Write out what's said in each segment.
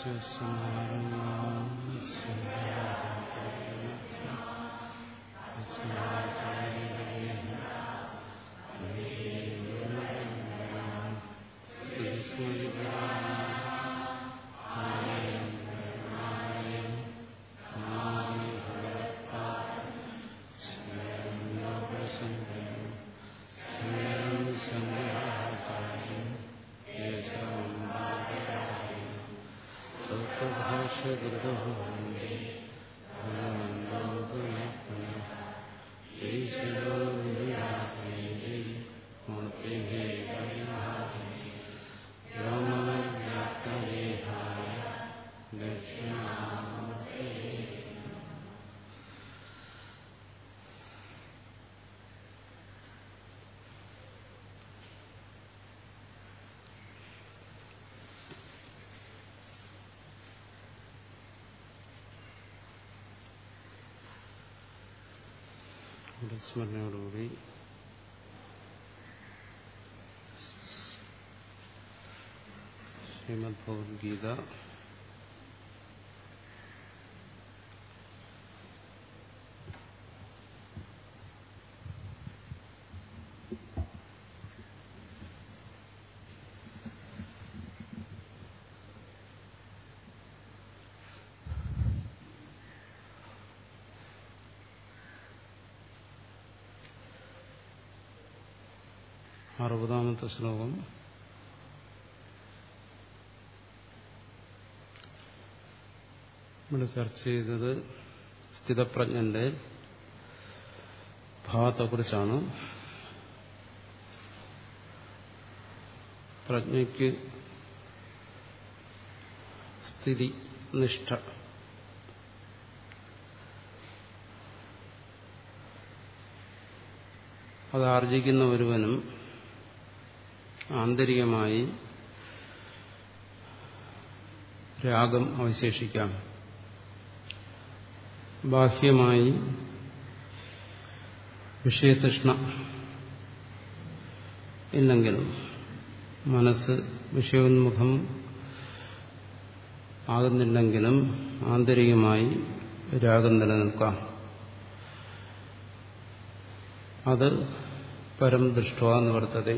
സ്മരണയോടുകൂടി ശ്രീമദ് ഭഗവത്ഗീത അറുപതാമത്തെ ശ്ലോകം ഇവിടെ ചർച്ച ചെയ്തത് സ്ഥിതപ്രജ്ഞന്റെ ഭാവത്തെക്കുറിച്ചാണ് പ്രജ്ഞയ്ക്ക് സ്ഥിതി നിഷ്ഠ അത് ആർജിക്കുന്ന ഒരുവനും ആന്തരികമായി രാഗം അവശേഷിക്കാം ബാഹ്യമായി വിഷയതൃഷ്ണ ഇല്ലെങ്കിലും മനസ്സ് വിഷയോന്മുഖം ആകുന്നില്ലെങ്കിലും ആന്തരികമായി രാഗം നിലനിൽക്കാം അത് പരം ദൃഷ്ട നിവർത്തത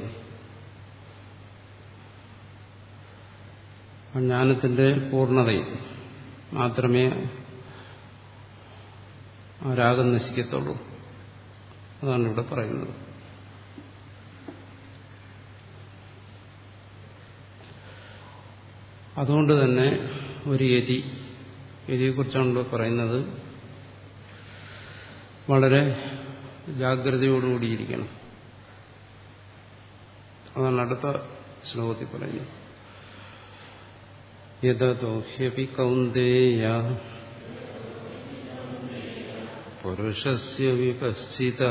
ജ്ഞാനത്തിന്റെ പൂർണ്ണതയിൽ മാത്രമേ ആ രാഗം നശിക്കത്തുള്ളൂ അതാണ് ഇവിടെ പറയുന്നത് അതുകൊണ്ട് തന്നെ ഒരു യതി യതിയെക്കുറിച്ചാണ് ഇവിടെ പറയുന്നത് വളരെ ജാഗ്രതയോടുകൂടിയിരിക്കണം അതാണ് അടുത്ത ശ്ലോകത്തിൽ പറയുന്നത് യഥോഹ്യപി കൗന്ദേയ പുരുഷസ്യ വിപശ്ചിത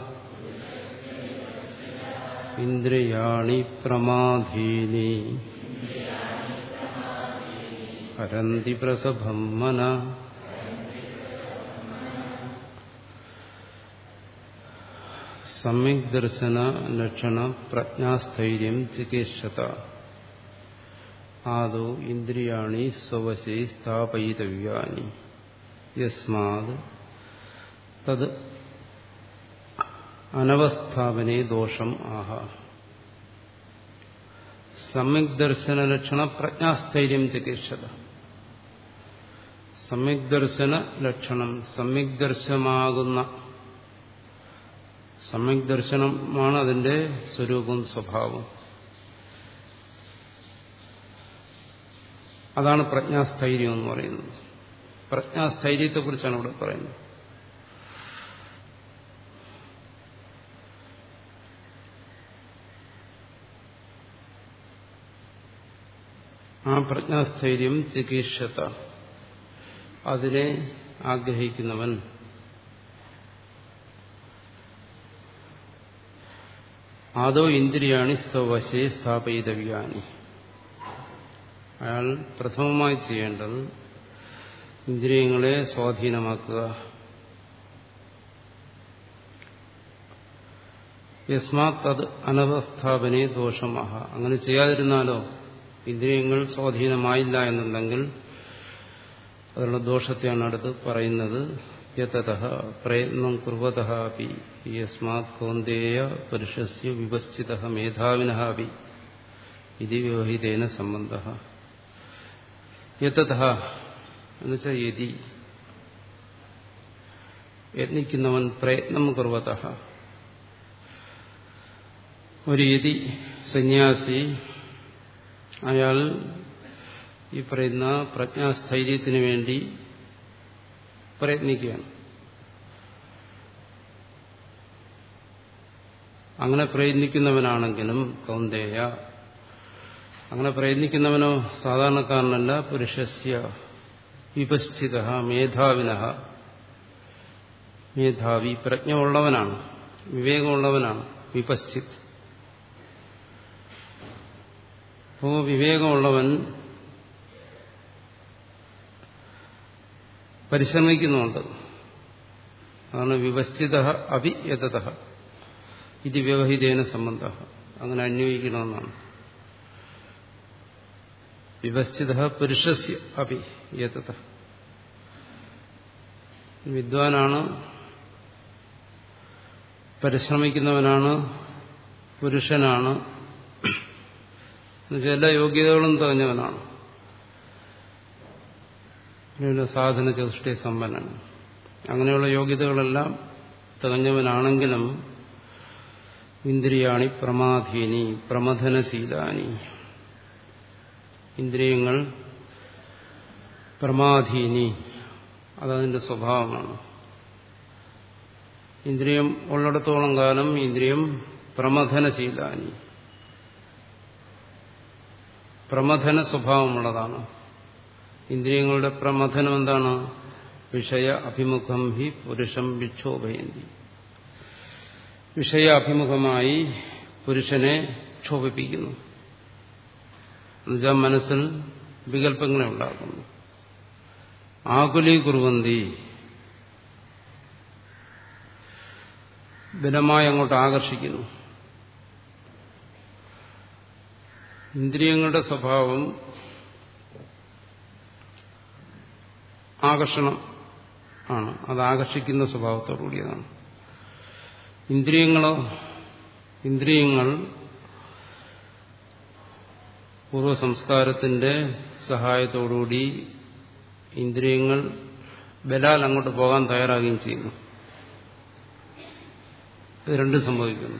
ഇന്ദ്രിയാണി പ്രമാധീനി ഹരന്തി പ്രസഭം മന സമ്യക് ദർശന ലക്ഷണ പ്രജ്ഞാസ്ഥൈര്യം ചികിത്സത ആദോ ഇന്ദ്രിയാണി സ്വവശേ സ്ഥാപയിതവ്യാനി യസ്മാത് തത് അനവസ്ഥാപനെ ദോഷം ആഹ സമ്യക് ദർശന ലക്ഷണ പ്രജ്ഞാസ്ഥൈര്യം ചികിത്സത സമ്യക് ദർശന ലക്ഷണം സമ്യക് ദർശനമാകുന്ന സമ്യക് ദർശനമാണ് അതിന്റെ സ്വരൂപം സ്വഭാവം അതാണ് പ്രജ്ഞാസ്ഥൈര്യം എന്ന് പറയുന്നത് പ്രജ്ഞാസ്ഥൈര്യത്തെക്കുറിച്ചാണ് ഇവിടെ പറയുന്നത് ആ പ്രജ്ഞാസ്ഥൈര്യം ചികിത്സത അതിനെ ആഗ്രഹിക്കുന്നവൻ ആദോ ഇന്ദ്രിയാണി സ്വവശേ സ്ഥാപയിതവ്യാനി അയാൾ പ്രഥമമായി ചെയ്യേണ്ടത് ഇന്ദ്രിയങ്ങളെ സ്വാധീനമാക്കുക യസ്മാത് അത് അനവസ്ഥാപനെ ദോഷമാഹ അങ്ങനെ ചെയ്യാതിരുന്നാലോ ഇന്ദ്രിയങ്ങൾ സ്വാധീനമായില്ല എന്നുണ്ടെങ്കിൽ അതിനുള്ള ദോഷത്തെയാണ് അടുത്ത് പറയുന്നത് യതത പ്രയത്നം കുർവത അപ്പി യസ്മാത് കൗന്ദേയ പുരുഷസ്യ വിപസ്ഥിത മേധാവിന അപ്പി ഇത് വ്യവഹിതേന സംബന്ധ യതത എന്നുവെച്ചാൽ യതി യത്നിക്കുന്നവൻ പ്രയത്നം കുർവത ഒരു യതി സന്യാസി അയാൾ ഈ പറയുന്ന പ്രജ്ഞാസ്ഥൈര്യത്തിന് വേണ്ടി പ്രയത്നിക്കുകയാണ് അങ്ങനെ പ്രയത്നിക്കുന്നവനാണെങ്കിലും കൗന്ദേയ അങ്ങനെ പ്രയത്നിക്കുന്നവനോ സാധാരണക്കാരനല്ല പുരുഷസ്യ വിപസ്ഥിത മേധാവിന മേധാവി പ്രജ്ഞ ഉള്ളവനാണ് വിവേകമുള്ളവനാണ് വിപസ്ഥിത് അപ്പോ വിവേകമുള്ളവൻ പരിശ്രമിക്കുന്നുണ്ട് അതാണ് വിവസ്ഥിത അഭിയത ഇത് വ്യവഹിതേന സംബന്ധ അങ്ങനെ അന്വയിക്കണമെന്നാണ് വിവസ്ഥിത പുരുഷസ്യ അഭി യഥത വിദ്വാനാണ് പരിശ്രമിക്കുന്നവനാണ് പുരുഷനാണ് എന്നുവെച്ചാൽ എല്ലാ യോഗ്യതകളും തികഞ്ഞവനാണ് പിന്നെ സാധന ചതുഷ്ട സമ്പന്നൻ അങ്ങനെയുള്ള യോഗ്യതകളെല്ലാം തികഞ്ഞവനാണെങ്കിലും ഇന്ദ്രിയാണി പ്രമാധീനി പ്രമഥനശീലാനി ഇന്ദ്രിയങ്ങൾ പ്രമാധീനി അതതിന്റെ സ്വഭാവമാണ് ഇന്ദ്രിയം ഉള്ളിടത്തോളം കാലം ഇന്ദ്രിയം പ്രമഥനശീലാനി പ്രമഥന സ്വഭാവമുള്ളതാണ് ഇന്ദ്രിയങ്ങളുടെ പ്രമഥനം എന്താണ് വിഷയ അഭിമുഖം ഹി പുരുഷം വിക്ഷോഭയന്തി വിഷയ അഭിമുഖമായി പുരുഷനെ ക്ഷോഭിപ്പിക്കുന്നു എന്നുവെച്ചാൽ മനസ്സിൽ വികല്പങ്ങളെ ഉണ്ടാക്കുന്നു ആകുലീകുറുവന്തി ബലമായി അങ്ങോട്ട് ആകർഷിക്കുന്നു ഇന്ദ്രിയങ്ങളുടെ സ്വഭാവം ആകർഷണം ആണ് അത് ആകർഷിക്കുന്ന സ്വഭാവത്തോടുകൂടിയതാണ് ഇന്ദ്രിയങ്ങളോ ഇന്ദ്രിയങ്ങൾ പൂർവ്വസംസ്കാരത്തിന്റെ സഹായത്തോടുകൂടി ഇന്ദ്രിയങ്ങൾ ബലാൽ അങ്ങോട്ട് പോകാൻ തയ്യാറാകുകയും ചെയ്യുന്നു ഇത് രണ്ടും സംഭവിക്കുന്നു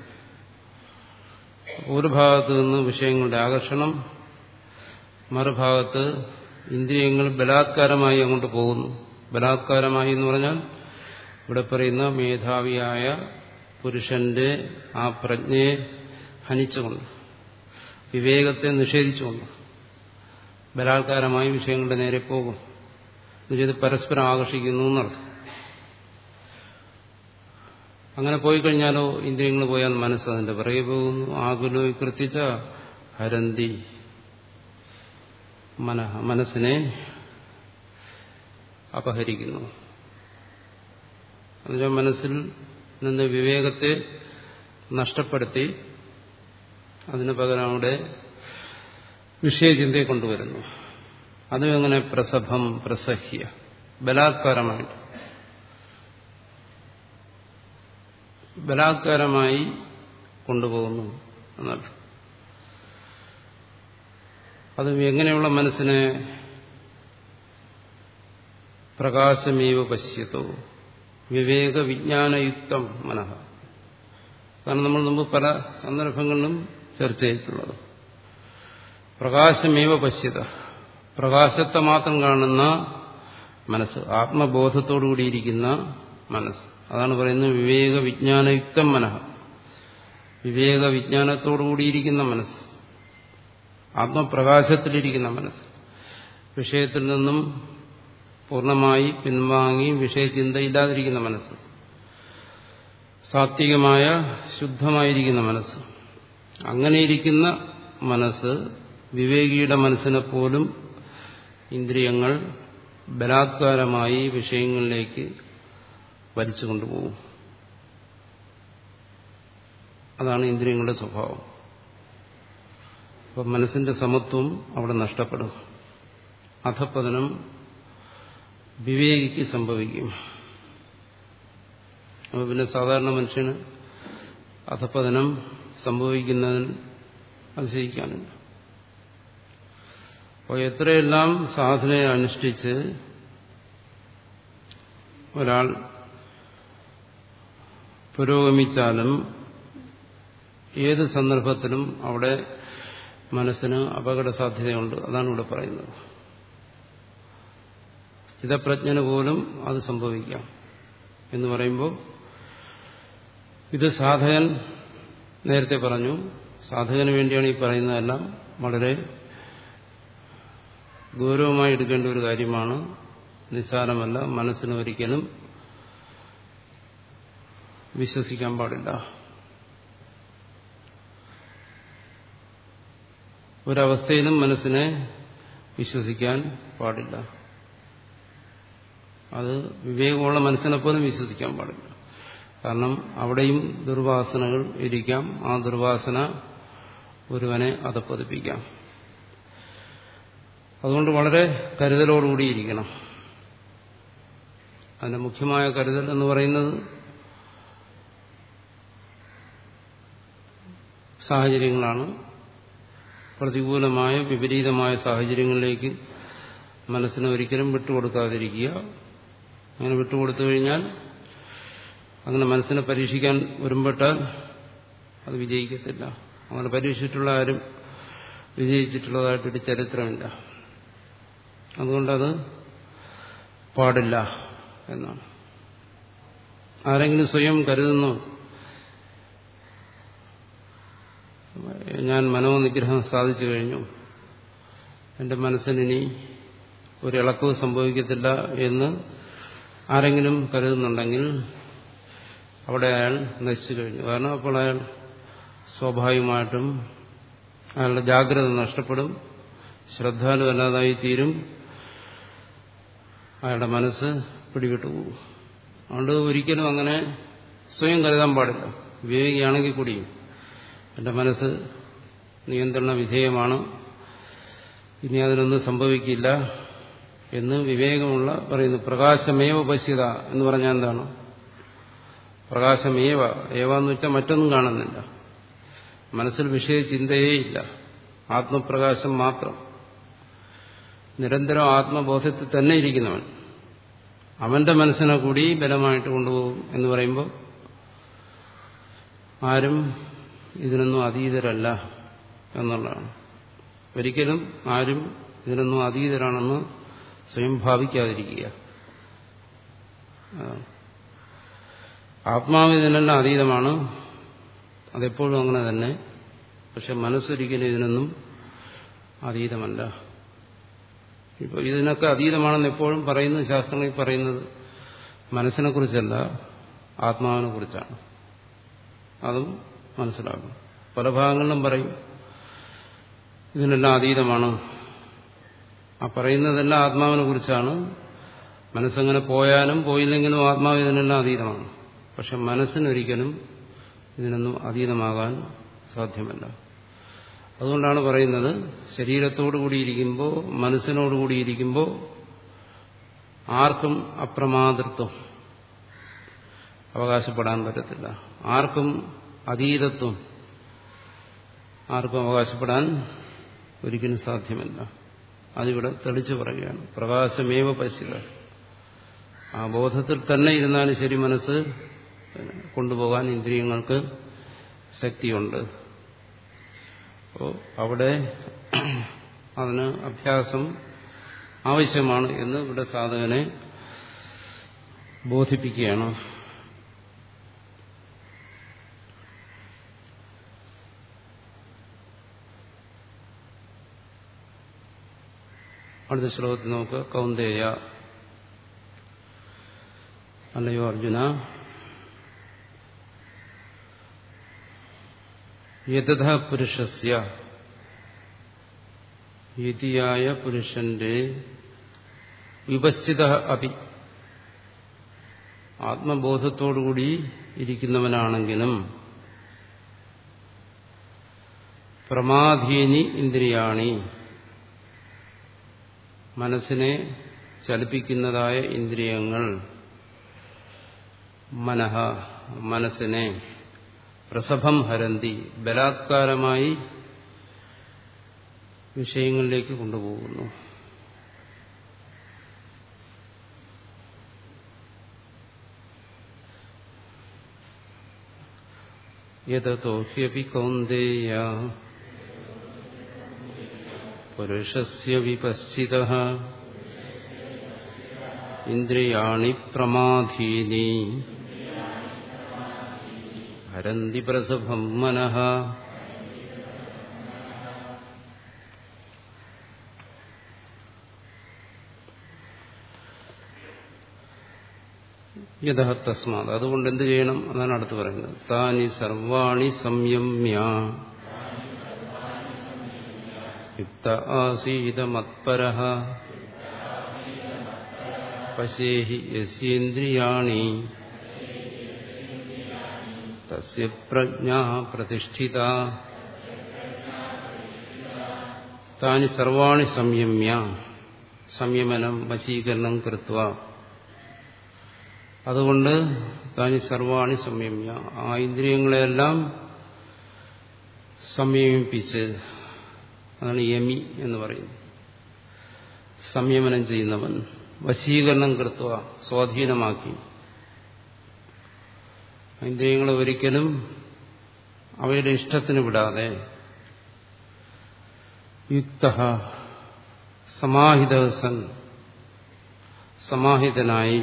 ഒരു ഭാഗത്ത് നിന്ന് വിഷയങ്ങളുടെ ആകർഷണം മറുഭാഗത്ത് ഇന്ദ്രിയങ്ങൾ ബലാത്കാരമായി അങ്ങോട്ട് പോകുന്നു ബലാത്കാരമായി എന്ന് പറഞ്ഞാൽ ഇവിടെ പറയുന്ന മേധാവിയായ പുരുഷന്റെ ആ പ്രജ്ഞയെ ഹനിച്ചുകൊണ്ട് വിവേകത്തെ നിഷേധിച്ചുകൊണ്ട് ബലാത്കാരമായി വിഷയങ്ങളുടെ നേരെ പോകും എന്നുവെച്ചത് പരസ്പരം ആകർഷിക്കുന്നു എന്നർത്ഥം അങ്ങനെ പോയി കഴിഞ്ഞാലോ ഇന്ദ്രിയങ്ങൾ പോയാൽ മനസ്സ് അതിന്റെ പിറകെ പോകുന്നു ആകുലോ കൃത്യച്ച ഹരന്തി മനഃ മനസ്സിനെ അപഹരിക്കുന്നു എന്നുവെച്ചാൽ മനസ്സിൽ നിന്ന് വിവേകത്തെ നഷ്ടപ്പെടുത്തി അതിന് പകരം അവിടെ വിഷയചിന്തയെ കൊണ്ടുവരുന്നു അതും എങ്ങനെ പ്രസഭം പ്രസഹ്യ ബലാത്കാരമായിട്ട് ബലാത്കാരമായി കൊണ്ടുപോകുന്നു എന്നർത്ഥം അത് എങ്ങനെയുള്ള മനസ്സിനെ പ്രകാശമേവ പശ്യത്തോ വിവേക വിജ്ഞാനയുക്തം മനഃ കാരണം നമ്മൾ മുമ്പ് പല സന്ദർഭങ്ങളിലും ചർച്ച ചെയ്തിട്ടുള്ളത് പ്രകാശമേവ പശ്യത പ്രകാശത്തെ മാത്രം കാണുന്ന മനസ്സ് ആത്മബോധത്തോടുകൂടിയിരിക്കുന്ന മനസ്സ് അതാണ് പറയുന്നത് വിവേക വിജ്ഞാനയുക്തം മനഃ വിവേക വിജ്ഞാനത്തോടുകൂടിയിരിക്കുന്ന മനസ്സ് ആത്മപ്രകാശത്തിലിരിക്കുന്ന മനസ്സ് വിഷയത്തിൽ നിന്നും പൂർണ്ണമായി പിൻവാങ്ങി വിഷയചിന്തയില്ലാതിരിക്കുന്ന മനസ്സ് സാത്വികമായ ശുദ്ധമായിരിക്കുന്ന മനസ്സ് അങ്ങനെയിരിക്കുന്ന മനസ്സ് വിവേകിയുടെ മനസ്സിനെ പോലും ഇന്ദ്രിയങ്ങൾ ബലാത്കാരമായി വിഷയങ്ങളിലേക്ക് വലിച്ചു കൊണ്ടുപോകും അതാണ് ഇന്ദ്രിയങ്ങളുടെ സ്വഭാവം അപ്പം മനസ്സിന്റെ സമത്വം അവിടെ നഷ്ടപ്പെടും അധപ്പതനം വിവേകിക്ക് സംഭവിക്കും അപ്പോൾ പിന്നെ സാധാരണ മനുഷ്യന് അധപ്പതനം സംഭവിക്കുന്നതിന് അതിശയിക്കാനില്ല അപ്പോൾ എത്രയെല്ലാം സാധനയെ അനുഷ്ഠിച്ച് ഒരാൾ പുരോഗമിച്ചാലും ഏത് സന്ദർഭത്തിലും അവിടെ മനസ്സിന് അപകട സാധ്യതയുണ്ട് അതാണ് ഇവിടെ പറയുന്നത് സ്ഥിതപ്രജ്ഞന് പോലും അത് സംഭവിക്കാം എന്ന് പറയുമ്പോൾ ഇത് സാധകൻ നേരത്തെ പറഞ്ഞു സാധകന് വേണ്ടിയാണ് ഈ പറയുന്നതെല്ലാം വളരെ ഗൗരവമായി എടുക്കേണ്ട ഒരു കാര്യമാണ് നിസ്സാരമല്ല മനസ്സിന് ഒരിക്കലും വിശ്വസിക്കാൻ പാടില്ല ഒരവസ്ഥയിലും മനസ്സിനെ വിശ്വസിക്കാൻ പാടില്ല അത് വിവേകമുള്ള മനസ്സിനെ പോലും വിശ്വസിക്കാൻ പാടില്ല കാരണം അവിടെയും ദുർവാസനകൾ ഇരിക്കാം ആ ദുർവാസന ഒരുവനെ അതപ്പതിപ്പിക്കാം അതുകൊണ്ട് വളരെ കരുതലോടുകൂടിയിരിക്കണം അതിന്റെ മുഖ്യമായ കരുതൽ എന്ന് പറയുന്നത് സാഹചര്യങ്ങളാണ് പ്രതികൂലമായ വിപരീതമായ സാഹചര്യങ്ങളിലേക്ക് മനസ്സിനെ ഒരിക്കലും വിട്ടുകൊടുക്കാതിരിക്കുക അങ്ങനെ വിട്ടുകൊടുത്തു കഴിഞ്ഞാൽ അങ്ങനെ മനസ്സിനെ പരീക്ഷിക്കാൻ ഒരുമ്പെട്ടാൽ അത് വിജയിക്കത്തില്ല അങ്ങനെ പരീക്ഷിച്ചിട്ടുള്ള ആരും വിജയിച്ചിട്ടുള്ളതായിട്ടൊരു ചരിത്രമില്ല അതുകൊണ്ടത് പാടില്ല എന്നാണ് ആരെങ്കിലും സ്വയം കരുതുന്നു ഞാൻ മനോനിഗ്രഹം സാധിച്ചു കഴിഞ്ഞു എന്റെ മനസ്സിനി ഒരു ഇളക്കവും സംഭവിക്കത്തില്ല എന്ന് ആരെങ്കിലും കരുതുന്നുണ്ടെങ്കിൽ അവിടെ അയാൾ നശിച്ചു കഴിഞ്ഞു കാരണം അപ്പോൾ അയാൾ സ്വാഭാവികമായിട്ടും അയാളുടെ ജാഗ്രത നഷ്ടപ്പെടും ശ്രദ്ധാലുവല്ലാതായി തീരും അയാളുടെ മനസ്സ് പിടിവിട്ടു പോകും അതുകൊണ്ട് ഒരിക്കലും അങ്ങനെ സ്വയം കരുതാൻ പാടില്ല വിവേകിയാണെങ്കിൽ കൂടിയും എന്റെ മനസ്സ് നിയന്ത്രണ വിധേയമാണ് ഇനി അതിനൊന്നും സംഭവിക്കില്ല എന്ന് വിവേകമുള്ള പറയുന്നു പ്രകാശമേവ പശ്യത എന്ന് പറഞ്ഞാൽ എന്താണ് പ്രകാശമേവ ഏവ എന്ന് വെച്ചാൽ മറ്റൊന്നും കാണുന്നില്ല മനസ്സിൽ വിഷയ ചിന്തയേ ഇല്ല ആത്മപ്രകാശം മാത്രം നിരന്തരം ആത്മബോധത്തിൽ തന്നെ ഇരിക്കുന്നവൻ അവന്റെ മനസ്സിനെ കൂടി ബലമായിട്ട് കൊണ്ടുപോകും എന്ന് പറയുമ്പോൾ ആരും ഇതിനൊന്നും അതീതരല്ല എന്നുള്ളതാണ് ഒരിക്കലും ആരും ഇതിനൊന്നും അതീതരാണെന്ന് സ്വയം ഭാവിക്കാതിരിക്കുക ആത്മാവ് ഇതിനെല്ലാം അതീതമാണ് അതെപ്പോഴും അങ്ങനെ തന്നെ പക്ഷെ മനസ്സൊരിക്കലും ഇതിനൊന്നും അതീതമല്ല ഇപ്പോൾ ഇതിനൊക്കെ അതീതമാണെന്ന് എപ്പോഴും പറയുന്നത് ശാസ്ത്രങ്ങളിൽ പറയുന്നത് മനസ്സിനെ കുറിച്ചല്ല ആത്മാവിനെ കുറിച്ചാണ് അതും മനസ്സിലാക്കും പല ഭാഗങ്ങളിലും പറയും ഇതിനെല്ലാം അതീതമാണ് ആ പറയുന്നതെല്ലാം ആത്മാവിനെ കുറിച്ചാണ് മനസ്സങ്ങനെ പോയാലും പോയില്ലെങ്കിലും ആത്മാവ് ഇതിനെല്ലാം അതീതമാണ് പക്ഷെ മനസ്സിനൊരിക്കലും ഇതിനൊന്നും അതീതമാകാൻ സാധ്യമല്ല അതുകൊണ്ടാണ് പറയുന്നത് ശരീരത്തോടു കൂടിയിരിക്കുമ്പോൾ മനസ്സിനോട് കൂടിയിരിക്കുമ്പോൾ ആർക്കും അപ്രമാതൃത്വം അവകാശപ്പെടാൻ പറ്റത്തില്ല ആർക്കും അതീതത്വം ആർക്കും അവകാശപ്പെടാൻ ഒരിക്കലും സാധ്യമല്ല അതിവിടെ തെളിച്ചു പറയുകയാണ് പ്രകാശമേവ പശ്യത ആ ബോധത്തിൽ തന്നെ ഇരുന്നാലും ശരി മനസ്സ് കൊണ്ടുപോകാൻ ഇന്ദ്രിയങ്ങൾക്ക് ശക്തിയുണ്ട് അപ്പോൾ അവിടെ അതിന് അഭ്യാസം ആവശ്യമാണ് എന്ന് ഇവിടെ സാധകനെ ബോധിപ്പിക്കുകയാണ് അടുത്ത ശ്ലോകത്തിൽ നമുക്ക് കൗന്ദേയ അല്ലയോ അർജുന യഥ പുരുഷസ്യ യതിയായ പുരുഷന്റെ വിപസ്ഥിത അപി ആത്മബോധത്തോടുകൂടി ഇരിക്കുന്നവനാണെങ്കിലും പ്രമാധീനി ഇന്ദ്രിയാണി മനസ്സിനെ ചലിപ്പിക്കുന്നതായ ഇന്ദ്രിയങ്ങൾ മനഃ മനസ്സിനെ പ്രസഭം ഹരന്തി ബലാത്കാരമായി വിഷയങ്ങളിലേക്ക് കൊണ്ടുപോകുന്നു യഥോഹ്യപി കൗന്ദേയ പുരുഷസ്യ വിപശ്ചിത ഇന്ദ്രിയാണി പ്രമാധീനി ഹരന്തി പ്രസഭം മനഃ യഥ തസ്മാത് അതുകൊണ്ട് എന്ത് ചെയ്യണം അതാണ് അടുത്ത് പറയുന്നത് താനി സർവാണി സംയമ്യ യുക്ത ആസീത മത്പര പശേഹി യസ്യേന്ദ്രിയാണി തസ്യ പ്രജ്ഞാ പ്രതിഷ്ഠിത താനി സർവാണി സംയമ്യ സംയമനം വശീകരണം കൃത്വ അതുകൊണ്ട് താനി സർവാണി സംയമ്യ ആ ഇന്ദ്രിയങ്ങളെല്ലാം സംയമിപ്പിച്ച് അതാണ് യമി എന്ന് പറയുന്നത് സംയമനം ചെയ്യുന്നവൻ വശീകരണം കൃത്വ സ്വാധീനമാക്കി ഇന്ദ്രിയങ്ങളെ ഒരിക്കലും അവയുടെ ഇഷ്ടത്തിന് വിടാതെ യുക്ത സമാഹിതസൻ സമാഹിതനായി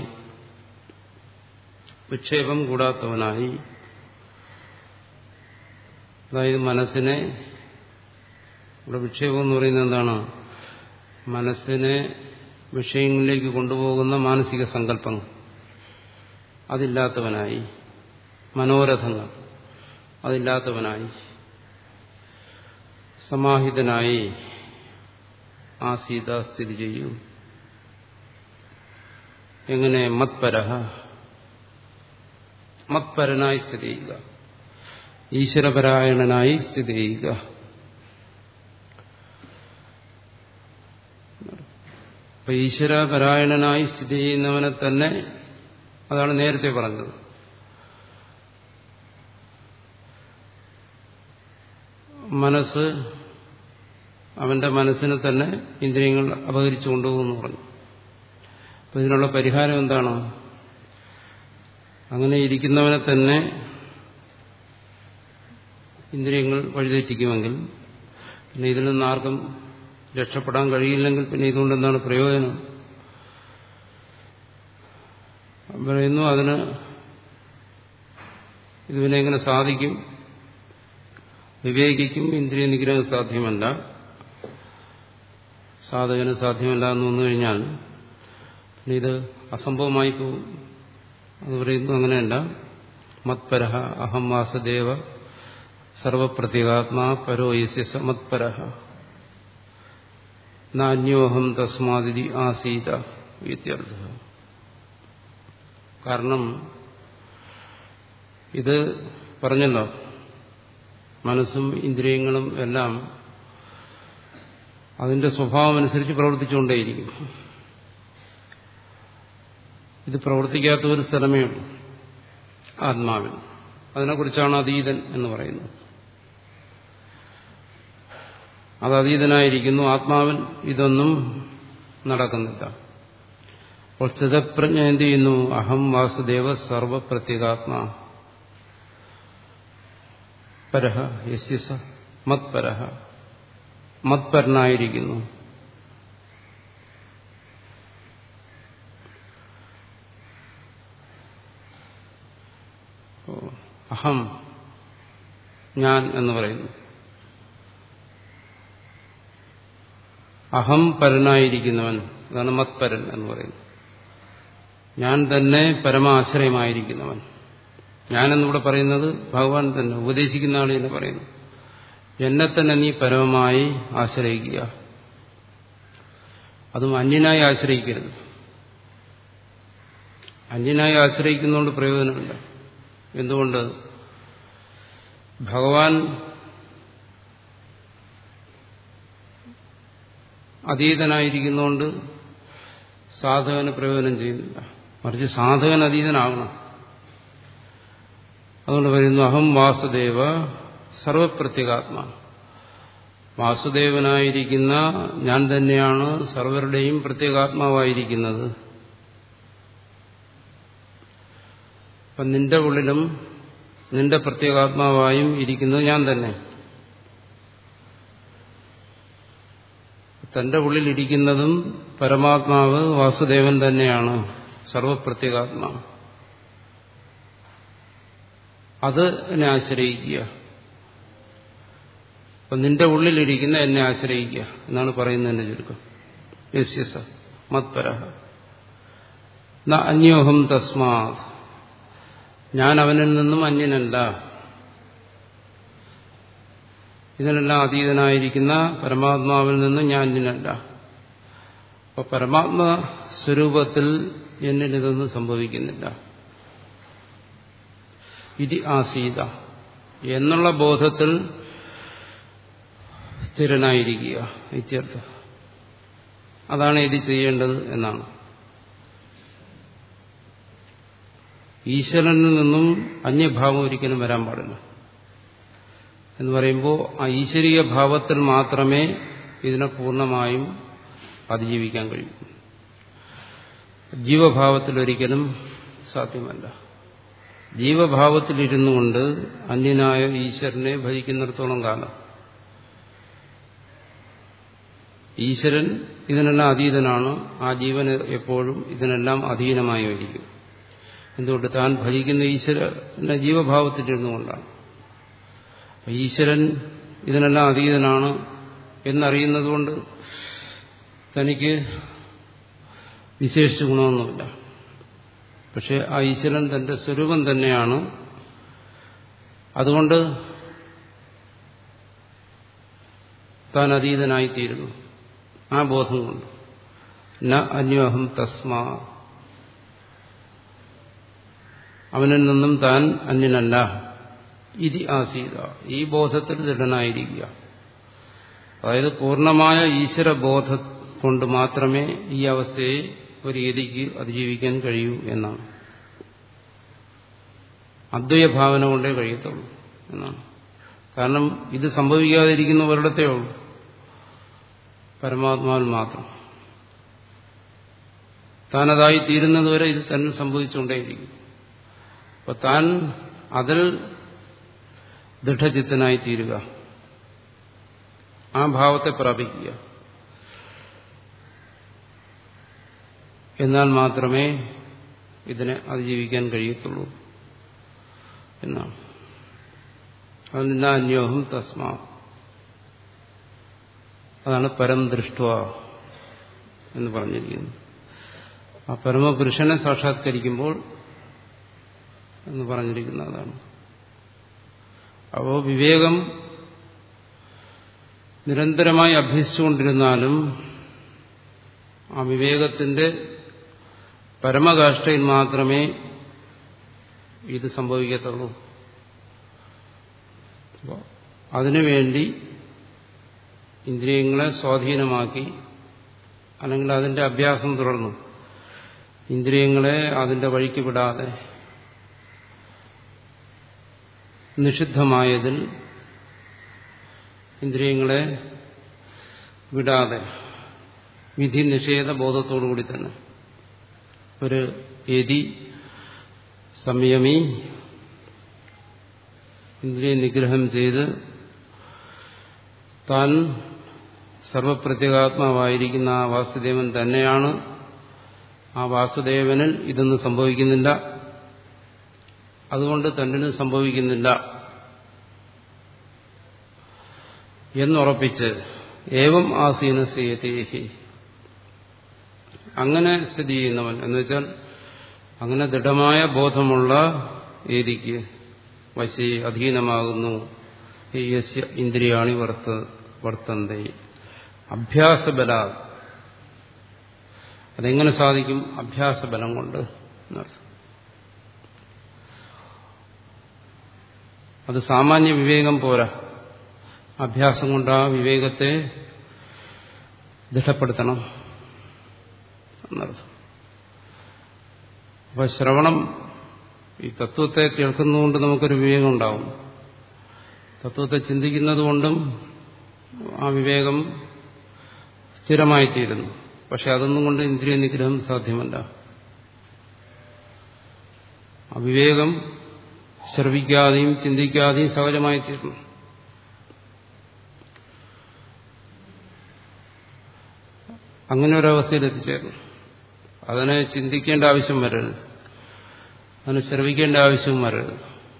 വിക്ഷേപം കൂടാത്തവനായി അതായത് മനസ്സിനെ ഇവിടെ വിക്ഷേപം എന്ന് പറയുന്നത് എന്താണ് മനസ്സിനെ വിഷയങ്ങളിലേക്ക് കൊണ്ടുപോകുന്ന മാനസിക സങ്കല്പങ്ങൾ അതില്ലാത്തവനായി മനോരഥങ്ങൾ അതില്ലാത്തവനായി സമാഹിതനായി ആ സീത സ്ഥിതി ചെയ്യൂ എങ്ങനെ മത്പരഹ മത്പരനായി സ്ഥിതി ചെയ്യുക ഈശ്വരപരായണനായി സ്ഥിതി ചെയ്യുക അപ്പൊ ഈശ്വരപരായണനായി സ്ഥിതി ചെയ്യുന്നവനെ തന്നെ അതാണ് നേരത്തെ പറഞ്ഞത് മനസ്സ് അവന്റെ മനസ്സിനെ തന്നെ ഇന്ദ്രിയങ്ങൾ അപഹരിച്ചു കൊണ്ടുപോകുമെന്ന് പറഞ്ഞു അപ്പൊ ഇതിനുള്ള പരിഹാരം എന്താണ് അങ്ങനെ ഇരിക്കുന്നവനെ തന്നെ ഇന്ദ്രിയങ്ങൾ വഴിതെറ്റിക്കുമെങ്കിൽ പിന്നെ ഇതിൽ നിന്ന് ആർക്കും രക്ഷപ്പെടാൻ കഴിയില്ലെങ്കിൽ പിന്നെ ഇതുകൊണ്ട് എന്താണ് പ്രയോജനം പറയുന്നു അതിന് ഇതിനെ എങ്ങനെ സാധിക്കും വിവേകിക്കും ഇന്ദ്രിയ നിഗ്രഹം സാധ്യമല്ല സാധകന് സാധ്യമല്ല എന്ന് വന്നു കഴിഞ്ഞാൽ പിന്നെ ഇത് അസംഭവമായി പോകും അത് പറയുന്നു അങ്ങനെയല്ല മത്പരഹ അഹം വാസുദേവ സർവപ്രത്യേകാത്മാ പരോ യസ്യ മത്പരഹ നാന്യോഹം തസ്മാതിരി ആസീത ഇത്യർത്ഥ കാരണം ഇത് പറഞ്ഞല്ലോ മനസ്സും ഇന്ദ്രിയങ്ങളും എല്ലാം അതിന്റെ സ്വഭാവം അനുസരിച്ച് പ്രവർത്തിച്ചുകൊണ്ടേയിരിക്കും ഇത് പ്രവർത്തിക്കാത്ത ഒരു സ്ഥലമേ ഉള്ളൂ ആത്മാവിൽ അതിനെക്കുറിച്ചാണ് അതീതൻ എന്ന് പറയുന്നത് അത് അതീതനായിരിക്കുന്നു ആത്മാവിൽ ഇതൊന്നും നടക്കുന്നില്ല അപ്പോൾ സ്ഥിതപ്രജ്ഞ എന്ത് ചെയ്യുന്നു അഹം വാസുദേവ സർവപ്രത്യേകാത്മാ പരഹ യസ്യസ മത്പരഹ മത്പരനായിരിക്കുന്നു അഹം ഞാൻ എന്ന് പറയുന്നു അഹം പരനായിരിക്കുന്നവൻ അതാണ് മത്പരൻ എന്ന് പറയുന്നത് ഞാൻ തന്നെ പരമാശ്രയമായിരിക്കുന്നവൻ ഞാനെന്നിവിടെ പറയുന്നത് ഭഗവാൻ തന്നെ ഉപദേശിക്കുന്ന ആൾ തന്നെ പറയുന്നു എന്നെ തന്നെ നീ പരമമായി ആശ്രയിക്കുക അതും അന്യനായി ആശ്രയിക്കരുത് അന്യനായി ആശ്രയിക്കുന്നതുകൊണ്ട് പ്രയോജനമില്ല എന്തുകൊണ്ട് ഭഗവാൻ അതീതനായിരിക്കുന്നതുകൊണ്ട് സാധകന് പ്രയോജനം ചെയ്യുന്നില്ല മറിച്ച് സാധകൻ അതീതനാകണം അതുകൊണ്ട് പറയുന്നു അഹം വാസുദേവ സർവപ്രത്യേകാത്മാ വാസുദേവനായിരിക്കുന്ന ഞാൻ തന്നെയാണ് സർവരുടെയും പ്രത്യേകാത്മാവായിരിക്കുന്നത് അപ്പം നിന്റെ ഉള്ളിലും നിന്റെ പ്രത്യേകാത്മാവായും ഇരിക്കുന്നത് ഞാൻ തന്നെ തന്റെ ഉള്ളിലിരിക്കുന്നതും പരമാത്മാവ് വാസുദേവൻ തന്നെയാണ് സർവപ്രത്യേകാത്മാവ് അത് എന്നെ ആശ്രയിക്കുക അപ്പൊ നിന്റെ ഉള്ളിലിരിക്കുന്ന എന്നെ ആശ്രയിക്കുക എന്നാണ് പറയുന്നതിന്റെ ചുരുക്കം യസ്യസ മത്പര അന്യോഹം തസ്മാത് ഞാൻ അവനിൽ നിന്നും അന്യനല്ല ഇതിനെല്ലാം അതീതനായിരിക്കുന്ന പരമാത്മാവിൽ നിന്നും ഞാൻ അന്യനല്ല അപ്പൊ പരമാത്മ സ്വരൂപത്തിൽ എന്നിൽ ഇതൊന്നും സംഭവിക്കുന്നില്ല ഇതി ആസീത എന്നുള്ള ബോധത്തിൽ സ്ഥിരനായിരിക്കുക ഇത്യർത്ഥം അതാണ് ഇത് ചെയ്യേണ്ടത് എന്നാണ് ഈശ്വരനിൽ നിന്നും അന്യഭാവം ഒരിക്കലും വരാൻ പാടില്ല എന്ന് പറയുമ്പോൾ ആ ഈശ്വരീയ ഭാവത്തിൽ മാത്രമേ ഇതിനെ പൂർണ്ണമായും അതിജീവിക്കാൻ കഴിയൂ ജീവഭാവത്തിൽ ഒരിക്കലും സാധ്യമല്ല ജീവഭാവത്തിലിരുന്നു കൊണ്ട് അന്യനായ ഈശ്വരനെ ഭജിക്കുന്നിടത്തോളം കാലം ഈശ്വരൻ ഇതിനെല്ലാം അതീതനാണ് ആ ജീവൻ എപ്പോഴും ഇതിനെല്ലാം അധീനമായിരിക്കും എന്തുകൊണ്ട് താൻ ഭജിക്കുന്ന ഈശ്വരനെ ജീവഭാവത്തിലിരുന്നു കൊണ്ടാണ് ഈശ്വരൻ ഇതിനെല്ലാം അതീതനാണ് എന്നറിയുന്നതുകൊണ്ട് തനിക്ക് വിശേഷിച്ച ഗുണമൊന്നുമില്ല പക്ഷെ ആ ഈശ്വരൻ തന്റെ സ്വരൂപം തന്നെയാണ് അതുകൊണ്ട് താൻ അതീതനായിത്തീരുന്നു ആ ബോധം കൊണ്ട് ന അന്യോഹം തസ്മാ അവനിൽ നിന്നും താൻ അന്യനല്ല ഇതി ആസീത ഈ ബോധത്തിൽ ദൃഢനായിരിക്കുക അതായത് പൂർണ്ണമായ ഈശ്വരബോധം കൊണ്ട് മാത്രമേ ഈ അവസ്ഥയെ ഒരു രീതിക്ക് അതിജീവിക്കാൻ കഴിയൂ എന്നാണ് അദ്വൈയ ഭാവന കൊണ്ടേ കഴിയത്തുള്ളൂ എന്നാണ് കാരണം ഇത് സംഭവിക്കാതിരിക്കുന്ന ഒരിടത്തേ ഉള്ളൂ പരമാത്മാവിൽ മാത്രം താനതായി തീരുന്നതുവരെ ഇത് തന്നെ സംഭവിച്ചുകൊണ്ടേയിരിക്കും അപ്പൊ താൻ അതിൽ ദൃഢചിത്തനായി തീരുക ആ ഭാവത്തെ പ്രാപിക്കുക എന്നാൽ മാത്രമേ ഇതിനെ അതിജീവിക്കാൻ കഴിയത്തുള്ളൂ എന്നാണ് അതിന് അന്യോഹം തസ്മാ അതാണ് പരം ദൃഷ്ട എന്ന് പറഞ്ഞിരിക്കുന്നത് ആ പരമപുരുഷനെ സാക്ഷാത്കരിക്കുമ്പോൾ എന്ന് പറഞ്ഞിരിക്കുന്ന അതാണ് അപ്പോ വിവേകം നിരന്തരമായി അഭ്യസിച്ചുകൊണ്ടിരുന്നാലും ആ വിവേകത്തിന്റെ പരമകാഷ്ഠയിൽ മാത്രമേ ഇത് സംഭവിക്കത്തുള്ളൂ അതിനുവേണ്ടി ഇന്ദ്രിയങ്ങളെ സ്വാധീനമാക്കി അല്ലെങ്കിൽ അതിന്റെ അഭ്യാസം തുടർന്നു ഇന്ദ്രിയങ്ങളെ അതിന്റെ വഴിക്ക് വിടാതെ നിഷിദ്ധമായതിൽ ഇന്ദ്രിയങ്ങളെ വിടാതെ വിധി നിഷേധ ബോധത്തോടുകൂടി തന്നെ ഒരു യതി സംയമി ഇന്ദ്രിയ നിഗ്രഹം ചെയ്ത് താൻ സർവപ്രത്യേകാത്മാവായിരിക്കുന്ന ആ വാസുദേവൻ തന്നെയാണ് ആ വാസുദേവനിൽ ഇതൊന്നും സംഭവിക്കുന്നില്ല അതുകൊണ്ട് തന്നിനും സംഭവിക്കുന്നില്ല എന്നുറപ്പിച്ച് ഏവം ആസീനസേതേഹി അങ്ങനെ സ്ഥിതി ചെയ്യുന്നവൻ എന്ന് വെച്ചാൽ അങ്ങനെ ദൃഢമായ ബോധമുള്ള ഏതിക്ക് വശി അധീനമാകുന്നു യസ്യ ഇന്ദ്രിയാണി വർത്ത വർത്തന്ത അഭ്യാസബല അതെങ്ങനെ സാധിക്കും അഭ്യാസബലം കൊണ്ട് എന്നർത്ഥം അത് സാമാന്യ വിവേകം പോരാ അഭ്യാസം കൊണ്ട് ആ വിവേകത്തെ ദൃഢപ്പെടുത്തണം എന്നർത്ഥം അപ്പൊ ശ്രവണം ഈ തത്വത്തെ കേൾക്കുന്നതുകൊണ്ട് നമുക്കൊരു വിവേകം ഉണ്ടാവും തത്വത്തെ ചിന്തിക്കുന്നത് കൊണ്ടും ആ വിവേകം സ്ഥിരമായിത്തീരുന്നു പക്ഷെ അതൊന്നും കൊണ്ട് ഇന്ദ്രിയ നിഗ്രഹം സാധ്യമല്ല അവിവേകം ശ്രവിക്കാതെയും ചിന്തിക്കാതെയും സഹജമായിത്തീരുന്നു അങ്ങനെ ഒരവസ്ഥയിൽ എത്തിച്ചേർന്നു അതിനെ ചിന്തിക്കേണ്ട ആവശ്യം വരരുത് അതിന് ശ്രവിക്കേണ്ട ആവശ്യവും വരരുത്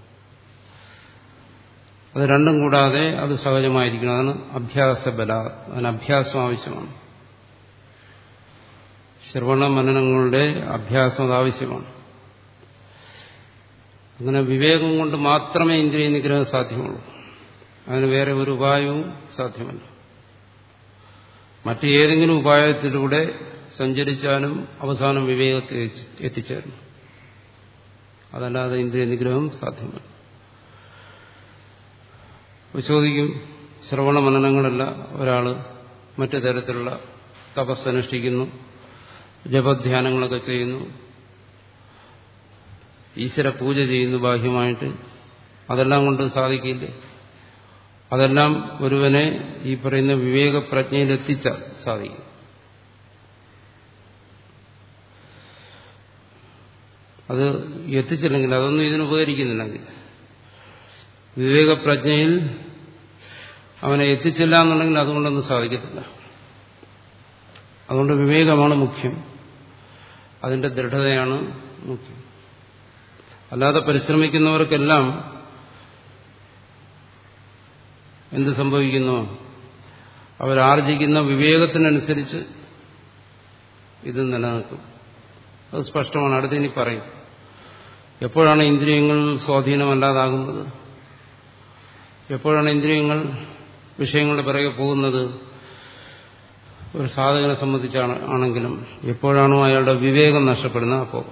അത് രണ്ടും കൂടാതെ അത് സഹജമായിരിക്കണം അതാണ് അഭ്യാസ ബല അതിന് അഭ്യാസം ആവശ്യമാണ് ശ്രവണ മനനങ്ങളുടെ അഭ്യാസം അത് ആവശ്യമാണ് അങ്ങനെ വിവേകം കൊണ്ട് മാത്രമേ ഇന്ദ്രിയ നിഗ്രഹം സാധ്യമുള്ളൂ അതിന് വേറെ ഒരു ഉപായവും സാധ്യമല്ല മറ്റു ഏതെങ്കിലും ഉപായത്തിലൂടെ സഞ്ചരിച്ചാലും അവസാനം വിവേകത്തെ എത്തിച്ചേരണം അതല്ലാതെ ഇന്ദ്രിയ നിഗ്രഹം സാധ്യമല്ല ചോദിക്കും ശ്രവണ മനനങ്ങളല്ല ഒരാൾ മറ്റു തരത്തിലുള്ള തപസ്സനുഷ്ഠിക്കുന്നു ജപധ്യാനങ്ങളൊക്കെ ചെയ്യുന്നു ഈശ്വര പൂജ ചെയ്യുന്നു ബാഹ്യമായിട്ട് അതെല്ലാം കൊണ്ട് സാധിക്കില്ലേ അതെല്ലാം ഒരുവനെ ഈ പറയുന്ന വിവേകപ്രജ്ഞയിലെത്തിച്ച സാധിക്കും അത് എത്തിച്ചില്ലെങ്കിൽ അതൊന്നും ഇതിന് ഉപകരിക്കുന്നില്ലെങ്കിൽ വിവേകപ്രജ്ഞയിൽ അവനെ എത്തിച്ചില്ല എന്നുണ്ടെങ്കിൽ അതുകൊണ്ടൊന്നും സാധിക്കത്തില്ല അതുകൊണ്ട് വിവേകമാണ് മുഖ്യം അതിന്റെ ദൃഢതയാണ് മുഖ്യം അല്ലാതെ പരിശ്രമിക്കുന്നവർക്കെല്ലാം എന്ത് സംഭവിക്കുന്നു അവരാർജിക്കുന്ന വിവേകത്തിനനുസരിച്ച് ഇത് നിലനിൽക്കും അത് സ്പഷ്ടമാണ് അടുത്ത് ഇനി പറയും എപ്പോഴാണ് ഇന്ദ്രിയങ്ങൾ സ്വാധീനമല്ലാതാകുന്നത് എപ്പോഴാണ് ഇന്ദ്രിയങ്ങൾ വിഷയങ്ങളുടെ പിറകെ പോകുന്നത് ഒരു സാധകനെ സംബന്ധിച്ചാണ് ആണെങ്കിലും എപ്പോഴാണോ അയാളുടെ വിവേകം നഷ്ടപ്പെടുന്നത് അപ്പോൾ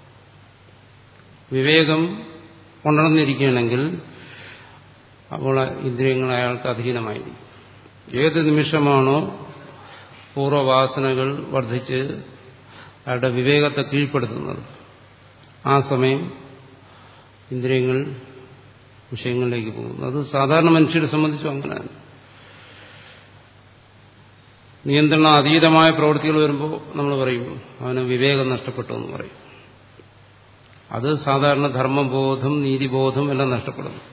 വിവേകം ഉണർന്നിരിക്കുകയാണെങ്കിൽ അപ്പോൾ ഇന്ദ്രിയങ്ങൾ അയാൾക്ക് അധീനമായിരിക്കും ഏത് നിമിഷമാണോ പൂർവ്വവാസനകൾ വർദ്ധിച്ച് അയാളുടെ വിവേകത്തെ കീഴ്പ്പെടുത്തുന്നത് ആ സമയം ഇന്ദ്രിയങ്ങൾ വിഷയങ്ങളിലേക്ക് പോകുന്നു അത് സാധാരണ മനുഷ്യരെ സംബന്ധിച്ചും അങ്ങനെയാണ് നിയന്ത്രണ അതീതമായ പ്രവൃത്തികൾ വരുമ്പോൾ നമ്മൾ പറയും അവന് വിവേകം നഷ്ടപ്പെട്ടു എന്ന് പറയും അത് സാധാരണ ധർമ്മബോധം നീതിബോധം എല്ലാം നഷ്ടപ്പെടുന്നു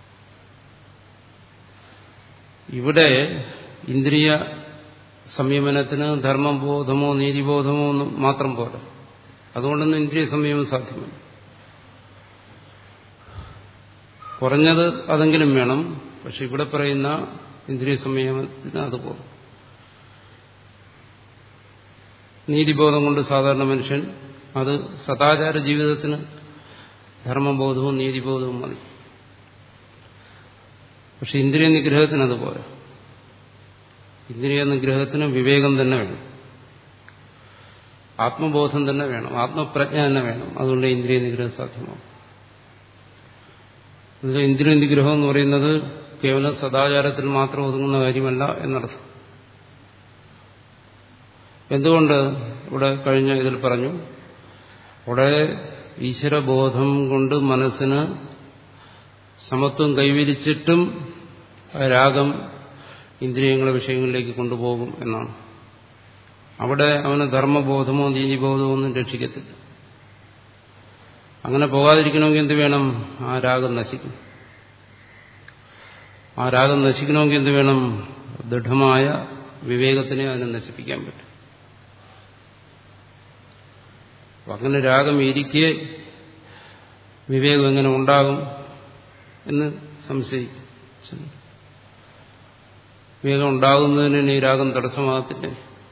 ഇവിടെ ഇന്ദ്രിയ സംയമനത്തിന് ധർമ്മബോധമോ നീതിബോധമോ ഒന്നും മാത്രം പോരാ അതുകൊണ്ടൊന്നും ഇന്ദ്രിയ സംയമനം സാധ്യമല്ല കുറഞ്ഞത് അതെങ്കിലും വേണം പക്ഷെ ഇവിടെ പറയുന്ന ഇന്ദ്രിയ സംയമനത്തിന് അതുപോലെ നീതിബോധം കൊണ്ട് സാധാരണ മനുഷ്യൻ അത് സദാചാര ജീവിതത്തിന് ധർമ്മബോധവും നീതിബോധവും മതി പക്ഷെ ഇന്ദ്രിയ നിഗ്രഹത്തിന് അതുപോലെ ഇന്ദ്രിയ നിഗ്രഹത്തിന് വിവേകം തന്നെ വേണം ആത്മബോധം തന്നെ വേണം ആത്മപ്രജ്ഞ തന്നെ വേണം അതുകൊണ്ട് ഇന്ദ്രിയ നിഗ്രഹം സാധ്യമാകും ഇതിൽ ഇന്ദ്രിയ നിഗ്രഹം എന്ന് പറയുന്നത് കേവലം സദാചാരത്തിൽ മാത്രം ഒതുങ്ങുന്ന കാര്യമല്ല എന്നർത്ഥം എന്തുകൊണ്ട് ഇവിടെ കഴിഞ്ഞ ഇതിൽ പറഞ്ഞു ഇവിടെ ഈശ്വരബോധം കൊണ്ട് മനസ്സിന് സമത്വം കൈവരിച്ചിട്ടും രാഗം ഇന്ദ്രിയങ്ങളെ വിഷയങ്ങളിലേക്ക് കൊണ്ടുപോകും എന്നാണ് അവിടെ അവന് ധർമ്മബോധമോ നീതിബോധമോ ഒന്നും രക്ഷിക്കത്തില്ല അങ്ങനെ പോകാതിരിക്കണമെങ്കിൽ എന്ത് വേണം ആ രാഗം നശിക്കും ആ രാഗം നശിക്കണമെങ്കിൽ എന്ത് വേണം ദൃഢമായ വിവേകത്തിനെ അതിനെ നശിപ്പിക്കാൻ പറ്റും അങ്ങനെ രാഗം ഇരിക്കെ വിവേകം എങ്ങനെ ഉണ്ടാകും എന്ന് സംശയിക്കും വിവേകം ഉണ്ടാകുന്നതിന് ഈ രാഗം തടസ്സമാകത്തില്ലേ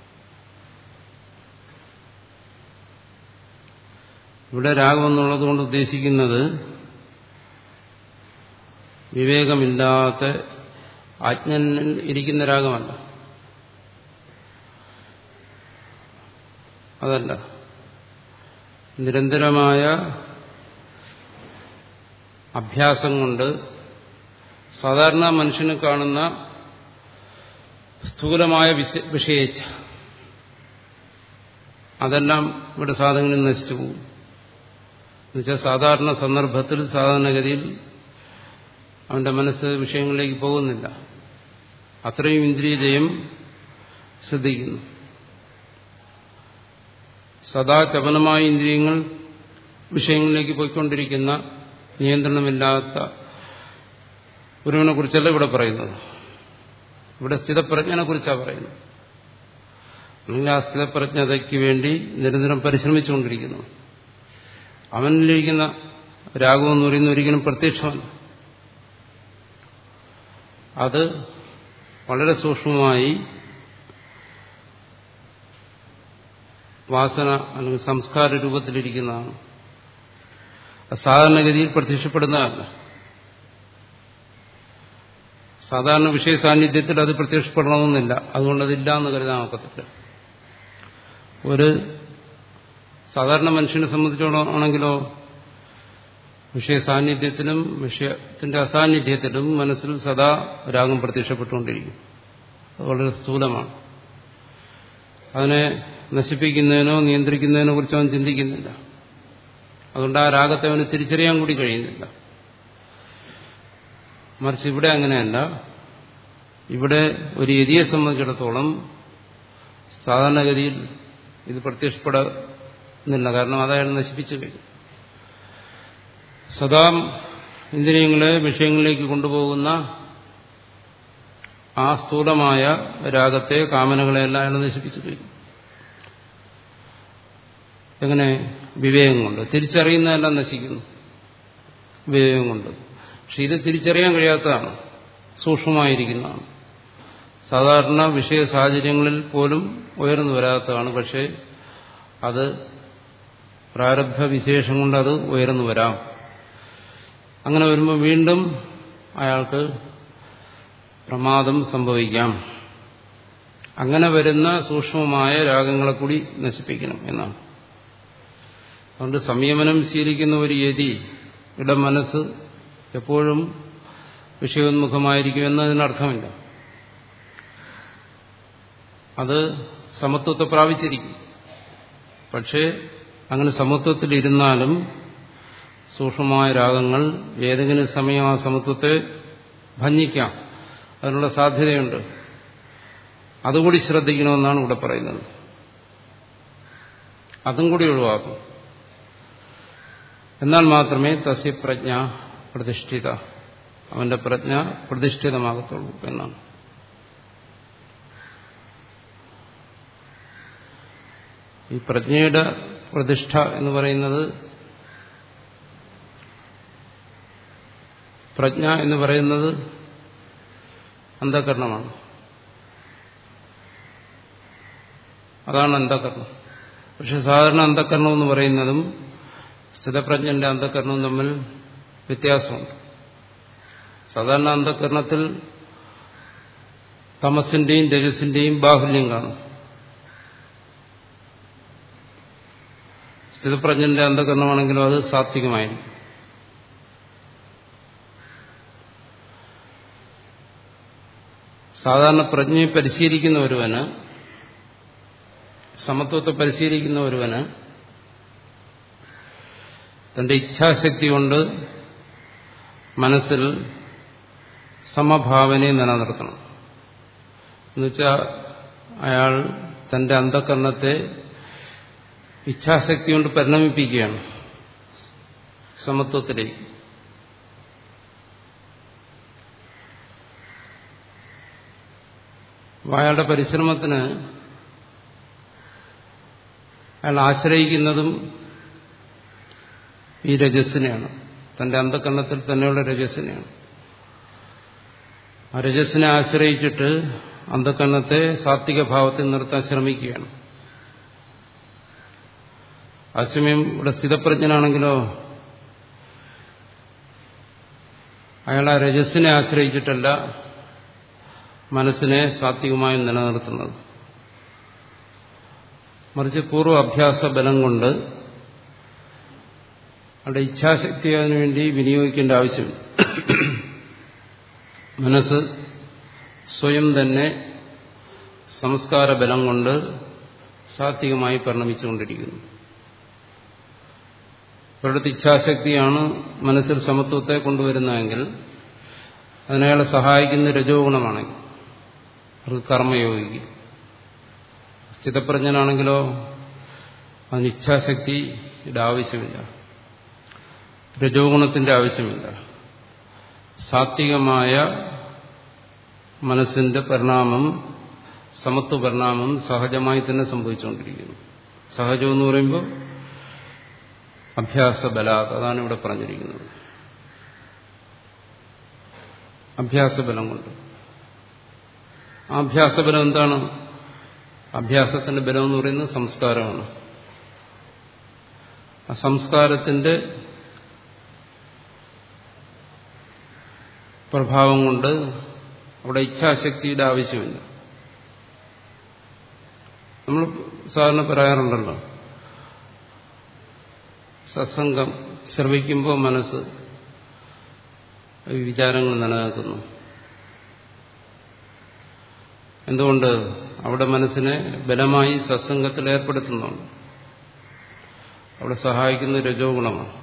ഇവിടെ രാഗം എന്നുള്ളത് കൊണ്ട് ഉദ്ദേശിക്കുന്നത് വിവേകമില്ലാത്ത അജ്ഞനിൽ ഇരിക്കുന്ന രാഗമല്ല അതല്ല നിരന്തരമായ അഭ്യാസം കൊണ്ട് സാധാരണ മനുഷ്യന് കാണുന്ന സ്ഥൂലമായ വിഷയിച്ച അതെല്ലാം ഇവിടെ സാധകങ്ങളിൽ നശിച്ചു പോകും എന്നുവെച്ചാൽ സാധാരണ സന്ദർഭത്തിൽ സാധാരണഗതിയിൽ അവന്റെ മനസ്സ് വിഷയങ്ങളിലേക്ക് പോകുന്നില്ല അത്രയും ഇന്ദ്രിയജയം ശ്രദ്ധിക്കുന്നു സദാ ചപലമായ ഇന്ദ്രിയങ്ങൾ വിഷയങ്ങളിലേക്ക് പോയിക്കൊണ്ടിരിക്കുന്ന നിയന്ത്രണമില്ലാത്ത ഒരുവനെ കുറിച്ചല്ല ഇവിടെ പറയുന്നത് ഇവിടെ സ്ഥിതപ്രജ്ഞനെ കുറിച്ചാണ് പറയുന്നത് അല്ലെങ്കിൽ ആ സ്ഥിതപ്രജ്ഞതയ്ക്ക് വേണ്ടി നിരന്തരം പരിശ്രമിച്ചുകൊണ്ടിരിക്കുന്നു അവനിലിരിക്കുന്ന രാഗം എന്ന് പറയുന്ന ഒരിക്കലും പ്രത്യക്ഷമല്ല അത് വളരെ സൂക്ഷ്മമായി വാസന അല്ലെങ്കിൽ സംസ്കാര രൂപത്തിലിരിക്കുന്നതാണ് സാധാരണഗതിയിൽ പ്രത്യക്ഷപ്പെടുന്നതല്ല സാധാരണ വിഷയ സാന്നിധ്യത്തിൽ അത് പ്രത്യക്ഷപ്പെടണമെന്നില്ല അതുകൊണ്ട് അതില്ല എന്ന് കരുതാൻ ഒക്കത്തില്ല ഒരു സാധാരണ മനുഷ്യനെ സംബന്ധിച്ചോളം ആണെങ്കിലോ വിഷയ സാന്നിധ്യത്തിലും വിഷയത്തിന്റെ അസാന്നിധ്യത്തിലും മനസ്സിൽ സദാ രാഗം പ്രത്യക്ഷപ്പെട്ടുകൊണ്ടിരിക്കും അത് വളരെ സ്ഥൂലമാണ് അതിനെ നശിപ്പിക്കുന്നതിനോ നിയന്ത്രിക്കുന്നതിനോ കുറിച്ച് അവൻ ചിന്തിക്കുന്നില്ല അതുകൊണ്ട് ആ രാഗത്തെ അവന് തിരിച്ചറിയാൻ കൂടി കഴിയുന്നില്ല മറിച്ച് ഇവിടെ അങ്ങനെയല്ല ഇവിടെ ഒരു എരിയെ സംബന്ധിച്ചിടത്തോളം സാധാരണഗതിയിൽ ഇത് പ്രത്യക്ഷപ്പെടുന്നില്ല കാരണം അതയാൾ നശിപ്പിച്ചു കഴിഞ്ഞു സദാ ഇന്ദ്രിയങ്ങളെ വിഷയങ്ങളിലേക്ക് കൊണ്ടുപോകുന്ന ആ സ്ഥൂലമായ രാഗത്തെ കാമനകളെല്ലാം അയാൾ നശിപ്പിച്ചു കഴിഞ്ഞു എങ്ങനെ വിവേകം കൊണ്ട് തിരിച്ചറിയുന്നതെല്ലാം നശിക്കുന്നു വിവേകം കൊണ്ട് പക്ഷെ ഇത് തിരിച്ചറിയാൻ കഴിയാത്തതാണ് സൂക്ഷ്മമായിരിക്കുന്നതാണ് സാധാരണ വിഷയ സാഹചര്യങ്ങളിൽ പോലും ഉയർന്നു വരാത്തതാണ് പക്ഷേ അത് പ്രാരബ്ധ വിശേഷം കൊണ്ട് അത് ഉയർന്നു വരാം അങ്ങനെ വരുമ്പോൾ വീണ്ടും അയാൾക്ക് പ്രമാദം സംഭവിക്കാം അങ്ങനെ വരുന്ന സൂക്ഷ്മമായ രാഗങ്ങളെ കൂടി നശിപ്പിക്കണം എന്നാണ് അതുകൊണ്ട് സംയമനം ശീലിക്കുന്ന ഒരു യതിയുടെ മനസ്സ് എപ്പോഴും വിഷയോന്മുഖമായിരിക്കും എന്നതിനർത്ഥമില്ല അത് സമത്വത്തെ പ്രാപിച്ചിരിക്കും പക്ഷേ അങ്ങനെ സമത്വത്തിലിരുന്നാലും സൂക്ഷ്മമായ രാഗങ്ങൾ ഏതെങ്കിലും സമയം ആ സമത്വത്തെ ഭഞ്ജിക്കാം അതിനുള്ള സാധ്യതയുണ്ട് അതുകൂടി ശ്രദ്ധിക്കണമെന്നാണ് ഇവിടെ പറയുന്നത് അതും കൂടി ഒഴിവാക്കും എന്നാൽ മാത്രമേ തസ്യ പ്രജ്ഞ പ്രതിഷ്ഠിത അവന്റെ പ്രജ്ഞ പ്രതിഷ്ഠിതമാകത്തുള്ളൂ എന്നാണ് ഈ പ്രജ്ഞയുടെ പ്രതിഷ്ഠ എന്ന് പറയുന്നത് പ്രജ്ഞ എന്ന് പറയുന്നത് അന്ധകരണമാണ് അതാണ് അന്ധകരണം പക്ഷെ സാധാരണ അന്ധകരണം എന്ന് പറയുന്നതും സ്ഥിതപ്രജ്ഞന്റെ അന്ധകരണവും തമ്മിൽ വ്യത്യാസമുണ്ട് സാധാരണ അന്ധകരണത്തിൽ തമസിന്റെയും രജസിന്റെയും ബാഹുല്യം കാണും സ്ഥിതപ്രജ്ഞന്റെ അന്ധകരണമാണെങ്കിലും അത് സാത്വികമായിരിക്കും സാധാരണ പ്രജ്ഞയെ പരിശീലിക്കുന്ന ഒരുവന് സമത്വത്തെ പരിശീലിക്കുന്ന ഒരുവന് തന്റെ ഇച്ഛാശക്തി കൊണ്ട് മനസ്സിൽ സമഭാവനയെ നിലനിർത്തണം എന്നുവെച്ചാൽ അയാൾ തന്റെ അന്ധകരണത്തെ ഇച്ഛാശക്തി കൊണ്ട് പരിണമിപ്പിക്കുകയാണ് സമത്വത്തിലേക്ക് അയാളുടെ പരിശ്രമത്തിന് അയാൾ ആശ്രയിക്കുന്നതും ഈ രജസ്സിനെയാണ് തന്റെ അന്ധകരണത്തിൽ തന്നെയുള്ള രജസ്സിനെയാണ് ആ രജസ്സിനെ ആശ്രയിച്ചിട്ട് അന്ധകരണത്തെ സാത്വിക ഭാവത്തിൽ നിർത്താൻ ശ്രമിക്കുകയാണ് അതേസമയം ഇവിടെ സ്ഥിതപ്രജ്ഞനാണെങ്കിലോ അയാൾ ആ രജസ്സിനെ ആശ്രയിച്ചിട്ടല്ല മനസ്സിനെ സാത്വികമായി നിലനിർത്തുന്നത് മറിച്ച് പൂർവ്വ അഭ്യാസ ബലം കൊണ്ട് അവിടെ ഇച്ഛാശക്തി അതിനുവേണ്ടി വിനിയോഗിക്കേണ്ട ആവശ്യമില്ല മനസ്സ് സ്വയം തന്നെ സംസ്കാര ബലം കൊണ്ട് സാത്വികമായി പരിണമിച്ചുകൊണ്ടിരിക്കുന്നു ഒരിടത്ത് ഇച്ഛാശക്തിയാണ് മനസ്സിൽ സമത്വത്തെ കൊണ്ടുവരുന്നതെങ്കിൽ അതിനയാളെ സഹായിക്കുന്ന രജോ ഗുണമാണെങ്കിൽ അത് കർമ്മയോഗിക്ക് സ്ഥിതപ്രജ്ഞനാണെങ്കിലോ അതിന് ഇച്ഛാശക്തിയുടെ ആവശ്യമില്ല രജോ ഗുണത്തിന്റെ ആവശ്യമില്ല സാത്വികമായ മനസ്സിന്റെ പരിണാമം സമത്വ പരിണാമം സഹജമായി തന്നെ സംഭവിച്ചുകൊണ്ടിരിക്കുന്നു സഹജം എന്ന് പറയുമ്പോൾ അഭ്യാസ ബലാത് അതാണ് ഇവിടെ പറഞ്ഞിരിക്കുന്നത് അഭ്യാസബലം കൊണ്ട് ആ അഭ്യാസബലം എന്താണ് അഭ്യാസത്തിന്റെ ബലം എന്ന് പറയുന്നത് സംസ്കാരമാണ് ആ സംസ്കാരത്തിന്റെ പ്രഭാവം കൊണ്ട് അവിടെ ഇച്ഛാശക്തിയുടെ ആവശ്യമില്ല നമ്മൾ സാധാരണ പറയാറുണ്ടല്ലോ സത്സംഗം ശ്രവിക്കുമ്പോൾ മനസ്സ് വിചാരങ്ങൾ നിലനിൽക്കുന്നു എന്തുകൊണ്ട് അവിടെ മനസ്സിനെ ബലമായി സത്സംഗത്തിൽ ഏർപ്പെടുത്തുന്നുണ്ട് അവിടെ സഹായിക്കുന്ന രജോ ഗുണമാണ്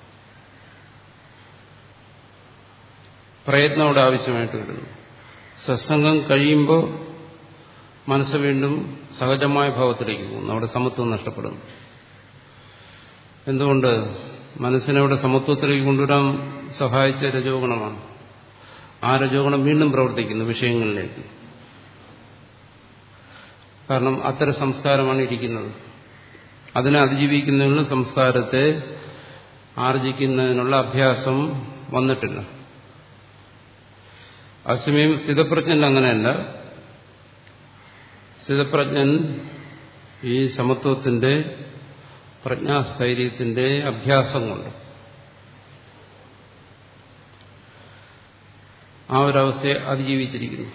പ്രയത്നം അവിടെ ആവശ്യമായിട്ട് വരുന്നു സത്സംഗം കഴിയുമ്പോൾ മനസ്സ് വീണ്ടും സഹജമായ ഭാവത്തിലേക്ക് പോകുന്നു അവിടെ സമത്വം നഷ്ടപ്പെടുന്നു എന്തുകൊണ്ട് മനസ്സിനെ അവിടെ സമത്വത്തിലേക്ക് കൊണ്ടുവരാൻ സഹായിച്ച രജോഗുണമാണ് ആ രജോഗുണം വീണ്ടും പ്രവർത്തിക്കുന്നു വിഷയങ്ങളിലേക്ക് കാരണം അത്തരം സംസ്കാരമാണ് ഇരിക്കുന്നത് അതിനെ അതിജീവിക്കുന്നതിനുള്ള സംസ്കാരത്തെ ആർജിക്കുന്നതിനുള്ള അഭ്യാസം വന്നിട്ടില്ല അസമയം സ്ഥിതപ്രജ്ഞൻ അങ്ങനെയല്ല സ്ഥിതപ്രജ്ഞൻ ഈ സമത്വത്തിന്റെ പ്രജ്ഞാസ്ഥൈര്യത്തിന്റെ അഭ്യാസം കൊണ്ട് ആ ഒരവസ്ഥയെ അതിജീവിച്ചിരിക്കുന്നു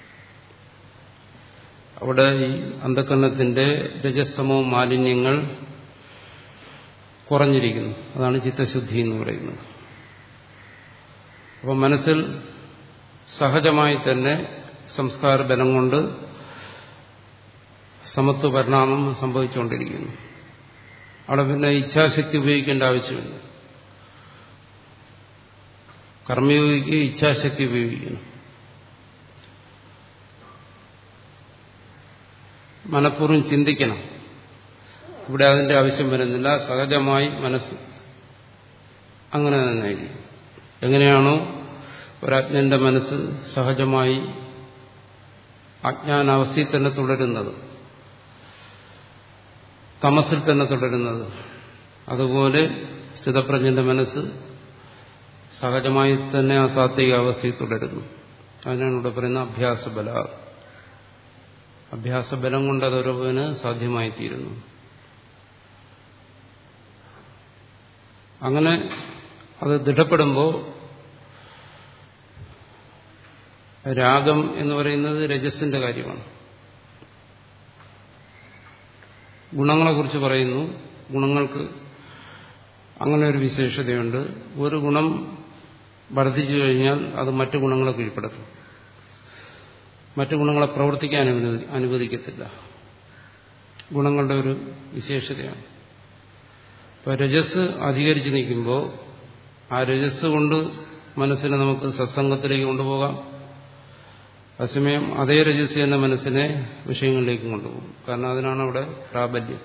അവിടെ ഈ അന്ധകരണത്തിന്റെ രജസ്തമോ മാലിന്യങ്ങൾ കുറഞ്ഞിരിക്കുന്നു അതാണ് ചിത്തശുദ്ധി എന്ന് പറയുന്നത് അപ്പം മനസ്സിൽ സഹജമായി തന്നെ സംസ്കാര ബലം കൊണ്ട് സമത്വ പരിണാമം സംഭവിച്ചുകൊണ്ടിരിക്കുന്നു അവിടെ പിന്നെ ഇച്ഛാശക്തി ഉപയോഗിക്കേണ്ട ആവശ്യമില്ല കർമ്മയോഗിക്ക് ഇച്ഛാശക്തി ഉപയോഗിക്കണം മനഃപൂർവ്വം ചിന്തിക്കണം ഇവിടെ അതിന്റെ ആവശ്യം വരുന്നില്ല സഹജമായി മനസ്സ് അങ്ങനെ തന്നെ എങ്ങനെയാണോ ഒരജ്ഞന്റെ മനസ്സ് സഹജമായി അജ്ഞാനാവസ്ഥയിൽ തന്നെ തുടരുന്നത് തമസിൽ തന്നെ തുടരുന്നത് അതുപോലെ സ്ഥിതപ്രജ്ഞന്റെ മനസ്സ് സഹജമായി തന്നെ ആ സാത്വിക അവസ്ഥയിൽ തുടരുന്നു അതിനാണ് ഇവിടെ പറയുന്ന അഭ്യാസബല അഭ്യാസബലം കൊണ്ട് അതൊരുവന് സാധ്യമായി തീരുന്നു അങ്ങനെ അത് ദൃഢപ്പെടുമ്പോൾ രാഗം എന്ന് പറയുന്നത് രജസിന്റെ കാര്യമാണ് ഗുണങ്ങളെക്കുറിച്ച് പറയുന്നു ഗുണങ്ങൾക്ക് അങ്ങനെ ഒരു വിശേഷതയുണ്ട് ഒരു ഗുണം വർദ്ധിച്ചു കഴിഞ്ഞാൽ അത് മറ്റു ഗുണങ്ങളെ കീഴ്പ്പെടുത്തും മറ്റു ഗുണങ്ങളെ പ്രവർത്തിക്കാൻ അനുവദി അനുവദിക്കത്തില്ല ഗുണങ്ങളുടെ ഒരു വിശേഷതയാണ് ഇപ്പൊ രജസ് അധികരിച്ചു നിൽക്കുമ്പോൾ ആ രജസ് കൊണ്ട് മനസ്സിനെ നമുക്ക് സത്സംഗത്തിലേക്ക് കൊണ്ടുപോകാം അസമയം അതേ രജസ് തന്നെ മനസ്സിനെ വിഷയങ്ങളിലേക്ക് കൊണ്ടുപോകും കാരണം അതിനാണ് അവിടെ പ്രാബല്യം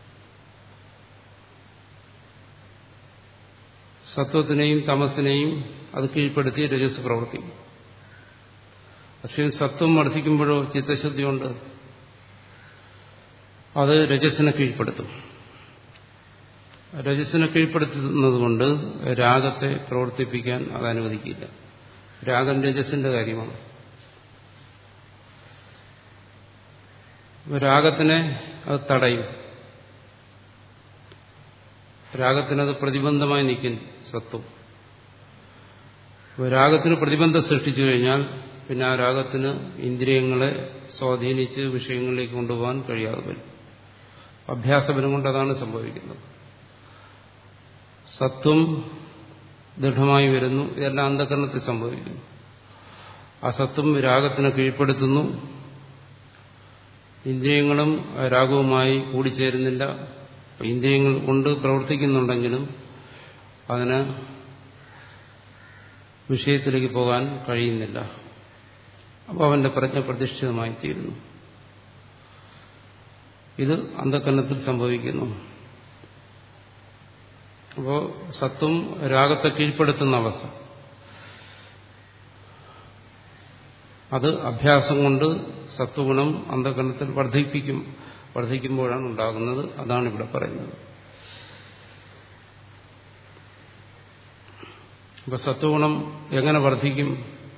സത്വത്തിനെയും തമസിനെയും അത് കീഴ്പ്പെടുത്തി രജസ് പ്രവർത്തിക്കും അസമയം സത്വം വർദ്ധിക്കുമ്പോഴോ ചിത്തശുദ്ധി കൊണ്ട് അത് രജസിനെ കീഴ്പ്പെടുത്തും രജസിനെ കീഴ്പ്പെടുത്തുന്നത് കൊണ്ട് രാഗത്തെ പ്രവർത്തിപ്പിക്കാൻ അത് അനുവദിക്കില്ല രാഗം രജസിന്റെ കാര്യമാണ് രാഗത്തിനെ അത് തടയും രാഗത്തിനത് പ്രതിബന്ധമായി നിൽക്കും സത്വം രാഗത്തിന് പ്രതിബന്ധം സൃഷ്ടിച്ചു കഴിഞ്ഞാൽ പിന്നെ ആ രാഗത്തിന് ഇന്ദ്രിയങ്ങളെ സ്വാധീനിച്ച് വിഷയങ്ങളിലേക്ക് കൊണ്ടുപോകാൻ കഴിയാതെ വരും അഭ്യാസബലം കൊണ്ട് അതാണ് സംഭവിക്കുന്നത് സത്വം ദൃഢമായി വരുന്നു ഇതെല്ലാം അന്ധകരണത്തിൽ സംഭവിക്കുന്നു ആ സത്വം രാഗത്തിനെ കീഴ്പ്പെടുത്തുന്നു ഇന്ദ്രിയങ്ങളും രാഗവുമായി കൂടിച്ചേരുന്നില്ല ഇന്ദ്രിയങ്ങൾ കൊണ്ട് പ്രവർത്തിക്കുന്നുണ്ടെങ്കിലും അതിന് വിഷയത്തിലേക്ക് പോകാൻ കഴിയുന്നില്ല അപ്പോൾ അവന്റെ പ്രജ്ഞ പ്രതിഷ്ഠിതമായി തീരുന്നു ഇത് അന്ധക്കരണത്തിൽ സംഭവിക്കുന്നു അപ്പോൾ സത്വം രാഗത്തെ കീഴ്പ്പെടുത്തുന്ന അവസ്ഥ അത് അഭ്യാസം കൊണ്ട് സത്വഗുണം അന്ധകരണത്തിൽ വർദ്ധിപ്പിക്കും വർദ്ധിക്കുമ്പോഴാണ് ഉണ്ടാകുന്നത് അതാണ് ഇവിടെ പറയുന്നത് അപ്പൊ സത്വഗുണം എങ്ങനെ വർദ്ധിക്കും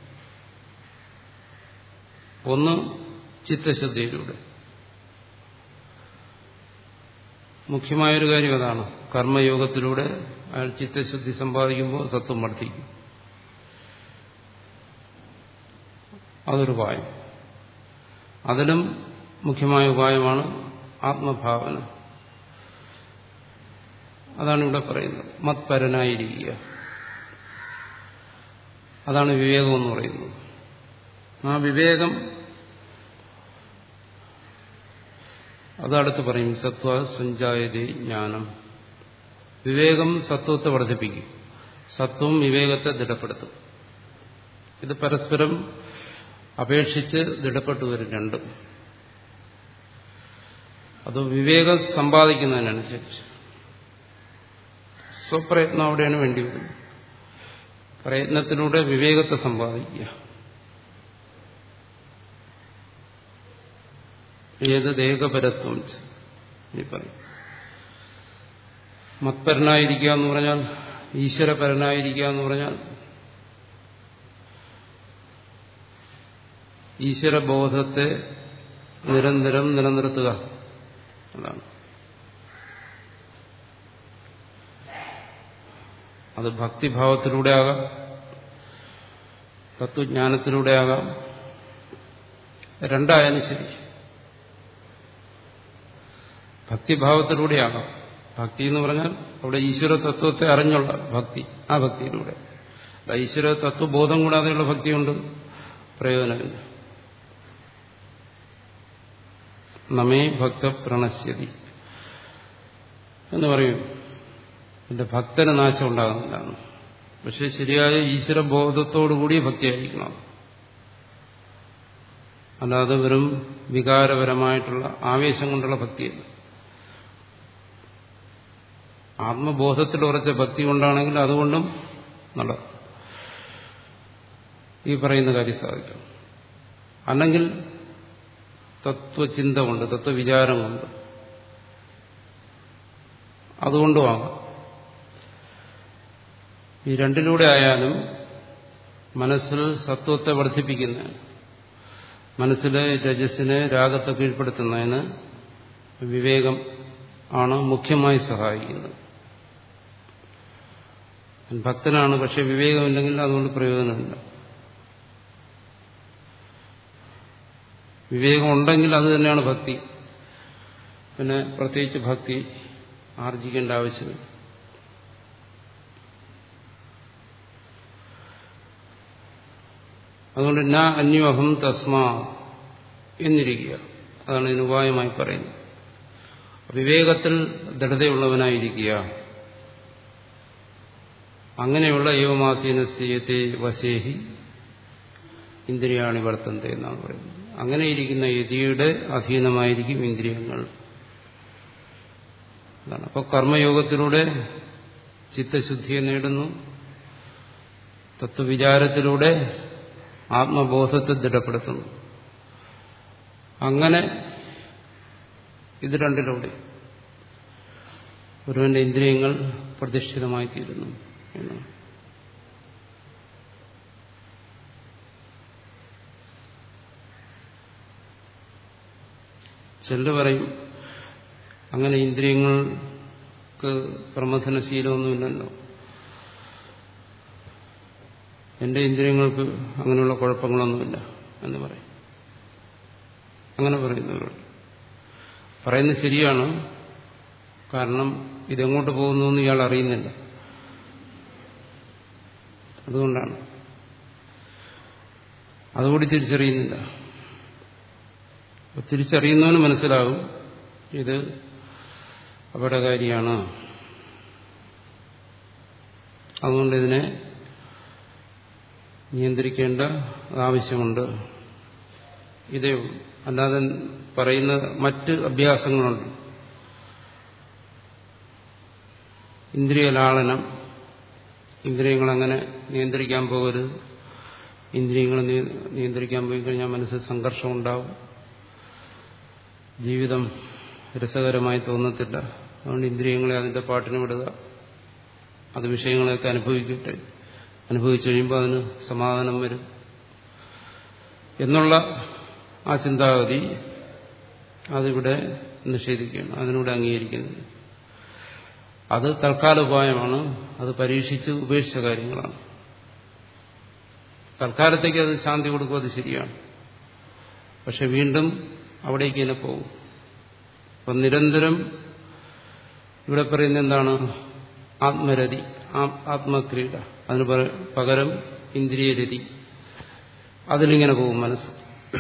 ഒന്ന് ചിത്തശുദ്ധിയിലൂടെ മുഖ്യമായൊരു കാര്യം അതാണ് കർമ്മയോഗത്തിലൂടെ അയാൾ ചിത്തശുദ്ധി സമ്പാദിക്കുമ്പോൾ സത്വം വർദ്ധിക്കും അതൊരു ഉപായം അതിലും മുഖ്യമായ ഉപായമാണ് ആത്മഭാവന അതാണ് ഇവിടെ പറയുന്നത് മത്പരനായിരിക്കുക അതാണ് വിവേകം എന്ന് പറയുന്നത് ആ വിവേകം അതടുത്ത് പറയും സത്വ സഞ്ചായതേ ജ്ഞാനം വിവേകം സത്വത്തെ വർദ്ധിപ്പിക്കും സത്വം വിവേകത്തെ ദൃഢപ്പെടുത്തും ഇത് പരസ്പരം അപേക്ഷിച്ച് ദൃഢപ്പെട്ടു വരും രണ്ടും അത് വിവേകം സമ്പാദിക്കുന്നതിനനുസരിച്ച് സ്വപ്രയത്നം അവിടെയാണ് വേണ്ടി വരുന്നത് പ്രയത്നത്തിലൂടെ വിവേകത്തെ സമ്പാദിക്കുക ഏത് ദേഹപരത്വം ഈ പറയും മത്പരനായിരിക്കുക എന്ന് പറഞ്ഞാൽ ഈശ്വരപരനായിരിക്കുക എന്ന് പറഞ്ഞാൽ ഈശ്വരബോധത്തെ നിരന്തരം നിലനിർത്തുക അതാണ് അത് ഭക്തിഭാവത്തിലൂടെ ആകാം തത്വജ്ഞാനത്തിലൂടെ ആകാം രണ്ടായാലും ശരി ഭക്തിഭാവത്തിലൂടെയാകാം ഭക്തി എന്ന് പറഞ്ഞാൽ അവിടെ ഈശ്വര തത്വത്തെ അറിഞ്ഞുള്ള ഭക്തി ആ ഭക്തിയിലൂടെ ഈശ്വര തത്വബോധം കൂടാതെയുള്ള ഭക്തിയുണ്ട് പ്രയോജനമില്ല നമേ ഭക്ത പ്രണശ്യതി എന്ന് പറയും എന്റെ ഭക്തന് നാശം ഉണ്ടാകുന്നില്ല പക്ഷെ ശരിയായ ഈശ്വരബോധത്തോടുകൂടി ഭക്തിയായിരിക്കണം അല്ലാതെ വെറും വികാരപരമായിട്ടുള്ള ആവേശം കൊണ്ടുള്ള ഭക്തിയല്ല ആത്മബോധത്തിൽ ഉറച്ച ഭക്തി കൊണ്ടാണെങ്കിൽ അതുകൊണ്ടും നല്ല ഈ പറയുന്ന കാര്യം സാധിക്കും അല്ലെങ്കിൽ തത്വചിന്ത കൊണ്ട് തത്വവിചാരം കൊണ്ട് അതുകൊണ്ടുമാകാം ഈ രണ്ടിലൂടെ ആയാലും മനസ്സിൽ സത്വത്തെ വർദ്ധിപ്പിക്കുന്ന മനസ്സിലെ രജസ്സിനെ രാഗത്തെ കീഴ്പ്പെടുത്തുന്നതിന് വിവേകം ആണ് മുഖ്യമായി സഹായിക്കുന്നത് ഭക്തനാണ് പക്ഷെ വിവേകമില്ലെങ്കിൽ അതുകൊണ്ട് പ്രയോജനമില്ല വിവേകം ഉണ്ടെങ്കിൽ അത് തന്നെയാണ് ഭക്തി പിന്നെ പ്രത്യേകിച്ച് ഭക്തി ആർജിക്കേണ്ട ആവശ്യമില്ല അതുകൊണ്ട് ന അന്യോഹം തസ്മാ എന്നിരിക്കുക അതാണ് ഇതിന് ഉപായമായി പറയുന്നത് വിവേകത്തിൽ ദൃഢതയുള്ളവനായിരിക്കുക അങ്ങനെയുള്ള ഏവമാസീനസ്യത്തെ വശേഹി ഇന്ദ്രിയാണി വർത്തന്ത എന്നാണ് പറയുന്നത് അങ്ങനെ ഇരിക്കുന്ന യതിയുടെ അധീനമായിരിക്കും ഇന്ദ്രിയങ്ങൾ അതാണ് അപ്പോൾ കർമ്മയോഗത്തിലൂടെ ചിത്തശുദ്ധിയെ നേടുന്നു തത്വവിചാരത്തിലൂടെ ആത്മബോധത്തെ ദൃഢപ്പെടുത്തുന്നു അങ്ങനെ ഇത് രണ്ടിലൂടെ ഒരുവന്റെ ഇന്ദ്രിയങ്ങൾ പ്രതിഷ്ഠിതമായി തീരുന്നു എന്നാണ് ചിലർ പറയും അങ്ങനെ ഇന്ദ്രിയങ്ങൾക്ക് പ്രമഥനശീലമൊന്നുമില്ലല്ലോ എന്റെ ഇന്ദ്രിയങ്ങൾക്ക് അങ്ങനെയുള്ള കുഴപ്പങ്ങളൊന്നുമില്ല എന്ന് പറയും അങ്ങനെ പറയുന്നവരുണ്ട് പറയുന്നത് ശരിയാണ് കാരണം ഇതെങ്ങോട്ട് പോകുന്നു എന്ന് ഇയാൾ അറിയുന്നില്ല അതുകൊണ്ടാണ് അതുകൂടി തിരിച്ചറിയുന്നില്ല തിരിച്ചറിയുന്നവന് മനസ്സിലാകും ഇത് അപകടകാരിയാണ് അതുകൊണ്ട് ഇതിനെ നിയന്ത്രിക്കേണ്ട ആവശ്യമുണ്ട് ഇതേ ഉള്ളൂ അല്ലാതെ പറയുന്ന മറ്റ് അഭ്യാസങ്ങളുണ്ട് ഇന്ദ്രിയലാളനം ഇന്ദ്രിയങ്ങളങ്ങനെ നിയന്ത്രിക്കാൻ പോകരുത് ഇന്ദ്രിയങ്ങൾ നിയന്ത്രിക്കാൻ പോയി കഴിഞ്ഞാൽ മനസ്സിൽ സംഘർഷം ഉണ്ടാവും ജീവിതം രസകരമായി തോന്നത്തില്ല അതുകൊണ്ട് ഇന്ദ്രിയങ്ങളെ അതിന്റെ പാട്ടിന് വിടുക അത് വിഷയങ്ങളെയൊക്കെ അനുഭവിക്കട്ടെ അനുഭവിച്ചു കഴിയുമ്പോൾ അതിന് സമാധാനം വരും എന്നുള്ള ആ ചിന്താഗതി അതിവിടെ നിഷേധിക്കുകയാണ് അതിനൂടെ അംഗീകരിക്കുന്നില്ല അത് തൽക്കാല ഉപായമാണ് അത് പരീക്ഷിച്ച് ഉപേക്ഷിച്ച കാര്യങ്ങളാണ് തൽക്കാലത്തേക്ക് അത് ശാന്തി കൊടുക്കും അത് ശരിയാണ് പക്ഷെ വീണ്ടും അവിടേക്ക് തന്നെ പോകും അപ്പം നിരന്തരം ഇവിടെ പറയുന്ന എന്താണ് ആത്മരതി ആത്മക്രീഡ അതിന് പകരം ഇന്ദ്രിയരതി അതിലിങ്ങനെ പോകും മനസ്സ്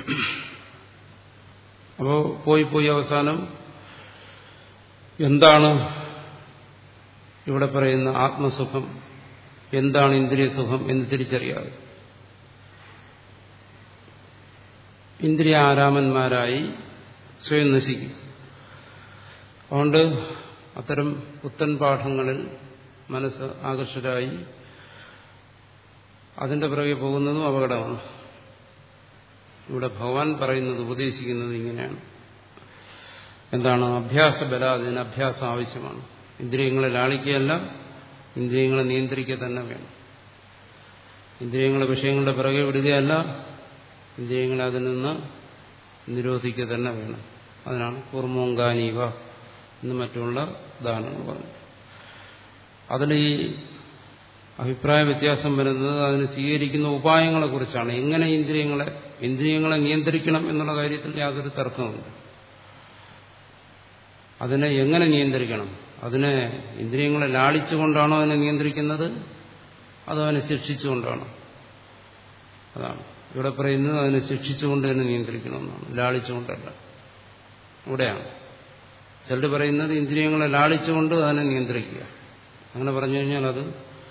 അപ്പോൾ പോയി പോയി അവസാനം എന്താണ് ഇവിടെ പറയുന്ന ആത്മസുഖം എന്താണ് ഇന്ദ്രിയ സുഖം എന്ന് തിരിച്ചറിയാതെ ഇന്ദ്രിയ ആരാമന്മാരായി സ്വയം നശിക്കും അതുകൊണ്ട് അത്തരം പുത്തൻ പാഠങ്ങളിൽ മനസ്സ് ആകർഷരായി അതിന്റെ പിറകെ പോകുന്നതും അപകടമാണ് ഇവിടെ ഭഗവാൻ പറയുന്നത് ഉപദേശിക്കുന്നത് ഇങ്ങനെയാണ് എന്താണ് അഭ്യാസ ബല അതിന് അഭ്യാസം ആവശ്യമാണ് ഇന്ദ്രിയങ്ങളെ ലാളിക്കുകയല്ല ഇന്ദ്രിയങ്ങളെ നിയന്ത്രിക്കുക തന്നെ വേണം ഇന്ദ്രിയങ്ങളെ വിഷയങ്ങളുടെ പിറകെ വിടുകയല്ല ഇന്ദ്രിയങ്ങളെ അതിൽ നിന്ന് നിരോധിക്കുക തന്നെ വേണം അതിനാണ് കൂർമോങ്കാനീവ എന്ന് മറ്റുള്ള ഉദാഹരണങ്ങൾ പറഞ്ഞു അതിൽ ഈ അഭിപ്രായ വ്യത്യാസം വരുന്നത് അതിന് സ്വീകരിക്കുന്ന ഉപായങ്ങളെ കുറിച്ചാണ് എങ്ങനെ ഇന്ദ്രിയങ്ങളെ ഇന്ദ്രിയങ്ങളെ നിയന്ത്രിക്കണം എന്നുള്ള കാര്യത്തിൽ യാതൊരു തർക്കമുണ്ട് അതിനെ എങ്ങനെ നിയന്ത്രിക്കണം അതിനെ ഇന്ദ്രിയങ്ങളെ ലാളിച്ചുകൊണ്ടാണോ അതിനെ നിയന്ത്രിക്കുന്നത് അതോ അതിനെ ശിക്ഷിച്ചുകൊണ്ടാണോ അതാണ് ഇവിടെ പറയുന്നത് അതിനെ ശിക്ഷിച്ചുകൊണ്ട് തന്നെ നിയന്ത്രിക്കണമെന്നാണ് ലാളിച്ചുകൊണ്ടല്ല ഇവിടെയാണ് ചിലർ പറയുന്നത് ഇന്ദ്രിയങ്ങളെ ലാളിച്ചുകൊണ്ട് അതിനെ നിയന്ത്രിക്കുക അങ്ങനെ പറഞ്ഞു കഴിഞ്ഞാൽ അത്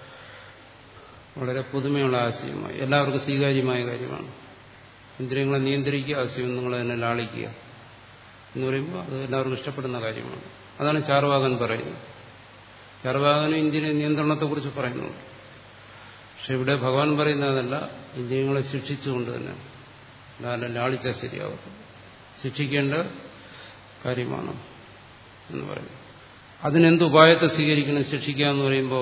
വളരെ പുതുമയുള്ള ആശയമായി എല്ലാവർക്കും സ്വീകാര്യമായ കാര്യമാണ് ഇന്ദ്രിയങ്ങളെ നിയന്ത്രിക്കുക ആശയം നിങ്ങൾ അതിനെ ലാളിക്കുക എന്ന് പറയുമ്പോൾ അത് എല്ലാവർക്കും ഇഷ്ടപ്പെടുന്ന കാര്യമാണ് അതാണ് ചാർവാകൻ പറയുന്നത് ചാർവാകനും ഇന്ത്യയിലെ നിയന്ത്രണത്തെക്കുറിച്ച് പറയുന്നു പക്ഷെ ഇവിടെ ഭഗവാൻ പറയുന്നതല്ല ഇന്ദ്രിയങ്ങളെ ശിക്ഷിച്ചുകൊണ്ട് തന്നെ അല്ലാതെ ലാളിച്ചാൽ ശരിയാവത്തില്ല ശിക്ഷിക്കേണ്ട കാര്യമാണ് എന്ന് പറയും അതിനെന്ത് ഉപായത്തെ സ്വീകരിക്കണം ശിക്ഷിക്കുക എന്ന് പറയുമ്പോൾ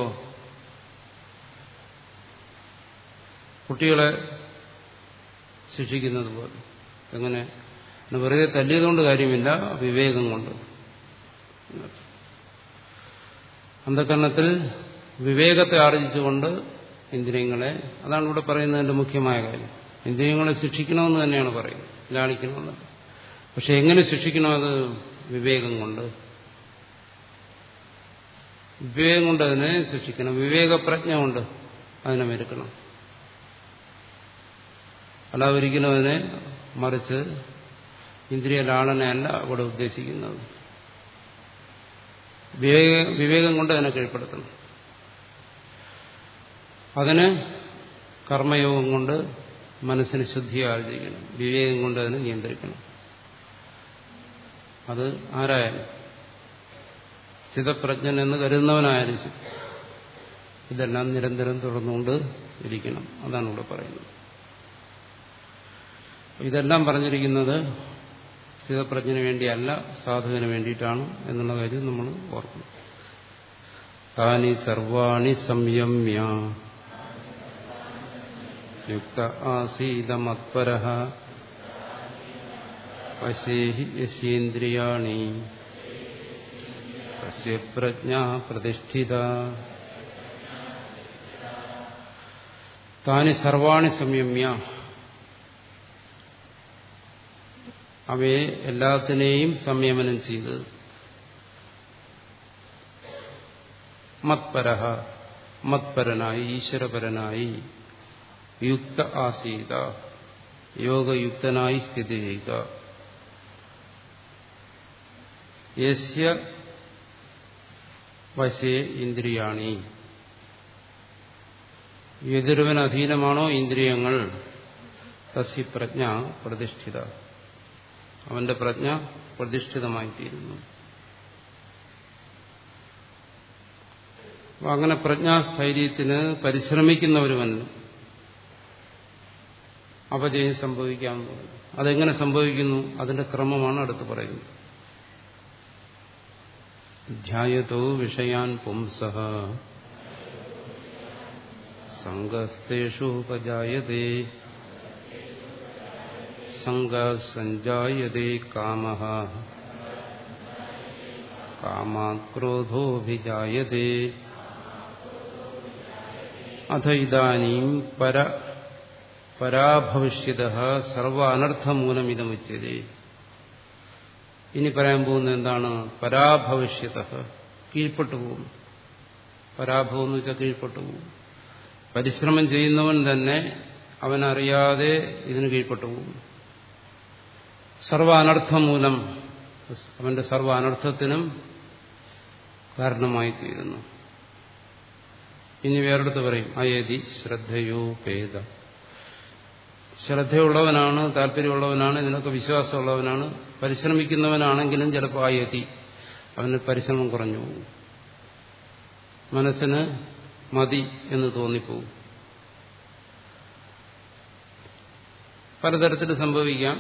കുട്ടികളെ ശിക്ഷിക്കുന്നത് പോലെ എങ്ങനെ വെറുതെ തല്ലിയതുകൊണ്ട് കാര്യമില്ല വിവേകം കൊണ്ട് അന്ധകരണത്തിൽ വിവേകത്തെ ആർജിച്ചുകൊണ്ട് ഇന്ദ്രിയങ്ങളെ അതാണ് ഇവിടെ പറയുന്നതിന്റെ മുഖ്യമായ കാര്യം ഇന്ദ്രിയങ്ങളെ ശിക്ഷിക്കണമെന്ന് തന്നെയാണ് പറയുന്നത് ലാളിക്കണമെന്ന് പക്ഷെ എങ്ങനെ ശിക്ഷിക്കണം അത് വിവേകം കൊണ്ട് വിവേകം കൊണ്ട് അതിനെ ശിക്ഷിക്കണം വിവേകപ്രജ്ഞ കൊണ്ട് അതിനെ മെരുക്കണം അല്ലാതെ ഒരിക്കലും അതിനെ മറിച്ച് ഇന്ദ്രിയ ലാളനയല്ല ഇവിടെ ഉദ്ദേശിക്കുന്നത് വിവേക വിവേകം കൊണ്ട് അതിനെ കീഴ്പ്പെടുത്തണം അതിന് കർമ്മയോഗം കൊണ്ട് മനസ്സിന് ശുദ്ധി ആർജിക്കണം വിവേകം കൊണ്ട് അതിനെ നിയന്ത്രിക്കണം അത് ആരായാലും സ്ഥിതപ്രജ്ഞൻ എന്ന് കരുതുന്നവനായാലും ശരി ഇതെല്ലാം നിരന്തരം തുടർന്നുകൊണ്ട് ഇരിക്കണം അതാണ് ഇവിടെ പറയുന്നത് ഇതെല്ലാം പറഞ്ഞിരിക്കുന്നത് സ്ഥിതപ്രജ്ഞന് വേണ്ടിയല്ല സാധുവിന് വേണ്ടിയിട്ടാണ് എന്നുള്ള കാര്യം നമ്മൾ ഓർക്കണം താനി സർവാണി സംയമ്യ യുക്ത ആസീതമത്പര വശേഹി യശീന്ദ്രിയാണി തസ്യ പ്രജ്ഞ പ്രതിഷ്ഠിത താനി സർവാണി സംയമ്യ അവയെ എല്ലാത്തിനെയും സംയമനം ചെയ്ത് മത്പരഹ മത്പരനായി ഈശ്വരപരനായി യുക്ത ആസീത യോഗയുക്തനായി സ്ഥിതി ചെയ്യുക യസ്യ വശേ ഇന്ദ്രിയാണി എതിരുവൻ അധീനമാണോ ഇന്ദ്രിയങ്ങൾ തസ്യ പ്രജ്ഞ പ്രതിഷ്ഠിത അവന്റെ പ്രജ്ഞ പ്രതിഷ്ഠിതമായിത്തീരുന്നു അപ്പൊ അങ്ങനെ പ്രജ്ഞാസ്ഥൈര്യത്തിന് പരിശ്രമിക്കുന്നവരുമല്ല അപജയം സംഭവിക്കാമെന്ന് പറഞ്ഞു അതെങ്ങനെ സംഭവിക്കുന്നു അതിന്റെ ക്രമമാണ് അടുത്ത് പറയുന്നത് ധ്യായതോ വിഷയാൻ പുംസഃ സംഗസ്തേഷുപജായതേ സംഗസഞ്ജായതേ കാമഃ കാമാത് ക്രോധോഭിജായതേ അഥ ഇതാനീം പര പരാഭവിഷ്യത സർവ അനർത്ഥമൂലമിതമുച്ചതേ ഇനി പറയാൻ പോകുന്നത് എന്താണ് പരാഭവിഷ്യത കീഴ്പ്പെട്ടു പോകും പരാഭവം എന്ന് വെച്ചാൽ കീഴ്പ്പെട്ടു പോകും പരിശ്രമം ചെയ്യുന്നവൻ തന്നെ അവനറിയാതെ ഇതിന് കീഴ്പ്പെട്ടു പോകും സർവ അനർത്ഥം മൂലം അവന്റെ സർവ അനർത്ഥത്തിനും കാരണമായി തീരുന്നു ഇനി വേറെടുത്ത് പറയും അയതി ശ്രദ്ധയോ പേദ ശ്രദ്ധയുള്ളവനാണ് താല്പര്യമുള്ളവനാണ് ഇതിനൊക്കെ വിശ്വാസമുള്ളവനാണ് പരിശ്രമിക്കുന്നവനാണെങ്കിലും ചിലപ്പോൾ അയതി അവന് പരിശ്രമം കുറഞ്ഞു പോകും മനസ്സിന് മതി എന്ന് തോന്നിപ്പോകും പലതരത്തിൽ സംഭവിക്കാം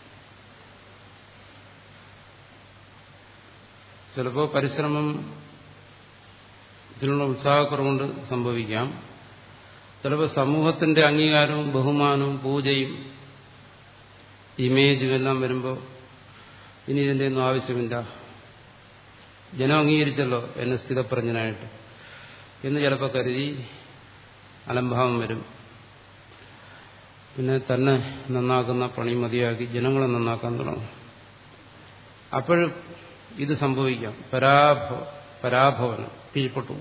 ചിലപ്പോൾ പരിശ്രമം ഇതിനുള്ള ഉത്സാഹക്കുറവുകൊണ്ട് സംഭവിക്കാം ചിലപ്പോൾ സമൂഹത്തിന്റെ അംഗീകാരവും ബഹുമാനവും പൂജയും ഇമേജും എല്ലാം വരുമ്പോൾ ഇനി ഇതിൻ്റെ ഒന്നും ആവശ്യമില്ല ജനം അംഗീകരിച്ചല്ലോ എന്നെ സ്ഥിതപ്രജ്ഞനായിട്ട് എന്ന് ചിലപ്പോൾ കരുതി അലംഭാവം വരും പിന്നെ തന്നെ നന്നാക്കുന്ന പണി മതിയാക്കി ജനങ്ങളെ നന്നാക്കാൻ തുടങ്ങും അപ്പോഴും ഇത് സംഭവിക്കാം പരാഭവ പരാഭവനം കീഴ്പ്പെട്ടു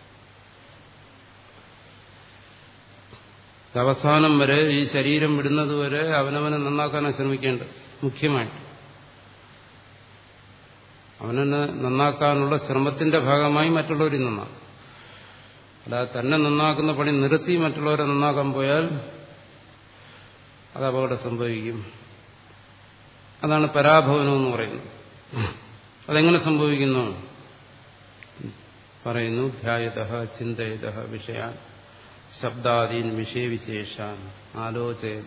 അവസാനം വരെ ഈ ശരീരം വിടുന്നതുവരെ അവനവനെ നന്നാക്കാനാണ് ശ്രമിക്കേണ്ടത് മുഖ്യമായിട്ട് അവനെ നന്നാക്കാനുള്ള ശ്രമത്തിന്റെ ഭാഗമായി മറ്റുള്ളവരെ നന്നാക്കും അല്ലാതെ തന്നെ നന്നാക്കുന്ന പണി നിർത്തി മറ്റുള്ളവരെ നന്നാക്കാൻ പോയാൽ അത് അപകടം സംഭവിക്കും അതാണ് പരാഭവനം എന്ന് പറയുന്നത് അതെങ്ങനെ സംഭവിക്കുന്നു പറയുന്നു ധ്യായത ചിന്തയത വിഷയാൻ ശബ്ദാദീൻ വിഷയവിശേഷാൻ ആലോചയത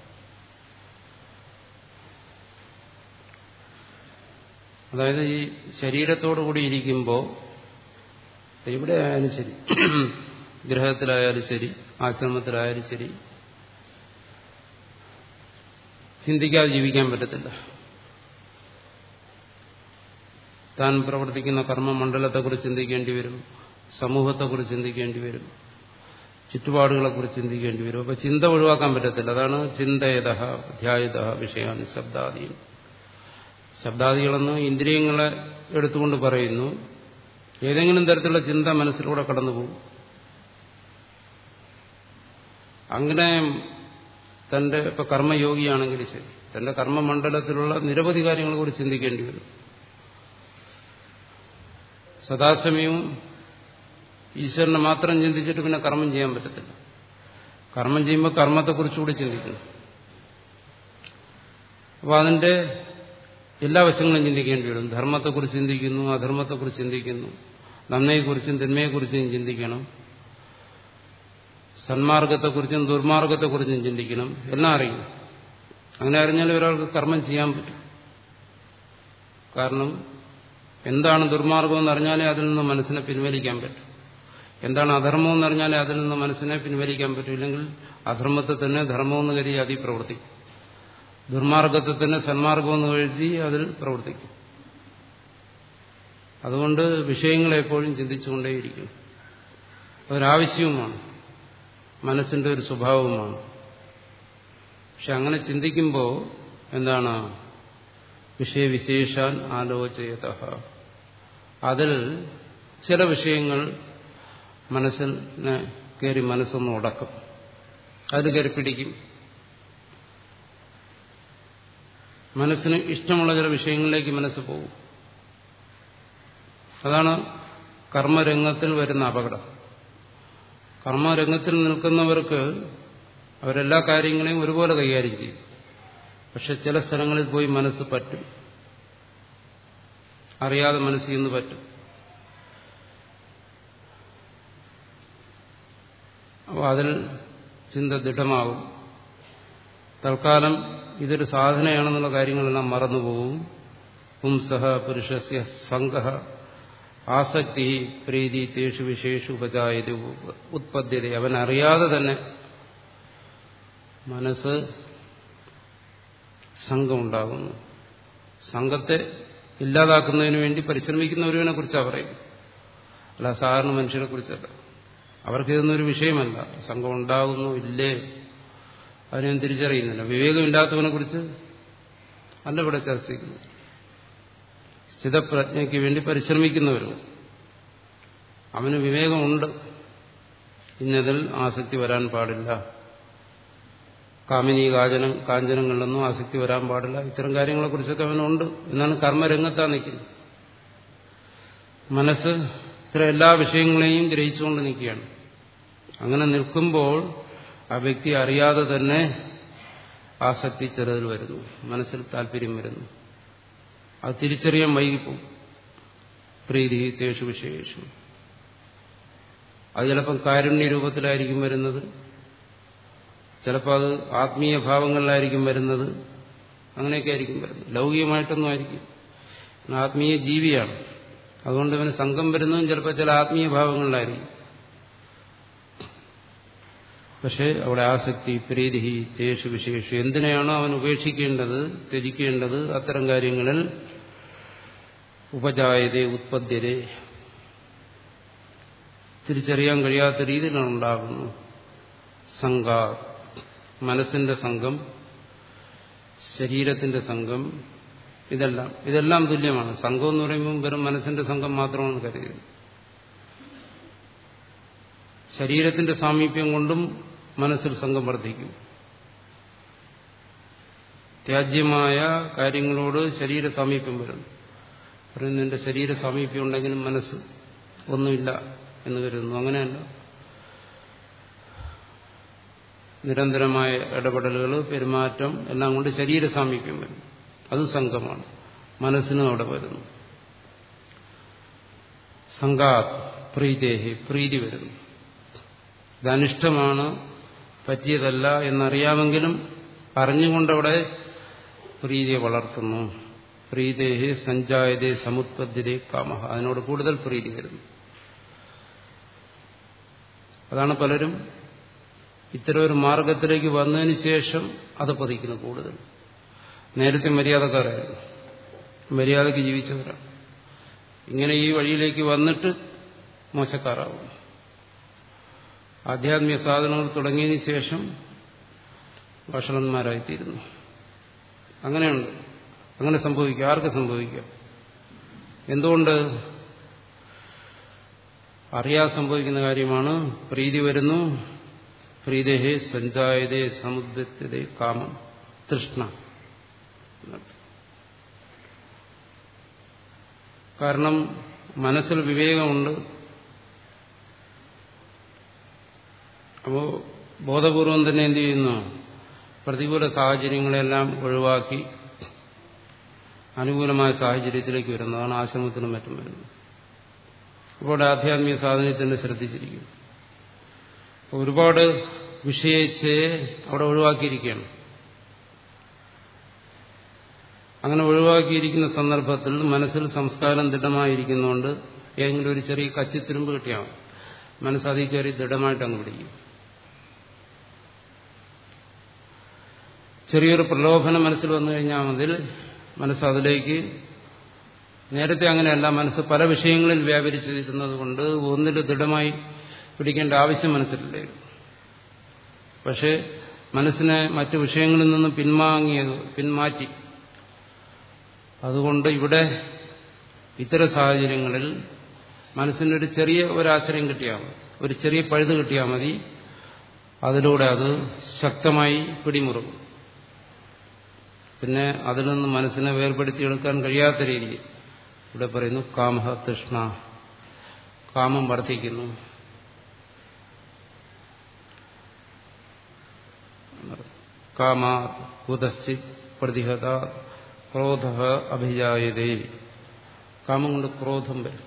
അതായത് ഈ ശരീരത്തോടുകൂടി ഇരിക്കുമ്പോൾ എവിടെ ആയാലും ശരി ഗ്രഹത്തിലായാലും ശരി ആശ്രമത്തിലായാലും ശരി ചിന്തിക്കാതെ ജീവിക്കാൻ പറ്റത്തില്ല താൻ പ്രവർത്തിക്കുന്ന കർമ്മമണ്ഡലത്തെക്കുറിച്ച് ചിന്തിക്കേണ്ടി വരും സമൂഹത്തെക്കുറിച്ച് ചിന്തിക്കേണ്ടി വരും ചുറ്റുപാടുകളെക്കുറിച്ച് ചിന്തിക്കേണ്ടി വരും അപ്പൊ ചിന്ത ഒഴിവാക്കാൻ പറ്റത്തില്ല അതാണ് ചിന്തയത ധ്യായത വിഷയാൻ ശബ്ദാദിയും ശബ്ദാദികളെന്ന് ഇന്ദ്രിയങ്ങളെ എടുത്തുകൊണ്ട് പറയുന്നു ഏതെങ്കിലും തരത്തിലുള്ള ചിന്ത മനസ്സിലൂടെ കടന്നുപോകും അങ്ങനെ തന്റെ ഇപ്പൊ കർമ്മയോഗിയാണെങ്കിൽ ശരി തന്റെ കർമ്മമണ്ഡലത്തിലുള്ള നിരവധി കാര്യങ്ങളെ കുറിച്ച് ചിന്തിക്കേണ്ടി വരും സദാസമയവും ഈശ്വരനെ മാത്രം ചിന്തിച്ചിട്ട് പിന്നെ കർമ്മം ചെയ്യാൻ പറ്റത്തില്ല കർമ്മം ചെയ്യുമ്പോൾ കർമ്മത്തെക്കുറിച്ചുകൂടി ചിന്തിക്കണം അപ്പോൾ അതിന്റെ എല്ലാ വശങ്ങളും ചിന്തിക്കേണ്ടി വരും ധർമ്മത്തെക്കുറിച്ച് ചിന്തിക്കുന്നു അധർമ്മത്തെക്കുറിച്ച് ചിന്തിക്കുന്നു നന്മയെക്കുറിച്ചും തിന്മയെക്കുറിച്ചും ചിന്തിക്കണം സന്മാർഗത്തെക്കുറിച്ചും ദുർമാർഗത്തെക്കുറിച്ചും ചിന്തിക്കണം എല്ലാം അറിയണം അങ്ങനെ അറിഞ്ഞാൽ ഒരാൾക്ക് കർമ്മം ചെയ്യാൻ പറ്റും കാരണം എന്താണ് ദുർമാർഗം എന്നറിഞ്ഞാലേ അതിൽ നിന്ന് മനസ്സിനെ പിൻവലിക്കാൻ പറ്റും എന്താണ് അധർമ്മം എന്നറിഞ്ഞാലേ അതിൽ നിന്ന് മനസ്സിനെ പിൻവലിക്കാൻ പറ്റും ഇല്ലെങ്കിൽ അധർമ്മത്തെ തന്നെ ധർമ്മമെന്ന് കരുതി അതിൽ പ്രവർത്തിക്കും ദുർമാർഗത്തെ തന്നെ സന്മാർഗമെന്ന് കരുതി അതിൽ പ്രവർത്തിക്കും അതുകൊണ്ട് വിഷയങ്ങളെ എപ്പോഴും ചിന്തിച്ചുകൊണ്ടേയിരിക്കും അതൊരാവശ്യവുമാണ് മനസ്സിന്റെ ഒരു സ്വഭാവമാണ് പക്ഷെ അങ്ങനെ ചിന്തിക്കുമ്പോൾ എന്താണ് വിഷയവിശേഷാൻ ആലോചയത അതിൽ ചില വിഷയങ്ങൾ മനസ്സിനെ കയറി മനസ്സൊന്ന് ഉടക്കും അതിൽ കയറി പിടിക്കും മനസ്സിന് ഇഷ്ടമുള്ള ചില വിഷയങ്ങളിലേക്ക് മനസ്സ് പോകും അതാണ് കർമ്മരംഗത്തിൽ വരുന്ന അപകടം കർമ്മരംഗത്തിൽ നിൽക്കുന്നവർക്ക് അവരെല്ലാ കാര്യങ്ങളെയും ഒരുപോലെ കൈകാര്യം ചെയ്യും പക്ഷെ ചില സ്ഥലങ്ങളിൽ പോയി മനസ്സ് പറ്റും അറിയാതെ മനസ്സിൽ നിന്ന് പറ്റും അപ്പോൾ അതിൽ ചിന്ത ദൃഢമാകും തൽക്കാലം ഇതൊരു സാധനയാണെന്നുള്ള കാര്യങ്ങളെല്ലാം മറന്നുപോകും പുംസഹ പുരുഷസ്യ സംഘ ആസക്തി പ്രീതി തേഷു വിശേഷു ഉപജായത ഉത്പദ്ധ്യത അവൻ അറിയാതെ തന്നെ മനസ്സ് സംഘമുണ്ടാകുന്നു സംഘത്തെ ഇല്ലാതാക്കുന്നതിന് വേണ്ടി പരിശ്രമിക്കുന്നവരുവിനെ കുറിച്ചാണ് പറയുന്നത് അല്ല സാധാരണ മനുഷ്യരെ കുറിച്ചല്ല അവർക്ക് ഇതൊന്നൊരു വിഷയമല്ല സംഘം ഉണ്ടാകുന്നു ഇല്ലേ അതിനെ തിരിച്ചറിയുന്നില്ല വിവേകമില്ലാത്തവനെ കുറിച്ച് അല്ല ഇവിടെ ചർച്ച ചെയ്യുന്നു സ്ഥിതപ്രജ്ഞയ്ക്ക് വേണ്ടി പരിശ്രമിക്കുന്നവരും അവന് വിവേകമുണ്ട് ഇന്നതിൽ ആസക്തി വരാൻ പാടില്ല കാമിനി കാചനം കാഞ്ചനങ്ങളിലൊന്നും ആസക്തി വരാൻ പാടില്ല ഇത്തരം കാര്യങ്ങളെക്കുറിച്ചൊക്കെ അവനുണ്ട് എന്നാണ് കർമ്മരംഗത്താ നിൽക്കുന്നത് മനസ്സ് ഇത്തരം എല്ലാ വിഷയങ്ങളെയും ഗ്രഹിച്ചുകൊണ്ട് നിൽക്കുകയാണ് അങ്ങനെ നിൽക്കുമ്പോൾ ആ വ്യക്തി അറിയാതെ തന്നെ ആസക്തി ചെറുതിൽ വരുന്നു മനസ്സിൽ താല്പര്യം വരുന്നു അത് തിരിച്ചറിയാൻ വൈകിപ്പോവും പ്രീതി തേഷു വിഷയേഷു അത് ചിലപ്പം കാരുണ്യ രൂപത്തിലായിരിക്കും വരുന്നത് ചിലപ്പോൾ അത് ആത്മീയ ഭാവങ്ങളിലായിരിക്കും വരുന്നത് അങ്ങനെയൊക്കെ ആയിരിക്കും വരുന്നത് ലൗകികമായിട്ടൊന്നും ആയിരിക്കും ആത്മീയ ജീവിയാണ് അതുകൊണ്ട് ഇവന് സംഘം വരുന്നതും ചിലപ്പോൾ ചില ആത്മീയ ഭാവങ്ങളിലായിരിക്കും പക്ഷേ അവിടെ ആസക്തി പ്രീതി തേഷു വിശേഷു എന്തിനെയാണോ അവൻ ഉപേക്ഷിക്കേണ്ടത് ത്യജിക്കേണ്ടത് അത്തരം കാര്യങ്ങളിൽ ഉപജായത ഉത്പദ്ധ്യത തിരിച്ചറിയാൻ കഴിയാത്ത രീതിയിലാണ് ഉണ്ടാകുന്നു സംഘ മനസ്സിന്റെ സംഘം ശരീരത്തിന്റെ സംഘം ഇതെല്ലാം ഇതെല്ലാം തുല്യമാണ് സംഘം എന്ന് പറയുമ്പോൾ വെറും മനസ്സിന്റെ സംഘം മാത്രമാണ് കരുതുന്നത് ശരീരത്തിന്റെ സാമീപ്യം കൊണ്ടും മനസ്സിൽ സംഘം വർദ്ധിക്കും ത്യാജ്യമായ കാര്യങ്ങളോട് ശരീര സാമീപ്യം വരുന്നു പറയുന്നു എന്റെ ശരീര സാമീപ്യം ഉണ്ടെങ്കിലും മനസ്സ് ഒന്നുമില്ല എന്ന് കരുതുന്നു അങ്ങനെയല്ല നിരന്തരമായ ഇടപെടലുകൾ പെരുമാറ്റം എല്ലാം കൊണ്ട് ശരീര സാമീപ്യം വരും അത് സംഘമാണ് മനസ്സിനും അവിടെ വരുന്നു സംഘാ പ്രീതേഹി പ്രീതി വരുന്നു ഇത് അനിഷ്ടമാണ് പറ്റിയതല്ല എന്നറിയാമെങ്കിലും അറിഞ്ഞുകൊണ്ടവിടെ പ്രീതിയെ വളർത്തുന്നു പ്രീതേഹി സഞ്ചായതേ സമുത്പദ്ധ്യതേ കാമ അതിനോട് കൂടുതൽ പ്രീതി വരുന്നു അതാണ് പലരും ഇത്തരം ഒരു മാർഗത്തിലേക്ക് വന്നതിന് ശേഷം അത് പതിക്കുന്നു കൂടുതൽ നേരത്തെ മര്യാദക്കാരായിരുന്നു മര്യാദക്ക് ജീവിച്ചവരാണ് ഇങ്ങനെ ഈ വഴിയിലേക്ക് വന്നിട്ട് മോശക്കാരാകും ആധ്യാത്മിക സാധനങ്ങൾ തുടങ്ങിയതിന് ശേഷം ഭക്ഷണന്മാരായിത്തീരുന്നു അങ്ങനെയുണ്ട് അങ്ങനെ സംഭവിക്കുക ആർക്ക് സംഭവിക്കാം എന്തുകൊണ്ട് അറിയാതെ സംഭവിക്കുന്ന കാര്യമാണ് പ്രീതി വരുന്നു പ്രീതേഹേ സഞ്ചായതേ സമുദ്രത്തിലെ കാമം തൃഷ്ണ കാരണം മനസ്സിൽ വിവേകമുണ്ട് അപ്പോ ബോധപൂർവം തന്നെ എന്ത് ചെയ്യുന്നു പ്രതികൂല സാഹചര്യങ്ങളെല്ലാം ഒഴിവാക്കി അനുകൂലമായ സാഹചര്യത്തിലേക്ക് വരുന്നതാണ് ആശ്രമത്തിനും മറ്റും വരുന്നത് അപ്പോൾ ആധ്യാത്മിക സാധനത്തിൽ ശ്രദ്ധിച്ചിരിക്കും ഒരുപാട് വിഷയിച്ച് അവിടെ ഒഴിവാക്കിയിരിക്കുകയാണ് അങ്ങനെ ഒഴിവാക്കിയിരിക്കുന്ന സന്ദർഭത്തിൽ മനസ്സിൽ സംസ്കാരം ദൃഢമായിരിക്കുന്നതുകൊണ്ട് ഏതെങ്കിലും ഒരു ചെറിയ കച്ചിത്തുരുമ്പ് കിട്ടിയാൽ മനസ്സതിൽ കയറി ദൃഢമായിട്ട് അങ്ങ് പിടിക്കും ചെറിയൊരു പ്രലോഭനം മനസ്സിൽ വന്നു കഴിഞ്ഞാൽ അതിൽ മനസ്സ് അതിലേക്ക് നേരത്തെ അങ്ങനെയല്ല മനസ്സ് പല വിഷയങ്ങളിൽ വ്യാപരിച്ചിരുന്നത് കൊണ്ട് ഒന്നിൽ ദൃഢമായി പിടിക്കേണ്ട ആവശ്യം മനസ്സിലില്ലായിരുന്നു പക്ഷേ മനസ്സിനെ മറ്റു വിഷയങ്ങളിൽ നിന്ന് പിൻവാങ്ങിയത് പിന്മാറ്റി അതുകൊണ്ട് ഇവിടെ ഇത്തരം സാഹചര്യങ്ങളിൽ മനസ്സിനൊരു ചെറിയ ഒരാശ്രയം കിട്ടിയാൽ മതി ഒരു ചെറിയ പഴുത് കിട്ടിയാൽ മതി അതിലൂടെ അത് ശക്തമായി പിടിമുറുകും പിന്നെ അതിൽ നിന്ന് മനസ്സിനെ വേർപെടുത്തിയെടുക്കാൻ കഴിയാത്ത രീതിയിൽ ഇവിടെ പറയുന്നു കാമഹ തൃഷ്ണ കാമം വർദ്ധിക്കുന്നു കാമാ കുതശ്ചിത് പ്രതിഹത ക്രോധ അഭിജായതേ കാമം കൊണ്ട് ക്രോധം വരും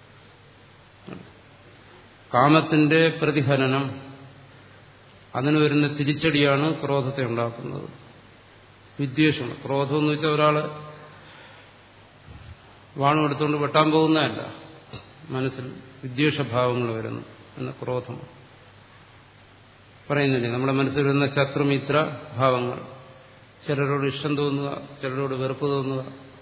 കാമത്തിന്റെ പ്രതിഫലനം അതിന് വരുന്ന തിരിച്ചടിയാണ് ക്രോധത്തെ ഉണ്ടാക്കുന്നത് വിദ്വേഷം ക്രോധം എന്ന് വെച്ചാൽ ഒരാള് വാണം എടുത്തുകൊണ്ട് വെട്ടാൻ പോകുന്നതല്ല മനസ്സിൽ വിദ്വേഷഭാവങ്ങൾ വരുന്നു എന്ന ക്രോധം പറയുന്നില്ലേ നമ്മുടെ മനസ്സിൽ വരുന്ന ശത്രുമിത്ര ഭാവങ്ങൾ ചിലരോട് ഇഷ്ടം തോന്നുക ചിലരോട് വെറുപ്പ് തോന്നുക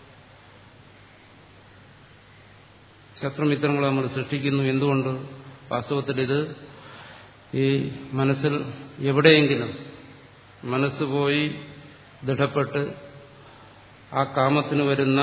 ശത്രുമിത്രങ്ങളെ നമ്മൾ സൃഷ്ടിക്കുന്നു എന്തുകൊണ്ട് വാസ്തവത്തിൽ ഇത് ഈ മനസ്സിൽ എവിടെയെങ്കിലും മനസ്സ് പോയി ദൃഢപ്പെട്ട് ആ കാമത്തിന് വരുന്ന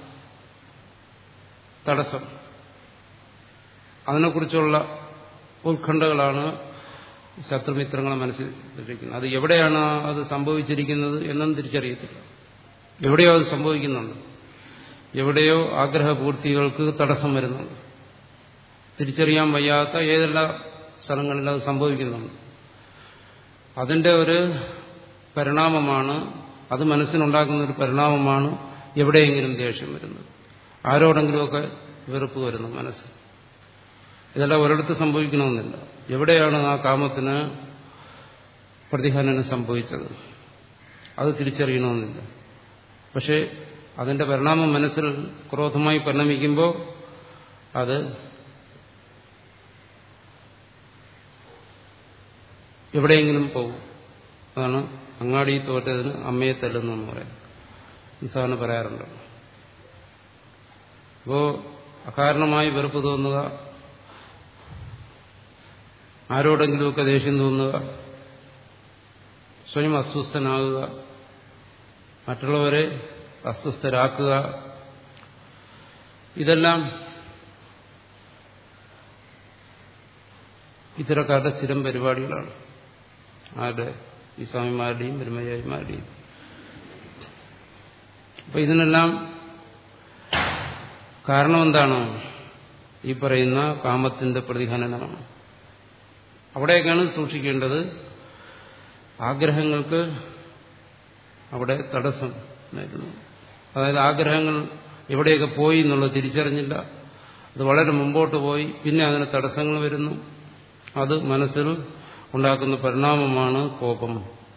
തടസ്സം അതിനെക്കുറിച്ചുള്ള ഉത്കണ്ഠകളാണ് ശത്രുമിത്രങ്ങളെ മനസ്സിൽ ഇരിക്കുന്നത് അത് എവിടെയാണ് അത് സംഭവിച്ചിരിക്കുന്നത് എന്നും തിരിച്ചറിയത്തില്ല എവിടെയോ അത് സംഭവിക്കുന്നുണ്ട് എവിടെയോ ആഗ്രഹപൂർത്തികൾക്ക് തടസ്സം വരുന്നുണ്ട് തിരിച്ചറിയാൻ വയ്യാത്ത ഏതെല്ലാം സ്ഥലങ്ങളിൽ അത് സംഭവിക്കുന്നുണ്ട് അതിന്റെ ഒരു പരിണാമമാണ് അത് മനസ്സിനുണ്ടാക്കുന്ന ഒരു പരിണാമമാണ് എവിടെയെങ്കിലും ദേഷ്യം വരുന്നത് ആരോടെങ്കിലുമൊക്കെ വെറുപ്പ് വരുന്നു മനസ്സ് ഇതെല്ലാം ഒരിടത്ത് സംഭവിക്കണമെന്നില്ല എവിടെയാണ് ആ കാമത്തിന് പ്രതിഫലനം സംഭവിച്ചത് അത് തിരിച്ചറിയണമെന്നില്ല പക്ഷേ അതിന്റെ പരിണാമം മനസ്സിൽ ക്രോധമായി പരിണമിക്കുമ്പോൾ അത് എവിടെയെങ്കിലും പോകും അതാണ് അങ്ങാടി തോറ്റതിന് അമ്മയെ തല്ലുന്നു എന്ന് പറയാം സാധാരണ പറയാറുണ്ട് അപ്പോ അകാരണമായി വെറുപ്പ് തോന്നുക ആരോടെങ്കിലുമൊക്കെ ദേഷ്യം തോന്നുക സ്വയം അസ്വസ്ഥനാകുക മറ്റുള്ളവരെ അസ്വസ്ഥരാക്കുക ഇതെല്ലാം ഇത്തരക്കാരുടെ സ്ഥിരം പരിപാടികളാണ് ആരുടെ ഈ സ്വാമിമാരുടെയും ബ്രഹ്മചാരിമാരുടെയും അപ്പൊ ഇതിനെല്ലാം കാരണം എന്താണ് ഈ പറയുന്ന കാമത്തിന്റെ പ്രതിഹനനമാണ് അവിടെയൊക്കെയാണ് സൂക്ഷിക്കേണ്ടത് ആഗ്രഹങ്ങൾക്ക് അവിടെ തടസ്സം നേരുന്നു അതായത് ആഗ്രഹങ്ങൾ എവിടെയൊക്കെ പോയി എന്നുള്ളത് തിരിച്ചറിഞ്ഞില്ല അത് വളരെ മുമ്പോട്ട് പോയി പിന്നെ അതിന് തടസ്സങ്ങൾ വരുന്നു അത് മനസ്സിൽ ഉണ്ടാക്കുന്ന പരിണാമമാണ് കോപം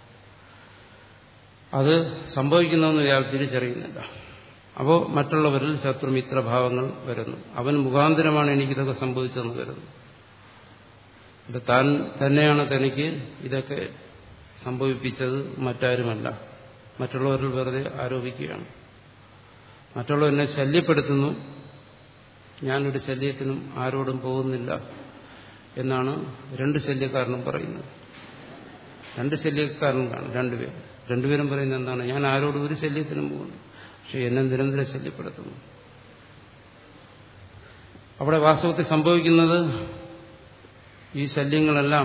അത് സംഭവിക്കുന്നതെന്ന് ഇയാൾ തിരിച്ചറിയുന്നില്ല അപ്പോൾ മറ്റുള്ളവരിൽ ശത്രുമിത്രഭാവങ്ങൾ വരുന്നു അവൻ മുഖാന്തരമാണ് എനിക്കിതൊക്കെ സംഭവിച്ചതെന്ന് കരുതുന്നു ഇത് താൻ തന്നെയാണ് തനിക്ക് ഇതൊക്കെ സംഭവിപ്പിച്ചത് മറ്റാരുമല്ല മറ്റുള്ളവരിൽ വെറുതെ ആരോപിക്കുകയാണ് മറ്റുള്ളവരെന്നെ ശല്യപ്പെടുത്തുന്നു ഞാനൊരു ശല്യത്തിനും ആരോടും പോകുന്നില്ല എന്നാണ് രണ്ട് ശല്യക്കാരനും പറയുന്നത് രണ്ട് ശല്യക്കാരനും കാണും രണ്ടുപേരും രണ്ടുപേരും പറയുന്നത് എന്താണ് ഞാൻ ആരോടും ഒരു ശല്യത്തിനും പോകുന്നു പക്ഷെ എന്നെ നിരന്തരം ശല്യപ്പെടുത്തുന്നു അവിടെ വാസ്തവത്തിൽ സംഭവിക്കുന്നത് ഈ ശല്യങ്ങളെല്ലാം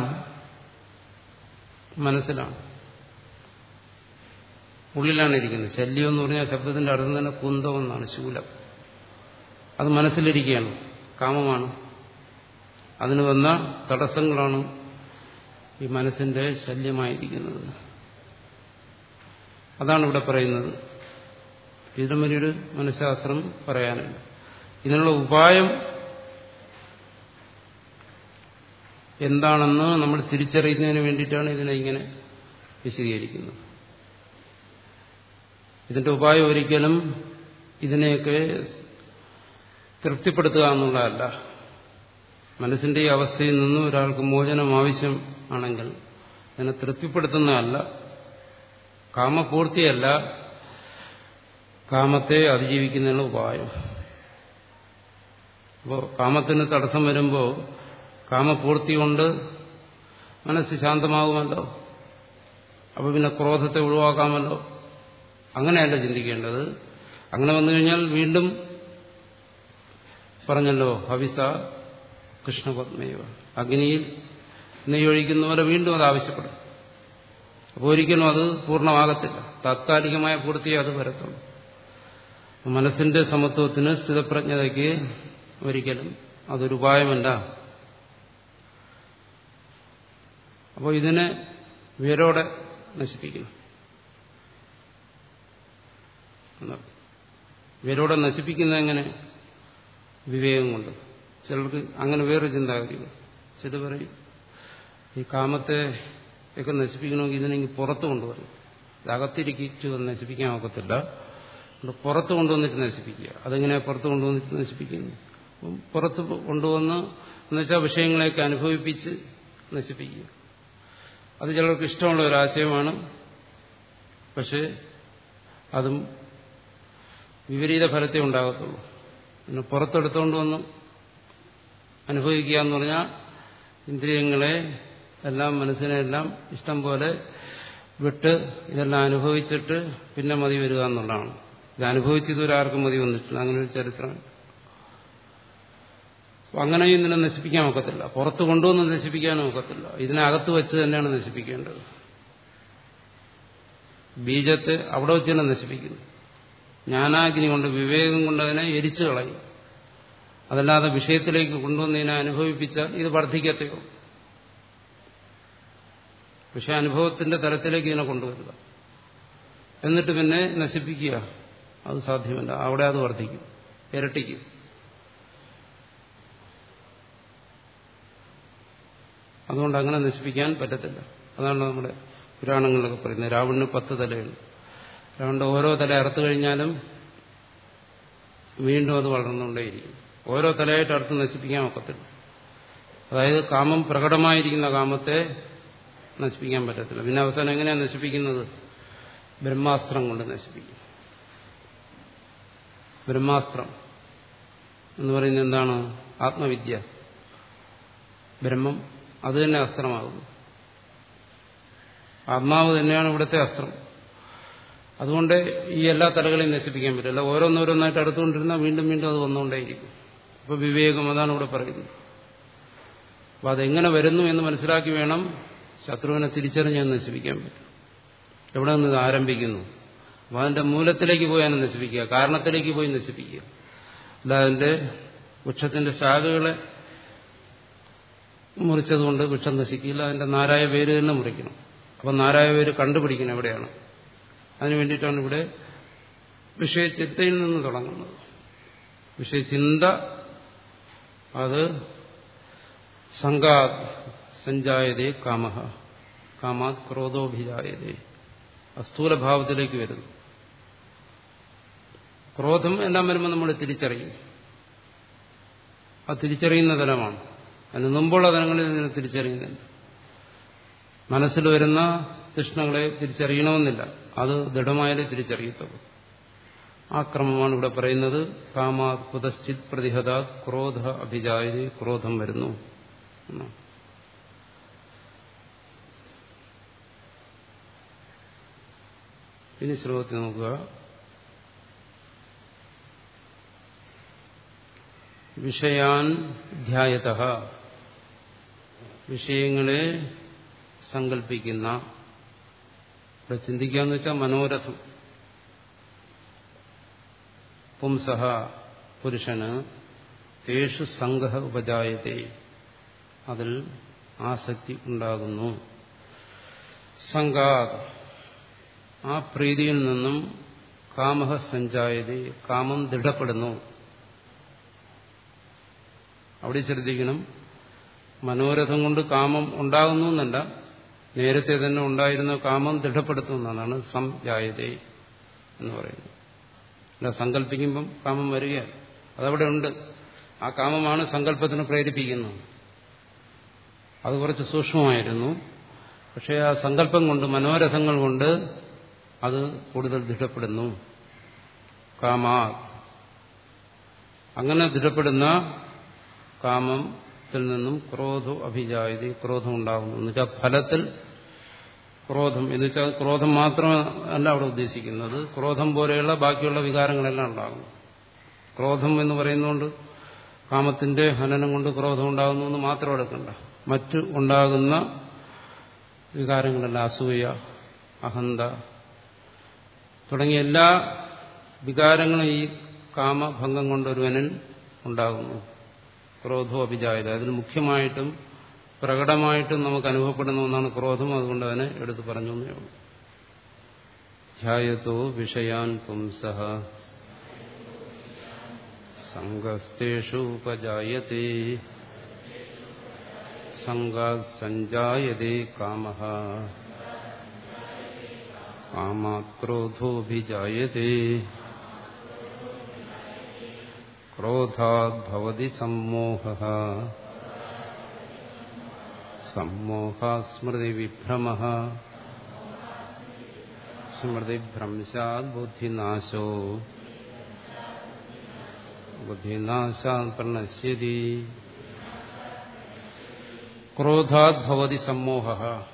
മനസ്സിലാണ് ഉള്ളിലാണ് ഇരിക്കുന്നത് ശല്യം എന്ന് പറഞ്ഞാൽ ശബ്ദത്തിന്റെ അർത്ഥം തന്നെ കുന്തം എന്നാണ് ശൂലം അത് മനസ്സിലിരിക്കുകയാണ് കാമമാണ് അതിന് വന്ന തടസ്സങ്ങളാണ് ഈ മനസ്സിന്റെ ശല്യമായിരിക്കുന്നത് അതാണ് ഇവിടെ പറയുന്നത് ഇതിനും വലിയൊരു മനഃശാസ്ത്രം പറയാനുണ്ട് ഇതിനുള്ള ഉപായം എന്താണെന്ന് നമ്മൾ തിരിച്ചറിയുന്നതിന് വേണ്ടിയിട്ടാണ് ഇതിനെ ഇങ്ങനെ വിശദീകരിക്കുന്നത് ഇതിന്റെ ഉപായം ഒരിക്കലും ഇതിനെയൊക്കെ തൃപ്തിപ്പെടുത്തുക എന്നുള്ളതല്ല മനസ്സിന്റെ ഈ അവസ്ഥയിൽ നിന്നും ഒരാൾക്ക് മോചനം ആവശ്യം ആണെങ്കിൽ അതിനെ തൃപ്തിപ്പെടുത്തുന്നതല്ല കാമപൂർത്തിയല്ല കാമത്തെ അതിജീവിക്കുന്നതിനുള്ള ഉപായം അപ്പോൾ കാമത്തിന് തടസ്സം വരുമ്പോൾ കാമപൂർത്തി കൊണ്ട് മനസ്സ് ശാന്തമാകുമല്ലോ അപ്പോൾ പിന്നെ ക്രോധത്തെ ഒഴിവാക്കാമല്ലോ അങ്ങനെയല്ല ചിന്തിക്കേണ്ടത് അങ്ങനെ വന്നു കഴിഞ്ഞാൽ വീണ്ടും പറഞ്ഞല്ലോ ഹവിസ കൃഷ്ണപത്മയവ അഗ്നിയിൽ നെയ്യൊഴിക്കുന്നവരെ വീണ്ടും അത് ആവശ്യപ്പെടും അപ്പോൾ ഒരിക്കലും അത് പൂർണ്ണമാകത്തില്ല താത്കാലികമായ പൂർത്തിയെ അത് വരത്തുള്ളൂ മനസ്സിന്റെ സമത്വത്തിന് സ്ഥിതപ്രജ്ഞതയ്ക്ക് ഒരിക്കലും അതൊരു ഉപായമല്ല അപ്പോൾ ഇതിനെ വേരോടെ നശിപ്പിക്കണം എന്നർത്ഥം ഇവരോടെ നശിപ്പിക്കുന്നത് എങ്ങനെ വിവേകം കൊണ്ട് ചിലർക്ക് അങ്ങനെ വേറൊരു ചിന്താഗതികൾ ചില പറയും ഈ കാമത്തെ ഒക്കെ നശിപ്പിക്കണമെങ്കിൽ ഇതിനെങ്കിൽ പുറത്ത് കൊണ്ടുവരണം ഇത് അകത്തിരിക്കിച്ച് നശിപ്പിക്കാൻ ഒക്കത്തില്ല അതുകൊണ്ട് പുറത്ത് കൊണ്ടുവന്നിട്ട് നശിപ്പിക്കുക അതെങ്ങനെയാ പുറത്ത് കൊണ്ടുവന്നിട്ട് നശിപ്പിക്കുന്നു അപ്പം പുറത്ത് കൊണ്ടുവന്ന് എന്നുവെച്ചാൽ വിഷയങ്ങളെയൊക്കെ അനുഭവിപ്പിച്ച് നശിപ്പിക്കുക അത് ചിലർക്ക് ഇഷ്ടമുള്ള ഒരു ആശയമാണ് പക്ഷേ അതും വിപരീത ഫലത്തെ ഉണ്ടാകത്തുള്ളൂ പിന്നെ പുറത്തെടുത്തുകൊണ്ട് വന്ന് അനുഭവിക്കുക എന്ന് പറഞ്ഞാൽ ഇന്ദ്രിയങ്ങളെ എല്ലാം മനസ്സിനെ എല്ലാം ഇഷ്ടം പോലെ വിട്ട് ഇതെല്ലാം അനുഭവിച്ചിട്ട് പിന്നെ മതി വരിക എന്നുള്ളതാണ് ഇത് അനുഭവിച്ചതുവരെ ആർക്കും മതി വന്നിട്ടില്ല അങ്ങനെ ഒരു ചരിത്രം അങ്ങനെയും ഇതിനെ നശിപ്പിക്കാൻ ഒക്കത്തില്ല പുറത്ത് കൊണ്ടുവന്ന് നശിപ്പിക്കാനും ഒക്കത്തില്ല ഇതിനകത്ത് വെച്ച് തന്നെയാണ് നശിപ്പിക്കേണ്ടത് ബീജത്തെ അവിടെ വെച്ച് തന്നെ നശിപ്പിക്കുന്നു ജ്ഞാനാഗ്നി കൊണ്ട് വിവേകം കൊണ്ട് അതിനെ എരിച്ചു കളയും അതല്ലാതെ വിഷയത്തിലേക്ക് കൊണ്ടുവന്നതിനെ അനുഭവിപ്പിച്ചാൽ ഇത് വർദ്ധിക്കത്തേ പക്ഷെ അനുഭവത്തിന്റെ തലത്തിലേക്ക് ഇതിനെ കൊണ്ടുവരിക എന്നിട്ട് പിന്നെ നശിപ്പിക്കുക അത് സാധ്യമല്ല അവിടെ അത് വർദ്ധിക്കും ഇരട്ടിക്കും അതുകൊണ്ട് അങ്ങനെ നശിപ്പിക്കാൻ പറ്റത്തില്ല അതാണ് നമ്മുടെ പുരാണങ്ങളിലൊക്കെ പറയുന്നത് രാവണിന് പത്ത് തലയുണ്ട് രാവണന്റെ ഓരോ തല അറുത്തു കഴിഞ്ഞാലും വീണ്ടും അത് വളർന്നുകൊണ്ടേയിരിക്കും ഓരോ തലയായിട്ട് അറുത്ത് നശിപ്പിക്കാൻ ഒക്കത്തില്ല അതായത് കാമം പ്രകടമായിരിക്കുന്ന കാമത്തെ നശിപ്പിക്കാൻ പറ്റത്തില്ല പിന്നെ അവസാനം എങ്ങനെയാണ് നശിപ്പിക്കുന്നത് ബ്രഹ്മാസ്ത്രം കൊണ്ട് നശിപ്പിക്കും ബ്രഹ്മാസ്ത്രം എന്ന് പറയുന്നത് എന്താണ് ആത്മവിദ്യ ബ്രഹ്മം അത് തന്നെ അസ്ത്രമാകുന്നു ആത്മാവ് തന്നെയാണ് ഇവിടുത്തെ അസ്ത്രം അതുകൊണ്ട് ഈ എല്ലാ തലകളെയും നശിപ്പിക്കാൻ പറ്റില്ല ഓരോന്നോരോന്നായിട്ട് അടുത്തുകൊണ്ടിരുന്നാൽ വീണ്ടും വീണ്ടും അത് വന്നുകൊണ്ടേയിരിക്കും അപ്പോൾ വിവേകം അതാണ് ഇവിടെ പറയുന്നത് അപ്പോൾ അതെങ്ങനെ വരുന്നു എന്ന് മനസ്സിലാക്കി വേണം ശത്രുവിനെ തിരിച്ചറിഞ്ഞ് നശിപ്പിക്കാൻ പറ്റും എവിടെ നിന്ന് ഇത് ആരംഭിക്കുന്നു അപ്പോൾ അതിന്റെ മൂലത്തിലേക്ക് പോയി അതിനെ നശിപ്പിക്കുക കാരണത്തിലേക്ക് പോയി നശിപ്പിക്കുക അല്ല അതിന്റെ വൃക്ഷത്തിന്റെ ശാഖകളെ മുറിച്ചതുകൊണ്ട് വൃക്ഷം നശിക്കില്ല അതിന്റെ നാരായ വേര് തന്നെ മുറിക്കണം അപ്പം നാരായ വേര് കണ്ടുപിടിക്കണം എവിടെയാണ് അതിനു വേണ്ടിയിട്ടാണ് ഇവിടെ വിഷയചിന്തയിൽ നിന്ന് തുടങ്ങുന്നത് വിഷയചിന്ത അത് സംഘാ സഞ്ജായതേ കാമഹ കാമാത് ക്രോധോഭിജായതേ അസ്ഥൂലഭാവത്തിലേക്ക് വരുന്നു ക്രോധം എല്ലാം വരുമ്പോൾ നമ്മൾ തിരിച്ചറിയും ആ തിരിച്ചറിയുന്ന തലമാണ് അതിന് മുമ്പുള്ള തലങ്ങളിൽ നിന്ന് തിരിച്ചറിയുന്നില്ല മനസ്സിൽ വരുന്ന തൃഷ്ണകളെ തിരിച്ചറിയണമെന്നില്ല അത് ദൃഢമായാലേ തിരിച്ചറിയത്തുള്ളൂ ആ ക്രമമാണ് ഇവിടെ പറയുന്നത് കാമാ കുതശ്ചിത് പ്രതിഹത ക്രോധ അഭിജായ ക്രോധം വരുന്നു ഇനി ശ്ലോകത്തിൽ നോക്കുക വിഷയാൻ ധ്യായത വിഷയങ്ങളെ സങ്കല്പിക്കുന്ന ഇവിടെ ചിന്തിക്കാന്ന് വെച്ചാൽ മനോരഥം പുംസഹ പുരുഷന് തേഷു സംഘ ഉപജായത്തെ അതിൽ ആസക്തി ഉണ്ടാകുന്നു സംഘാ ആ പ്രീതിയിൽ നിന്നും കാമഹ സഞ്ചായതേ കാമം ദൃഢപ്പെടുന്നു അവിടെ ശ്രദ്ധിക്കണം മനോരഥം കൊണ്ട് കാമം ഉണ്ടാകുന്നു എന്നല്ല നേരത്തെ തന്നെ ഉണ്ടായിരുന്ന കാമം ദൃഢപ്പെടുത്തുന്നതാണ് സംജായതേ എന്ന് പറയുന്നത് അല്ല സങ്കല്പിക്കുമ്പം കാമം വരികയാണ് അതവിടെ ഉണ്ട് ആ കാമമാണ് സങ്കല്പത്തിന് പ്രേരിപ്പിക്കുന്നത് അത് കുറച്ച് സൂക്ഷ്മമായിരുന്നു പക്ഷേ ആ സങ്കല്പം കൊണ്ട് മനോരഥങ്ങൾ കൊണ്ട് അത് കൂടുതൽ ദൃഢപ്പെടുന്നു കാമാ അങ്ങനെ ദൃഢപ്പെടുന്ന കാമത്തിൽ നിന്നും ക്രോധ അഭിജായതി ക്രോധം ഉണ്ടാകുന്നു എന്ന് വെച്ചാൽ ഫലത്തിൽ ക്രോധം എന്ന് വെച്ചാൽ ക്രോധം മാത്രമല്ല അവിടെ ഉദ്ദേശിക്കുന്നത് ക്രോധം പോലെയുള്ള ബാക്കിയുള്ള വികാരങ്ങളെല്ലാം ഉണ്ടാകുന്നു ക്രോധം എന്ന് പറയുന്നതുകൊണ്ട് കാമത്തിന്റെ ഹനനം കൊണ്ട് ക്രോധം ഉണ്ടാകുന്നു എന്ന് മാത്രം എടുക്കണ്ട മറ്റ് ഉണ്ടാകുന്ന വികാരങ്ങളെല്ലാം അസൂയ അഹന്ത തുടങ്ങിയ എല്ലാ വികാരങ്ങളും ഈ കാമഭംഗം കൊണ്ടൊരുവനിൽ ഉണ്ടാകുന്നു ക്രോധോ അഭിജായത അതിൽ മുഖ്യമായിട്ടും പ്രകടമായിട്ടും നമുക്ക് അനുഭവപ്പെടുന്ന ഒന്നാണ് ക്രോധം അതുകൊണ്ട് അതിനെ എടുത്തു പറഞ്ഞു എന്നേ ഉള്ളൂ ധ്യായതോ വിഷയാൻ പുംസഃ സംഗസ്തേഷു ഉപജായത്തെ സംഗാത് സഞ്ജായതേ കാമഃ കാമാത് ക്രോധോഭിജായത്തെ ക്രോധാത് ഭവതി സമ്മോഹഃ സമ്മോഹാത് സ്മൃതിവിഭ്രമഃ സ്മൃതിഭ്രംശാത് ബുദ്ധിനാശോ ബുദ്ധിനാശാത് പ്രണശ്യതി ക്രോധാത് ഭവതി സമ്മോഹ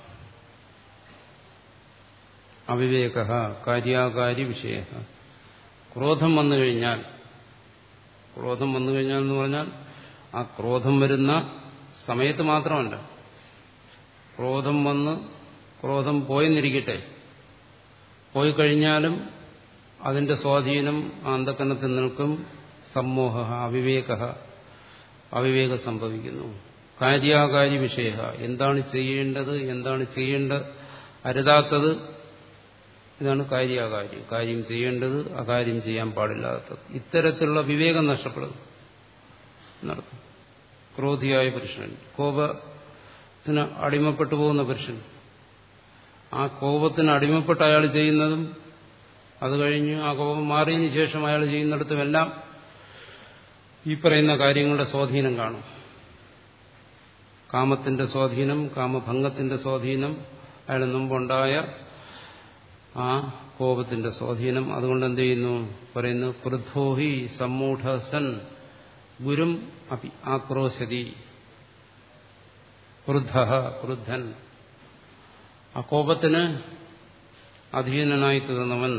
അവിവേക കാര്യാകാരി വിഷയ ക്രോധം വന്നു കഴിഞ്ഞാൽ ക്രോധം വന്നു കഴിഞ്ഞാൽ എന്ന് പറഞ്ഞാൽ ആ ക്രോധം വരുന്ന സമയത്ത് മാത്രമല്ല ക്രോധം വന്ന് ക്രോധം പോയെന്നിരിക്കട്ടെ പോയി കഴിഞ്ഞാലും അതിന്റെ സ്വാധീനം ആ അന്ധക്കരണത്തിൽ നിൽക്കും സമ്മോഹ അവിവേക അവിവേകം സംഭവിക്കുന്നു കാര്യാകാരി വിഷയ എന്താണ് ചെയ്യേണ്ടത് എന്താണ് ചെയ്യേണ്ട അരുതാത്തത് ഇതാണ് കാര്യാകാര്യം കാര്യം ചെയ്യേണ്ടത് അകാര്യം ചെയ്യാൻ പാടില്ലാത്തത് ഇത്തരത്തിലുള്ള വിവേകം നഷ്ടപ്പെടുന്നു എന്നർത്ഥം ക്രോധിയായ പുരുഷൻ കോപത്തിന് അടിമപ്പെട്ടു പോകുന്ന പുരുഷൻ ആ കോപത്തിന് അടിമപ്പെട്ട് അയാൾ ചെയ്യുന്നതും അത് കഴിഞ്ഞ് ആ കോപം മാറിയതിനു ശേഷം അയാൾ ചെയ്യുന്നിടത്തുമെല്ലാം ഈ പറയുന്ന കാര്യങ്ങളുടെ സ്വാധീനം കാണും കാമത്തിന്റെ സ്വാധീനം കാമഭംഗത്തിന്റെ സ്വാധീനം അയാൾ മുമ്പുണ്ടായ ആ കോപത്തിന്റെ സ്വാധീനം അതുകൊണ്ട് എന്ത് ചെയ്യുന്നു പറയുന്നു ക്രുദ്ധോഹി സമ്മൂഢസൻ ഗുരും അപി ആക്രോശതി ക്രുദ്ധ ക്രുദ്ധൻ ആ കോപത്തിന് അധീനനായി തീർന്നവൻ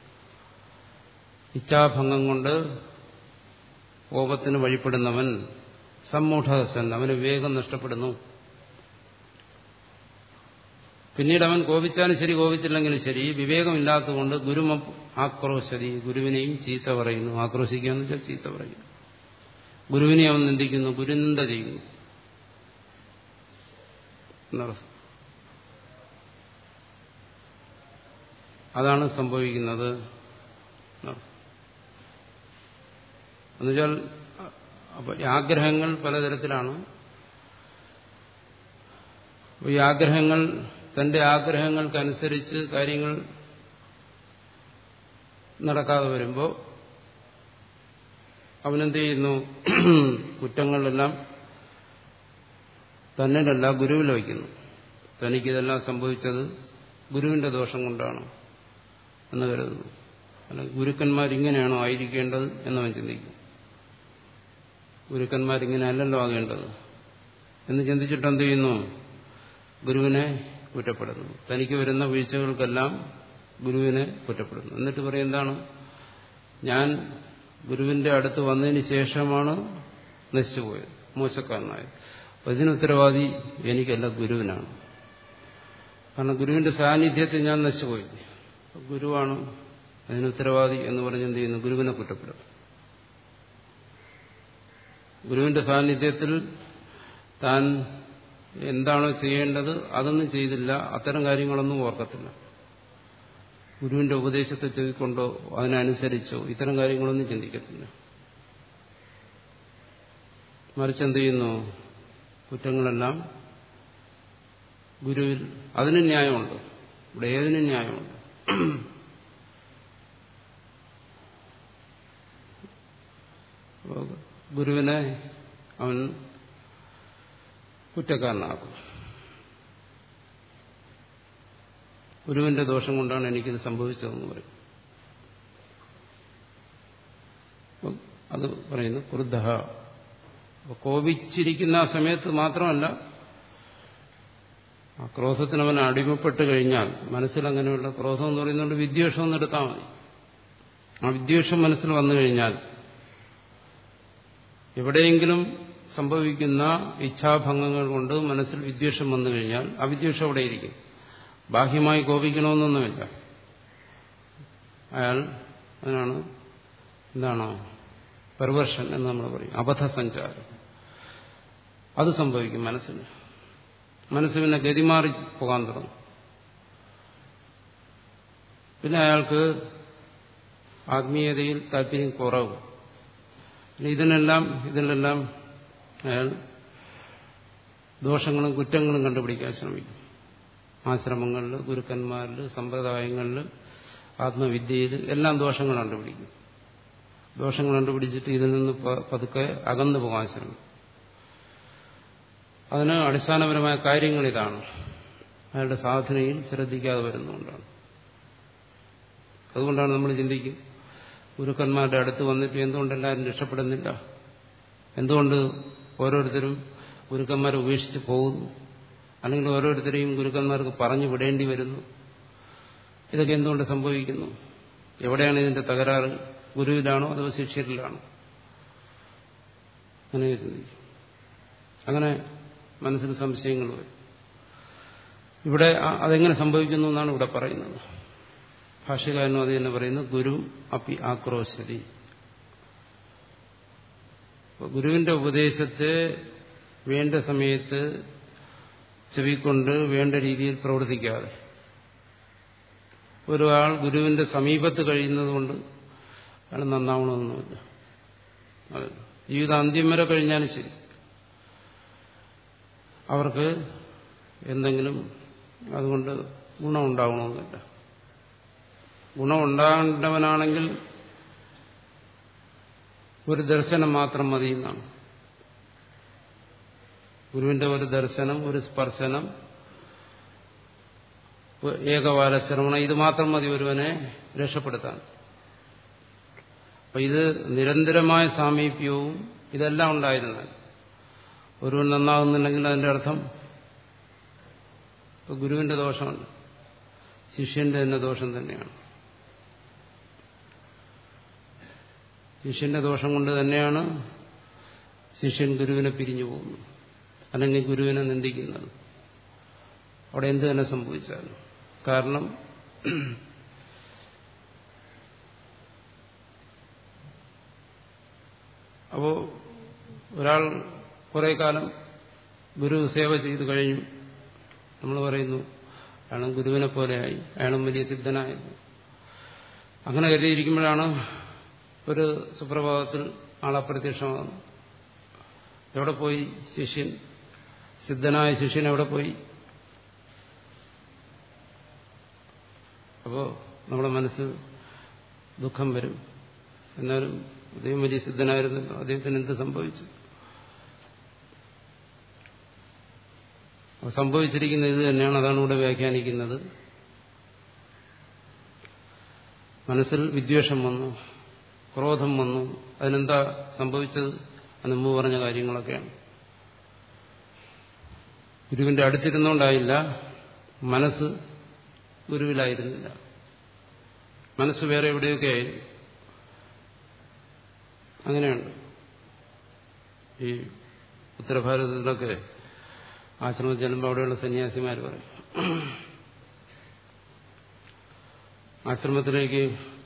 ഇച്ഛാഭംഗം കൊണ്ട് കോപത്തിന് വഴിപ്പെടുന്നവൻ സമ്മൂഢസൻ അവന് വിവേകം നഷ്ടപ്പെടുന്നു പിന്നീട് അവൻ കോപിച്ചാലും ശരി കോപിച്ചില്ലെങ്കിലും ശരി വിവേകമില്ലാത്തതുകൊണ്ട് ഗുരുമ ആക്രോശതി ഗുരുവിനെയും ചീത്ത പറയുന്നു ആക്രോശിക്കുക എന്ന് വെച്ചാൽ ചീത്ത പറയുന്നു ഗുരുവിനെ അവൻ നിന്ദിക്കുന്നു ഗുരുനിന്ദ ചെയ്യുന്നു എന്നർത്ഥം അതാണ് സംഭവിക്കുന്നത് എന്നുവെച്ചാൽ അപ്പൊ ഈ ആഗ്രഹങ്ങൾ പലതരത്തിലാണ് ഈ ആഗ്രഹങ്ങൾ തന്റെ ആഗ്രഹങ്ങൾക്കനുസരിച്ച് കാര്യങ്ങൾ നടക്കാതെ വരുമ്പോൾ അവനെന്ത് ചെയ്യുന്നു കുറ്റങ്ങളെല്ലാം തന്നിലല്ല ഗുരുവിൽ വയ്ക്കുന്നു തനിക്കിതെല്ലാം സംഭവിച്ചത് ഗുരുവിന്റെ ദോഷം കൊണ്ടാണ് എന്ന് കരുതുന്നു അല്ല ഗുരുക്കന്മാരിങ്ങനെയാണോ ആയിരിക്കേണ്ടത് എന്നവൻ ചിന്തിക്കും ഗുരുക്കന്മാരിങ്ങനെ അല്ലല്ലോ ആകേണ്ടത് എന്ന് ചിന്തിച്ചിട്ട് എന്ത് ചെയ്യുന്നു ഗുരുവിനെ കുറ്റപ്പെടുന്നു തനിക്ക് വരുന്ന വീഴ്ചകൾക്കെല്ലാം ഗുരുവിനെ കുറ്റപ്പെടുന്നു എന്നിട്ട് പറയും എന്താണ് ഞാൻ ഗുരുവിന്റെ അടുത്ത് വന്നതിന് ശേഷമാണ് നശിച്ചുപോയത് മോശക്കാരനായത് അപ്പം ഇതിന് ഉത്തരവാദി എനിക്കല്ല ഗുരുവിനാണ് കാരണം ഗുരുവിന്റെ സാന്നിധ്യത്തിൽ ഞാൻ നശിച്ചുപോയി ഗുരുവാണ് അതിന് ഉത്തരവാദി എന്ന് പറഞ്ഞ് എന്ത് ചെയ്യുന്നു ഗുരുവിനെ കുറ്റപ്പെടും ഗുരുവിന്റെ സാന്നിധ്യത്തിൽ താൻ എന്താണോ ചെയ്യേണ്ടത് അതൊന്നും ചെയ്തില്ല അത്തരം കാര്യങ്ങളൊന്നും ഓർക്കത്തില്ല ഗുരുവിന്റെ ഉപദേശത്തെ ചെവിക്കൊണ്ടോ അതിനനുസരിച്ചോ ഇത്തരം കാര്യങ്ങളൊന്നും ചിന്തിക്കത്തില്ല മറിച്ച് എന്ത് ചെയ്യുന്നു കുറ്റങ്ങളെല്ലാം ഗുരുവിൽ അതിന് ന്യായമുണ്ട് ഇവിടെ ഏതിനും ന്യായമുണ്ട് ഗുരുവിനെ അവൻ കുറ്റക്കാരനാക്കും ഗുരുവിന്റെ ദോഷം കൊണ്ടാണ് എനിക്കിത് സംഭവിച്ചതെന്ന് പറയും അത് പറയുന്നു ക്രുദ്ധ കോപിച്ചിരിക്കുന്ന ആ സമയത്ത് മാത്രമല്ല ആ ക്രോധത്തിന് അവൻ അടിമപ്പെട്ട് കഴിഞ്ഞാൽ മനസ്സിൽ അങ്ങനെയുള്ള ക്രോധം എന്ന് പറയുന്നത് വിദ്വേഷം ഒന്ന് എടുത്താൽ മതി ആ വിദ്വേഷം മനസ്സിൽ വന്നു കഴിഞ്ഞാൽ എവിടെയെങ്കിലും സംഭവിക്കുന്ന ഇച്ഛാഭംഗങ്ങൾ കൊണ്ട് മനസ്സിൽ വിദ്വേഷം വന്നു കഴിഞ്ഞാൽ ആ വിദ്വേഷം അവിടെ ഇരിക്കും ബാഹ്യമായി കോപിക്കണമെന്നൊന്നുമില്ല അയാൾ അതിനാണ് എന്താണോ പെർവർഷൻ എന്ന് നമ്മൾ പറയും അബദ്ധസഞ്ചാരം അത് സംഭവിക്കും മനസ്സിന് മനസ്സ് പിന്നെ ഗതിമാറി പോകാൻ തുടങ്ങും പിന്നെ അയാൾക്ക് ആത്മീയതയിൽ താല്പര്യം കുറവ് പിന്നെ ഇതിനെല്ലാം ഇതിലെല്ലാം അയാൾ ദോഷങ്ങളും കുറ്റങ്ങളും കണ്ടുപിടിക്കാൻ ശ്രമിക്കും ആശ്രമങ്ങളിൽ ഗുരുക്കന്മാരിൽ സമ്പ്രദായങ്ങളിൽ ആത്മവിദ്യയിൽ എല്ലാം ദോഷങ്ങൾ കണ്ടുപിടിക്കും ദോഷങ്ങൾ കണ്ടുപിടിച്ചിട്ട് ഇതിൽ നിന്ന് പതുക്കെ അകന്നു പോകാൻ ശ്രമിക്കും അതിന് അടിസ്ഥാനപരമായ കാര്യങ്ങൾ ഇതാണ് അയാളുടെ സാധനയിൽ ശ്രദ്ധിക്കാതെ വരുന്നതുകൊണ്ടാണ് അതുകൊണ്ടാണ് നമ്മൾ ചിന്തിക്കും ഗുരുക്കന്മാരുടെ അടുത്ത് വന്നിട്ട് എന്തുകൊണ്ട് എല്ലാവരും രക്ഷപ്പെടുന്നില്ല എന്തുകൊണ്ട് ഓരോരുത്തരും ഗുരുക്കന്മാരെ ഉപേക്ഷിച്ച് പോകുന്നു അല്ലെങ്കിൽ ഓരോരുത്തരെയും ഗുരുക്കന്മാർക്ക് പറഞ്ഞു വിടേണ്ടി വരുന്നു ഇതൊക്കെ എന്തുകൊണ്ട് സംഭവിക്കുന്നു എവിടെയാണ് ഇതിന്റെ തകരാറ് ഗുരുവിലാണോ അതോ ശിഷ്യരിലാണോ അങ്ങനെ ചിന്തിക്കും അങ്ങനെ മനസ്സിന് സംശയങ്ങൾ വരും ഇവിടെ അതെങ്ങനെ സംഭവിക്കുന്നു എന്നാണ് ഇവിടെ പറയുന്നത് ഭാഷ്യകാരനും അത് തന്നെ പറയുന്നു ഗുരു അപ്പി ആക്രോശതി ഗുരുവിന്റെ ഉപദേശത്തെ വേണ്ട സമയത്ത് ചെവിക്കൊണ്ട് വേണ്ട രീതിയിൽ പ്രവർത്തിക്കാതെ ഒരാൾ ഗുരുവിന്റെ സമീപത്ത് കഴിയുന്നത് കൊണ്ട് അയാൾ നന്നാവണമെന്നൊന്നുമില്ല അതെ ജീവിതാന്ത്യം വരെ കഴിഞ്ഞാലും ശരി അവർക്ക് എന്തെങ്കിലും അതുകൊണ്ട് ഗുണമുണ്ടാവണമെന്നില്ല ഗുണമുണ്ടാകേണ്ടവനാണെങ്കിൽ ഒരു ദർശനം മാത്രം മതി എന്നാണ് ഗുരുവിന്റെ ഒരു ദർശനം ഒരു സ്പർശനം ഏകവാല ശ്രവണം ഇത് മാത്രം മതി ഒരുവനെ രക്ഷപ്പെടുത്താൻ അപ്പൊ ഇത് നിരന്തരമായ സാമീപ്യവും ഇതെല്ലാം ഉണ്ടായിരുന്നാൽ ഒരുവൻ നന്നാകുന്നുണ്ടെങ്കിൽ അതിന്റെ അർത്ഥം ഗുരുവിന്റെ ദോഷമുണ്ട് ശിഷ്യന്റെ തന്നെ ദോഷം തന്നെയാണ് ശിഷ്യന്റെ ദോഷം കൊണ്ട് തന്നെയാണ് ശിഷ്യൻ ഗുരുവിനെ പിരിഞ്ഞു പോകുന്നത് അല്ലെങ്കിൽ ഗുരുവിനെ നിന്ദിക്കുന്നത് അവിടെ എന്ത് തന്നെ സംഭവിച്ചാലും കാരണം അപ്പോ ഒരാൾ കുറെ കാലം ഗുരു സേവ ചെയ്തു കഴിഞ്ഞു നമ്മൾ പറയുന്നു അയാളും ഗുരുവിനെ പോലെയായി അയാളും വലിയ സിദ്ധനായത് അങ്ങനെ കരുതിയിരിക്കുമ്പോഴാണ് ഒരു സുപ്രഭാതത്തിൽ ആളപ്രത്യക്ഷമാകുന്നു എവിടെ പോയി ശിഷ്യൻ സിദ്ധനായ ശിഷ്യൻ എവിടെ പോയി അപ്പോൾ നമ്മുടെ മനസ്സ് ദുഃഖം വരും എന്നാലും അദ്ദേഹം വലിയ സിദ്ധനായിരുന്നല്ലോ അദ്ദേഹത്തിന് എന്ത് സംഭവിച്ചു സംഭവിച്ചിരിക്കുന്ന ഇത് തന്നെയാണ് അതാണ് ഇവിടെ വ്യാഖ്യാനിക്കുന്നത് മനസ്സിൽ വിദ്വേഷം വന്നു ക്രോധം വന്നു അതിനെന്താ സംഭവിച്ചത് അത് മുമ്പ് പറഞ്ഞ കാര്യങ്ങളൊക്കെയാണ് ഗുരുവിന്റെ അടുത്തിരുന്നുകൊണ്ടായില്ല മനസ്സ് ഗുരുവിലായിരുന്നില്ല മനസ്സ് വേറെ എവിടെയൊക്കെ ആയിരുന്നു അങ്ങനെയുണ്ട് ഈ ഉത്തരഭാരതത്തിലൊക്കെ ആശ്രമത്തിൽ ചെല്ലുമ്പോൾ അവിടെയുള്ള സന്യാസിമാർ പറയും ആശ്രമത്തിലേക്ക്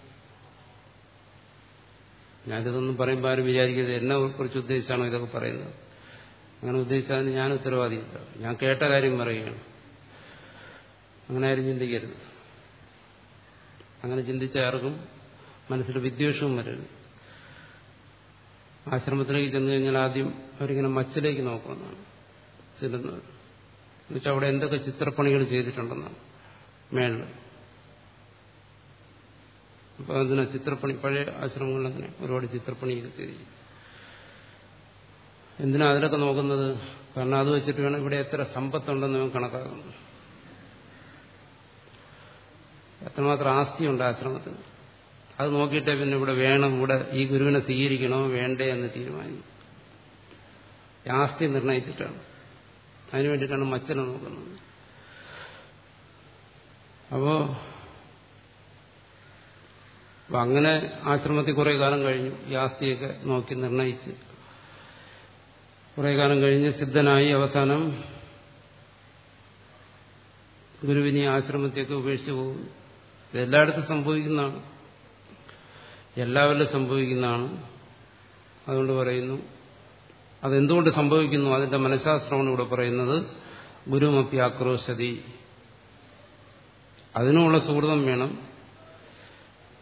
ഞാനിതൊന്നും പറയുമ്പോൾ ആരും വിചാരിക്കരുത് എന്നെ കുറിച്ച് ഉദ്ദേശിച്ചാണോ ഇതൊക്കെ പറയുന്നത് അങ്ങനെ ഉദ്ദേശിച്ചാൽ ഞാൻ ഉത്തരവാദിയില്ല ഞാൻ കേട്ട കാര്യം പറയുകയാണ് അങ്ങനെ ആരും ചിന്തിക്കരുത് അങ്ങനെ ചിന്തിച്ച ആർക്കും മനസ്സിൽ വിദ്വേഷവും വരരുത് ആശ്രമത്തിലേക്ക് ചെന്നു കഴിഞ്ഞാൽ ആദ്യം അവരിങ്ങനെ മച്ചിലേക്ക് നോക്കുമെന്നാണ് ചെല്ലുന്നത് എന്നുവെച്ചാൽ അവിടെ എന്തൊക്കെ ചിത്രപ്പണികൾ ചെയ്തിട്ടുണ്ടെന്നാണ് മേളിൽ അപ്പൊ അതിനാ ചിത്രപ്പണി പഴയ ആശ്രമങ്ങളിൽ അങ്ങനെ ഒരുപാട് ചിത്രപ്പണിയൊക്കെ ചെയ്തിരിക്കും എന്തിനാ അതിലൊക്കെ നോക്കുന്നത് കാരണം അത് വെച്ചിട്ട് വേണം ഇവിടെ എത്ര സമ്പത്തുണ്ടെന്ന് അവൻ കണക്കാക്കുന്നു എത്രമാത്രം ആസ്തിയുണ്ട് ആശ്രമത്തിന് അത് നോക്കിയിട്ടേ പിന്നെ ഇവിടെ വേണം ഇവിടെ ഈ ഗുരുവിനെ സ്വീകരിക്കണോ വേണ്ടേ എന്ന് തീരുമാനിക്കും ആസ്തി നിർണയിച്ചിട്ടാണ് അതിനു വേണ്ടിയിട്ടാണ് മച്ചനെ നോക്കുന്നത് അപ്പോ അപ്പൊ അങ്ങനെ ആശ്രമത്തിൽ കുറെ കാലം കഴിഞ്ഞു ഈ ആസ്തിയൊക്കെ നോക്കി നിർണയിച്ച് കുറെ കാലം കഴിഞ്ഞ് സിദ്ധനായി അവസാനം ഗുരുവിനെ ആശ്രമത്തെയൊക്കെ ഉപേക്ഷിച്ച് പോകുന്നു ഇത് എല്ലായിടത്തും സംഭവിക്കുന്നതാണ് എല്ലാവരിലും സംഭവിക്കുന്നതാണ് അതുകൊണ്ട് പറയുന്നു അതെന്തുകൊണ്ട് സംഭവിക്കുന്നു അതിന്റെ മനഃശാസ്ത്രമാണ് ഇവിടെ പറയുന്നത് ഗുരുമപ്പി ആക്രോശതി അതിനുമുള്ള സുഹൃതം വേണം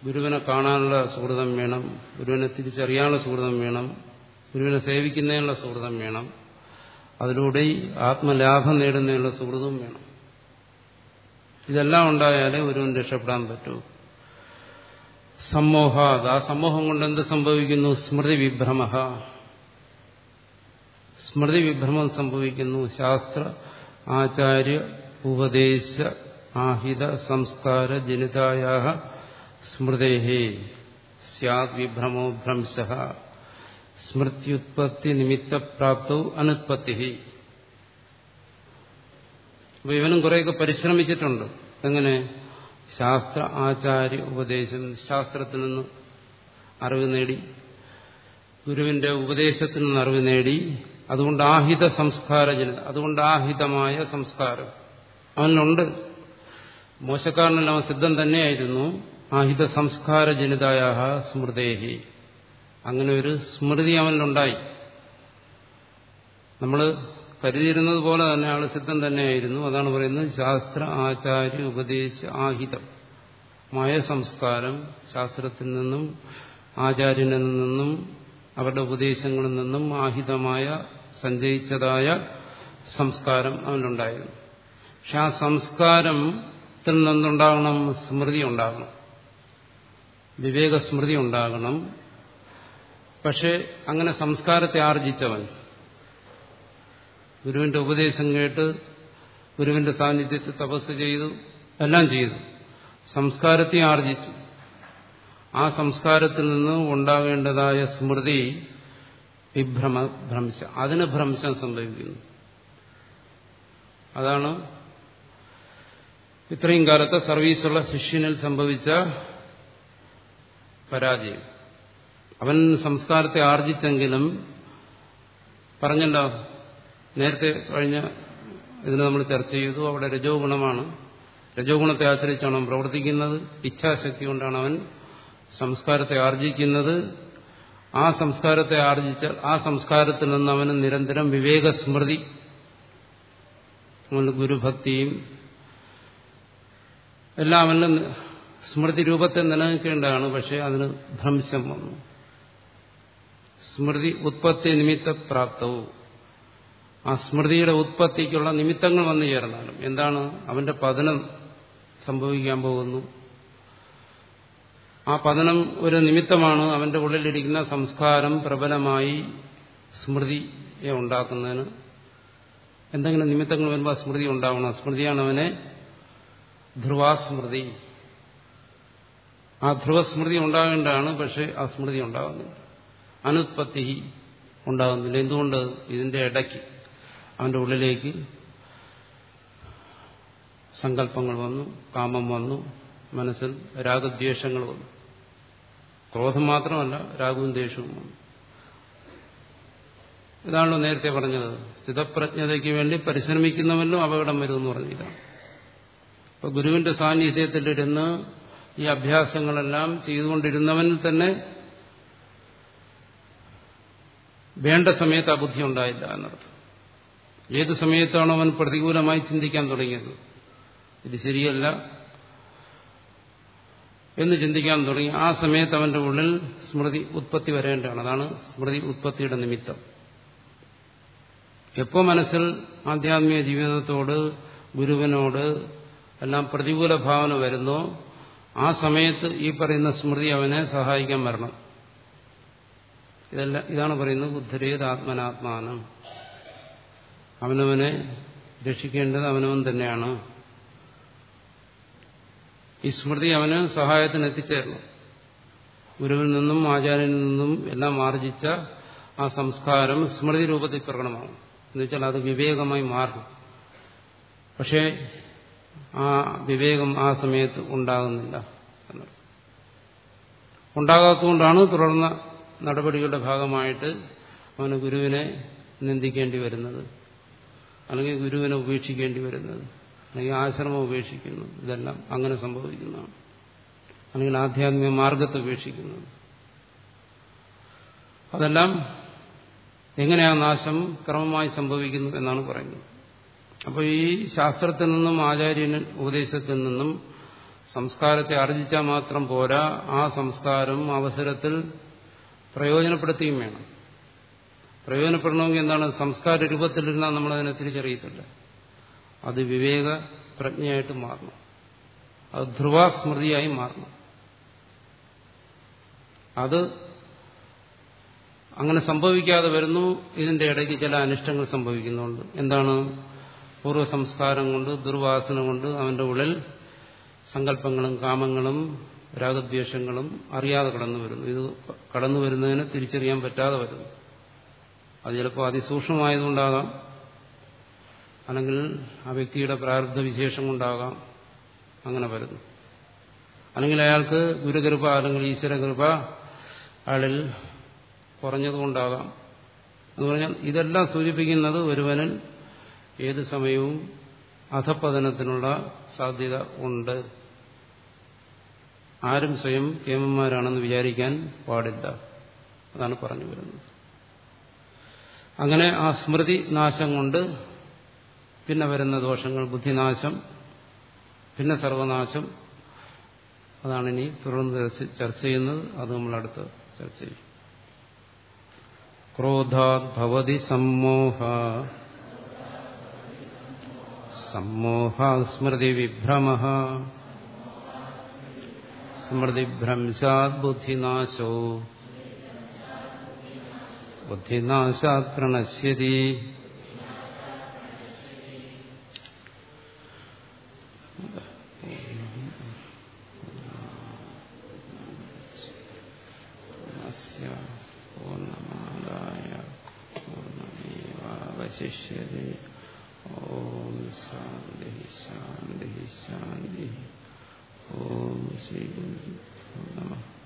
ഗുരുവിനെ കാണാനുള്ള സുഹൃതം വേണം ഗുരുവിനെ തിരിച്ചറിയാനുള്ള സുഹൃതം വേണം ഗുരുവിനെ സേവിക്കുന്നതിനുള്ള സുഹൃതം വേണം അതിലൂടെ ആത്മലാഭം നേടുന്നതിനുള്ള സുഹൃതവും വേണം ഇതെല്ലാം ഉണ്ടായാലേ ഒരുവൻ രക്ഷപ്പെടാൻ പറ്റൂ സമ്മോഹാത് ആ സമ്മോഹം കൊണ്ട് എന്ത് സംഭവിക്കുന്നു സ്മൃതി വിഭ്രമ സ്മൃതി വിഭ്രമം സംഭവിക്കുന്നു ശാസ്ത്ര ആചാര്യ ഉപദേശ ആഹിത സംസ്കാര ജനിതായ സ്മൃതേ സ്യാദ് വിഭ്രമോ ഭ്രംശ സ്മൃത്യുത്പത്തി നിമിത്ത പ്രാപ്തൗ അനുത്പത്തി അപ്പൊ ഇവനും കുറെയൊക്കെ പരിശ്രമിച്ചിട്ടുണ്ട് എങ്ങനെ ശാസ്ത്ര ആചാര്യ ഉപദേശം ശാസ്ത്രത്തിൽ നിന്ന് അറിവ് നേടി ഗുരുവിന്റെ ഉപദേശത്തിൽ നിന്ന് അറിവ് നേടി അതുകൊണ്ട് ആഹിത സംസ്കാര ജനിത അതുകൊണ്ട് ആഹിതമായ സംസ്കാരം അവനിലുണ്ട് മോശക്കാരനല്ല അവൻ സിദ്ധം തന്നെയായിരുന്നു ആഹിത സംസ്കാര ജനിതായ സ്മൃതേഹി അങ്ങനെ ഒരു സ്മൃതി അവനിലുണ്ടായി നമ്മൾ കരുതിയിരുന്നത് പോലെ തന്നെ ആൾ സിദ്ധം തന്നെയായിരുന്നു അതാണ് പറയുന്നത് ശാസ്ത്ര ആചാര്യ ഉപദേശ ആഹിതമായ സംസ്കാരം ശാസ്ത്രത്തിൽ നിന്നും ആചാര്യനിൽ നിന്നും അവരുടെ ഉപദേശങ്ങളിൽ നിന്നും ആഹിതമായ സഞ്ചയിച്ചതായ സംസ്കാരം അവനുണ്ടായിരുന്നു പക്ഷെ ആ സംസ്കാരത്തിൽ നിന്നുണ്ടാകണം സ്മൃതി ഉണ്ടാകണം വിവേക സ്മൃതി ഉണ്ടാകണം പക്ഷെ അങ്ങനെ സംസ്കാരത്തെ ആർജിച്ചവൻ ഗുരുവിന്റെ ഉപദേശം കേട്ട് ഗുരുവിന്റെ സാന്നിധ്യത്തിൽ തപസ് ചെയ്തു എല്ലാം ചെയ്തു സംസ്കാരത്തെ ആർജിച്ചു ആ സംസ്കാരത്തിൽ നിന്ന് ഉണ്ടാകേണ്ടതായ സ്മൃതി വിഭ്രമ ഭ്രംശ അതിന് ഭ്രംശം സംഭവിക്കുന്നു അതാണ് ഇത്രയും കാലത്തെ സർവീസുള്ള ശിഷ്യനിൽ സംഭവിച്ച പരാജയം അവൻ സംസ്കാരത്തെ ആർജിച്ചെങ്കിലും പറഞ്ഞല്ലോ നേരത്തെ കഴിഞ്ഞ ഇതിന് നമ്മൾ ചർച്ച ചെയ്തു അവിടെ രജോ ഗുണമാണ് രജോ ഗുണത്തെ ആശ്രയിച്ചാണ് അവൻ പ്രവർത്തിക്കുന്നത് ഇച്ഛാശക്തി കൊണ്ടാണ് അവൻ സംസ്കാരത്തെ ആർജിക്കുന്നത് ആ സംസ്കാരത്തെ ആർജിച്ചാൽ ആ സംസ്കാരത്തിൽ നിന്ന് അവന് നിരന്തരം വിവേകസ്മൃതി അവന് ഗുരുഭക്തിയും എല്ലാം അവനിൽ സ്മൃതി രൂപത്തെ നിലനിൽക്കേണ്ടതാണ് പക്ഷെ അതിന് ഭ്രംശം വന്നു സ്മൃതി ഉത്പത്തി നിമിത്ത പ്രാപ്തവും ആ സ്മൃതിയുടെ ഉത്പത്തിക്കുള്ള നിമിത്തങ്ങൾ വന്നു ചേർന്നാലും എന്താണ് അവന്റെ പതനം സംഭവിക്കാൻ പോകുന്നു ആ പതനം ഒരു നിമിത്തമാണ് അവന്റെ ഉള്ളിലിരിക്കുന്ന സംസ്കാരം പ്രബലമായി സ്മൃതിയെ ഉണ്ടാക്കുന്നതിന് എന്തെങ്കിലും നിമിത്തങ്ങൾ വരുമ്പോൾ സ്മൃതി ഉണ്ടാവണം സ്മൃതിയാണ് അവനെ ധ്രുവാസ്മൃതി ആ ധ്രുവസ്മൃതി ഉണ്ടാകേണ്ടതാണ് പക്ഷെ ആ സ്മൃതി ഉണ്ടാകുന്നില്ല അനുത്പത്തി ഉണ്ടാകുന്നില്ല എന്തുകൊണ്ട് ഇതിന്റെ ഇടയ്ക്ക് അവന്റെ ഉള്ളിലേക്ക് സങ്കല്പങ്ങൾ വന്നു കാമം വന്നു മനസ്സിൽ രാഗദ്വേഷങ്ങൾ വന്നു ക്രോധം മാത്രമല്ല രാഗവും ദേഷ്യവും വന്നു ഇതാണല്ലോ നേരത്തെ പറഞ്ഞത് സ്ഥിതപ്രജ്ഞതയ്ക്ക് വേണ്ടി പരിശ്രമിക്കുന്നവരിലും അപകടം വരുമെന്ന് പറഞ്ഞിതാണ് അപ്പൊ ഗുരുവിന്റെ സാന്നിധ്യത്തിലിരുന്ന് ഈ അഭ്യാസങ്ങളെല്ലാം ചെയ്തുകൊണ്ടിരുന്നവനിൽ തന്നെ വേണ്ട സമയത്ത് ആ ബുദ്ധി ഉണ്ടായില്ല എന്നർത്ഥം ഏത് സമയത്താണോ അവൻ പ്രതികൂലമായി ചിന്തിക്കാൻ തുടങ്ങിയത് ഇത് ശരിയല്ല എന്ന് ചിന്തിക്കാൻ തുടങ്ങി ആ സമയത്ത് അവന്റെ ഉള്ളിൽ സ്മൃതി ഉത്പത്തി വരേണ്ടതാണ് അതാണ് സ്മൃതി ഉത്പത്തിയുടെ നിമിത്തം എപ്പോൾ മനസ്സിൽ ആധ്യാത്മിക ജീവിതത്തോട് ഗുരുവിനോട് എല്ലാം പ്രതികൂല ഭാവന വരുന്നോ ആ സമയത്ത് ഈ പറയുന്ന സ്മൃതി അവനെ സഹായിക്കാൻ വരണം ഇതെല്ലാം ഇതാണ് പറയുന്നത് ബുദ്ധരേത് ആത്മനാത്മാനം അവനവനെ രക്ഷിക്കേണ്ടത് അവനവൻ തന്നെയാണ് ഈ സ്മൃതി അവന് സഹായത്തിന് എത്തിച്ചേരണം ഗുരുവിൽ നിന്നും ആചാര്യനിൽ നിന്നും എല്ലാം ആർജിച്ച ആ സംസ്കാരം സ്മൃതി രൂപത്തിൽ പ്രകടമാകും എന്നുവെച്ചാൽ അത് വിവേകമായി മാറണം പക്ഷേ ആ വിവേകം ആ സമയത്ത് ഉണ്ടാകുന്നില്ല എന്നത് ഉണ്ടാകാത്തതുകൊണ്ടാണ് തുടർന്ന നടപടികളുടെ ഭാഗമായിട്ട് അവന് ഗുരുവിനെ നിന്ദിക്കേണ്ടി വരുന്നത് അല്ലെങ്കിൽ ഗുരുവിനെ ഉപേക്ഷിക്കേണ്ടി വരുന്നത് അല്ലെങ്കിൽ ആശ്രമം ഉപേക്ഷിക്കുന്നു ഇതെല്ലാം അങ്ങനെ സംഭവിക്കുന്നതാണ് അല്ലെങ്കിൽ ആധ്യാത്മിക മാർഗത്തെ ഉപേക്ഷിക്കുന്നത് അതെല്ലാം എങ്ങനെയാ നാശം ക്രമമായി സംഭവിക്കുന്നു എന്നാണ് പറയുന്നത് അപ്പോൾ ഈ ശാസ്ത്രത്തിൽ നിന്നും ആചാര്യന് ഉപദേശത്തിൽ നിന്നും സംസ്കാരത്തെ ആർജിച്ചാൽ മാത്രം പോരാ ആ സംസ്കാരം അവസരത്തിൽ പ്രയോജനപ്പെടുത്തുകയും വേണം പ്രയോജനപ്പെടണമെങ്കിൽ എന്താണ് സംസ്കാര രൂപത്തിലിരുന്നാൽ നമ്മളതിനെ തിരിച്ചറിയത്തില്ല അത് വിവേക പ്രജ്ഞയായിട്ട് മാറണം അത് ധ്രുവാസ്മൃതിയായി മാറണം അത് അങ്ങനെ സംഭവിക്കാതെ വരുന്നു ഇതിന്റെ ഇടയ്ക്ക് ചില അനിഷ്ടങ്ങൾ സംഭവിക്കുന്നുണ്ട് എന്താണ് പൂർവ്വ സംസ്കാരം കൊണ്ട് ദുർവാസന കൊണ്ട് അവന്റെ ഉള്ളിൽ സങ്കല്പങ്ങളും കാമങ്ങളും രാഗദ്വേഷങ്ങളും അറിയാതെ കടന്നു വരുന്നു ഇത് കടന്നു വരുന്നതിന് തിരിച്ചറിയാൻ പറ്റാതെ വരുന്നു അത് ചിലപ്പോൾ അതിസൂക്ഷ്മമായതുകൊണ്ടാകാം അല്ലെങ്കിൽ ആ വ്യക്തിയുടെ പ്രാരബ്ധ വിശേഷം കൊണ്ടാകാം അങ്ങനെ വരുന്നു അല്ലെങ്കിൽ അയാൾക്ക് ഗുരുകൃപ അല്ലെങ്കിൽ ഈശ്വരകൃപ അയാളിൽ കുറഞ്ഞതുകൊണ്ടാകാം എന്ന് പറഞ്ഞാൽ ഇതെല്ലാം സൂചിപ്പിക്കുന്നത് ഒരുവനിൽ ഏത് സമയവും അധപ്പതനത്തിനുള്ള സാധ്യത ഉണ്ട് ആരും സ്വയം കേമന്മാരാണെന്ന് വിചാരിക്കാൻ പാടില്ല അതാണ് പറഞ്ഞു വരുന്നത് അങ്ങനെ ആ സ്മൃതി നാശം കൊണ്ട് പിന്നെ വരുന്ന ദോഷങ്ങൾ ബുദ്ധിനാശം പിന്നെ സർവനാശം അതാണ് ഇനി തുടർന്ന് ചർച്ച ചെയ്യുന്നത് അത് നമ്മൾ അടുത്ത് ചർച്ച ചെയ്യും ക്രോധാത് ഭവതി സമ്മോഹ സമ്മോഹ സ്മൃതി വിഭ്രമ സ്മൃതിഭ്രംശാത് ബുദ്ധിനാശോ ബുദ്ധിനാശാത് പ്രണശ്യതി പൂർണ്ണമാദായ പൂർണ്ണമേവാവശിഷ്യതേ ഓം ശാന്തി ശാന്തി ശാന്തി ഓം ശ്രീ നമ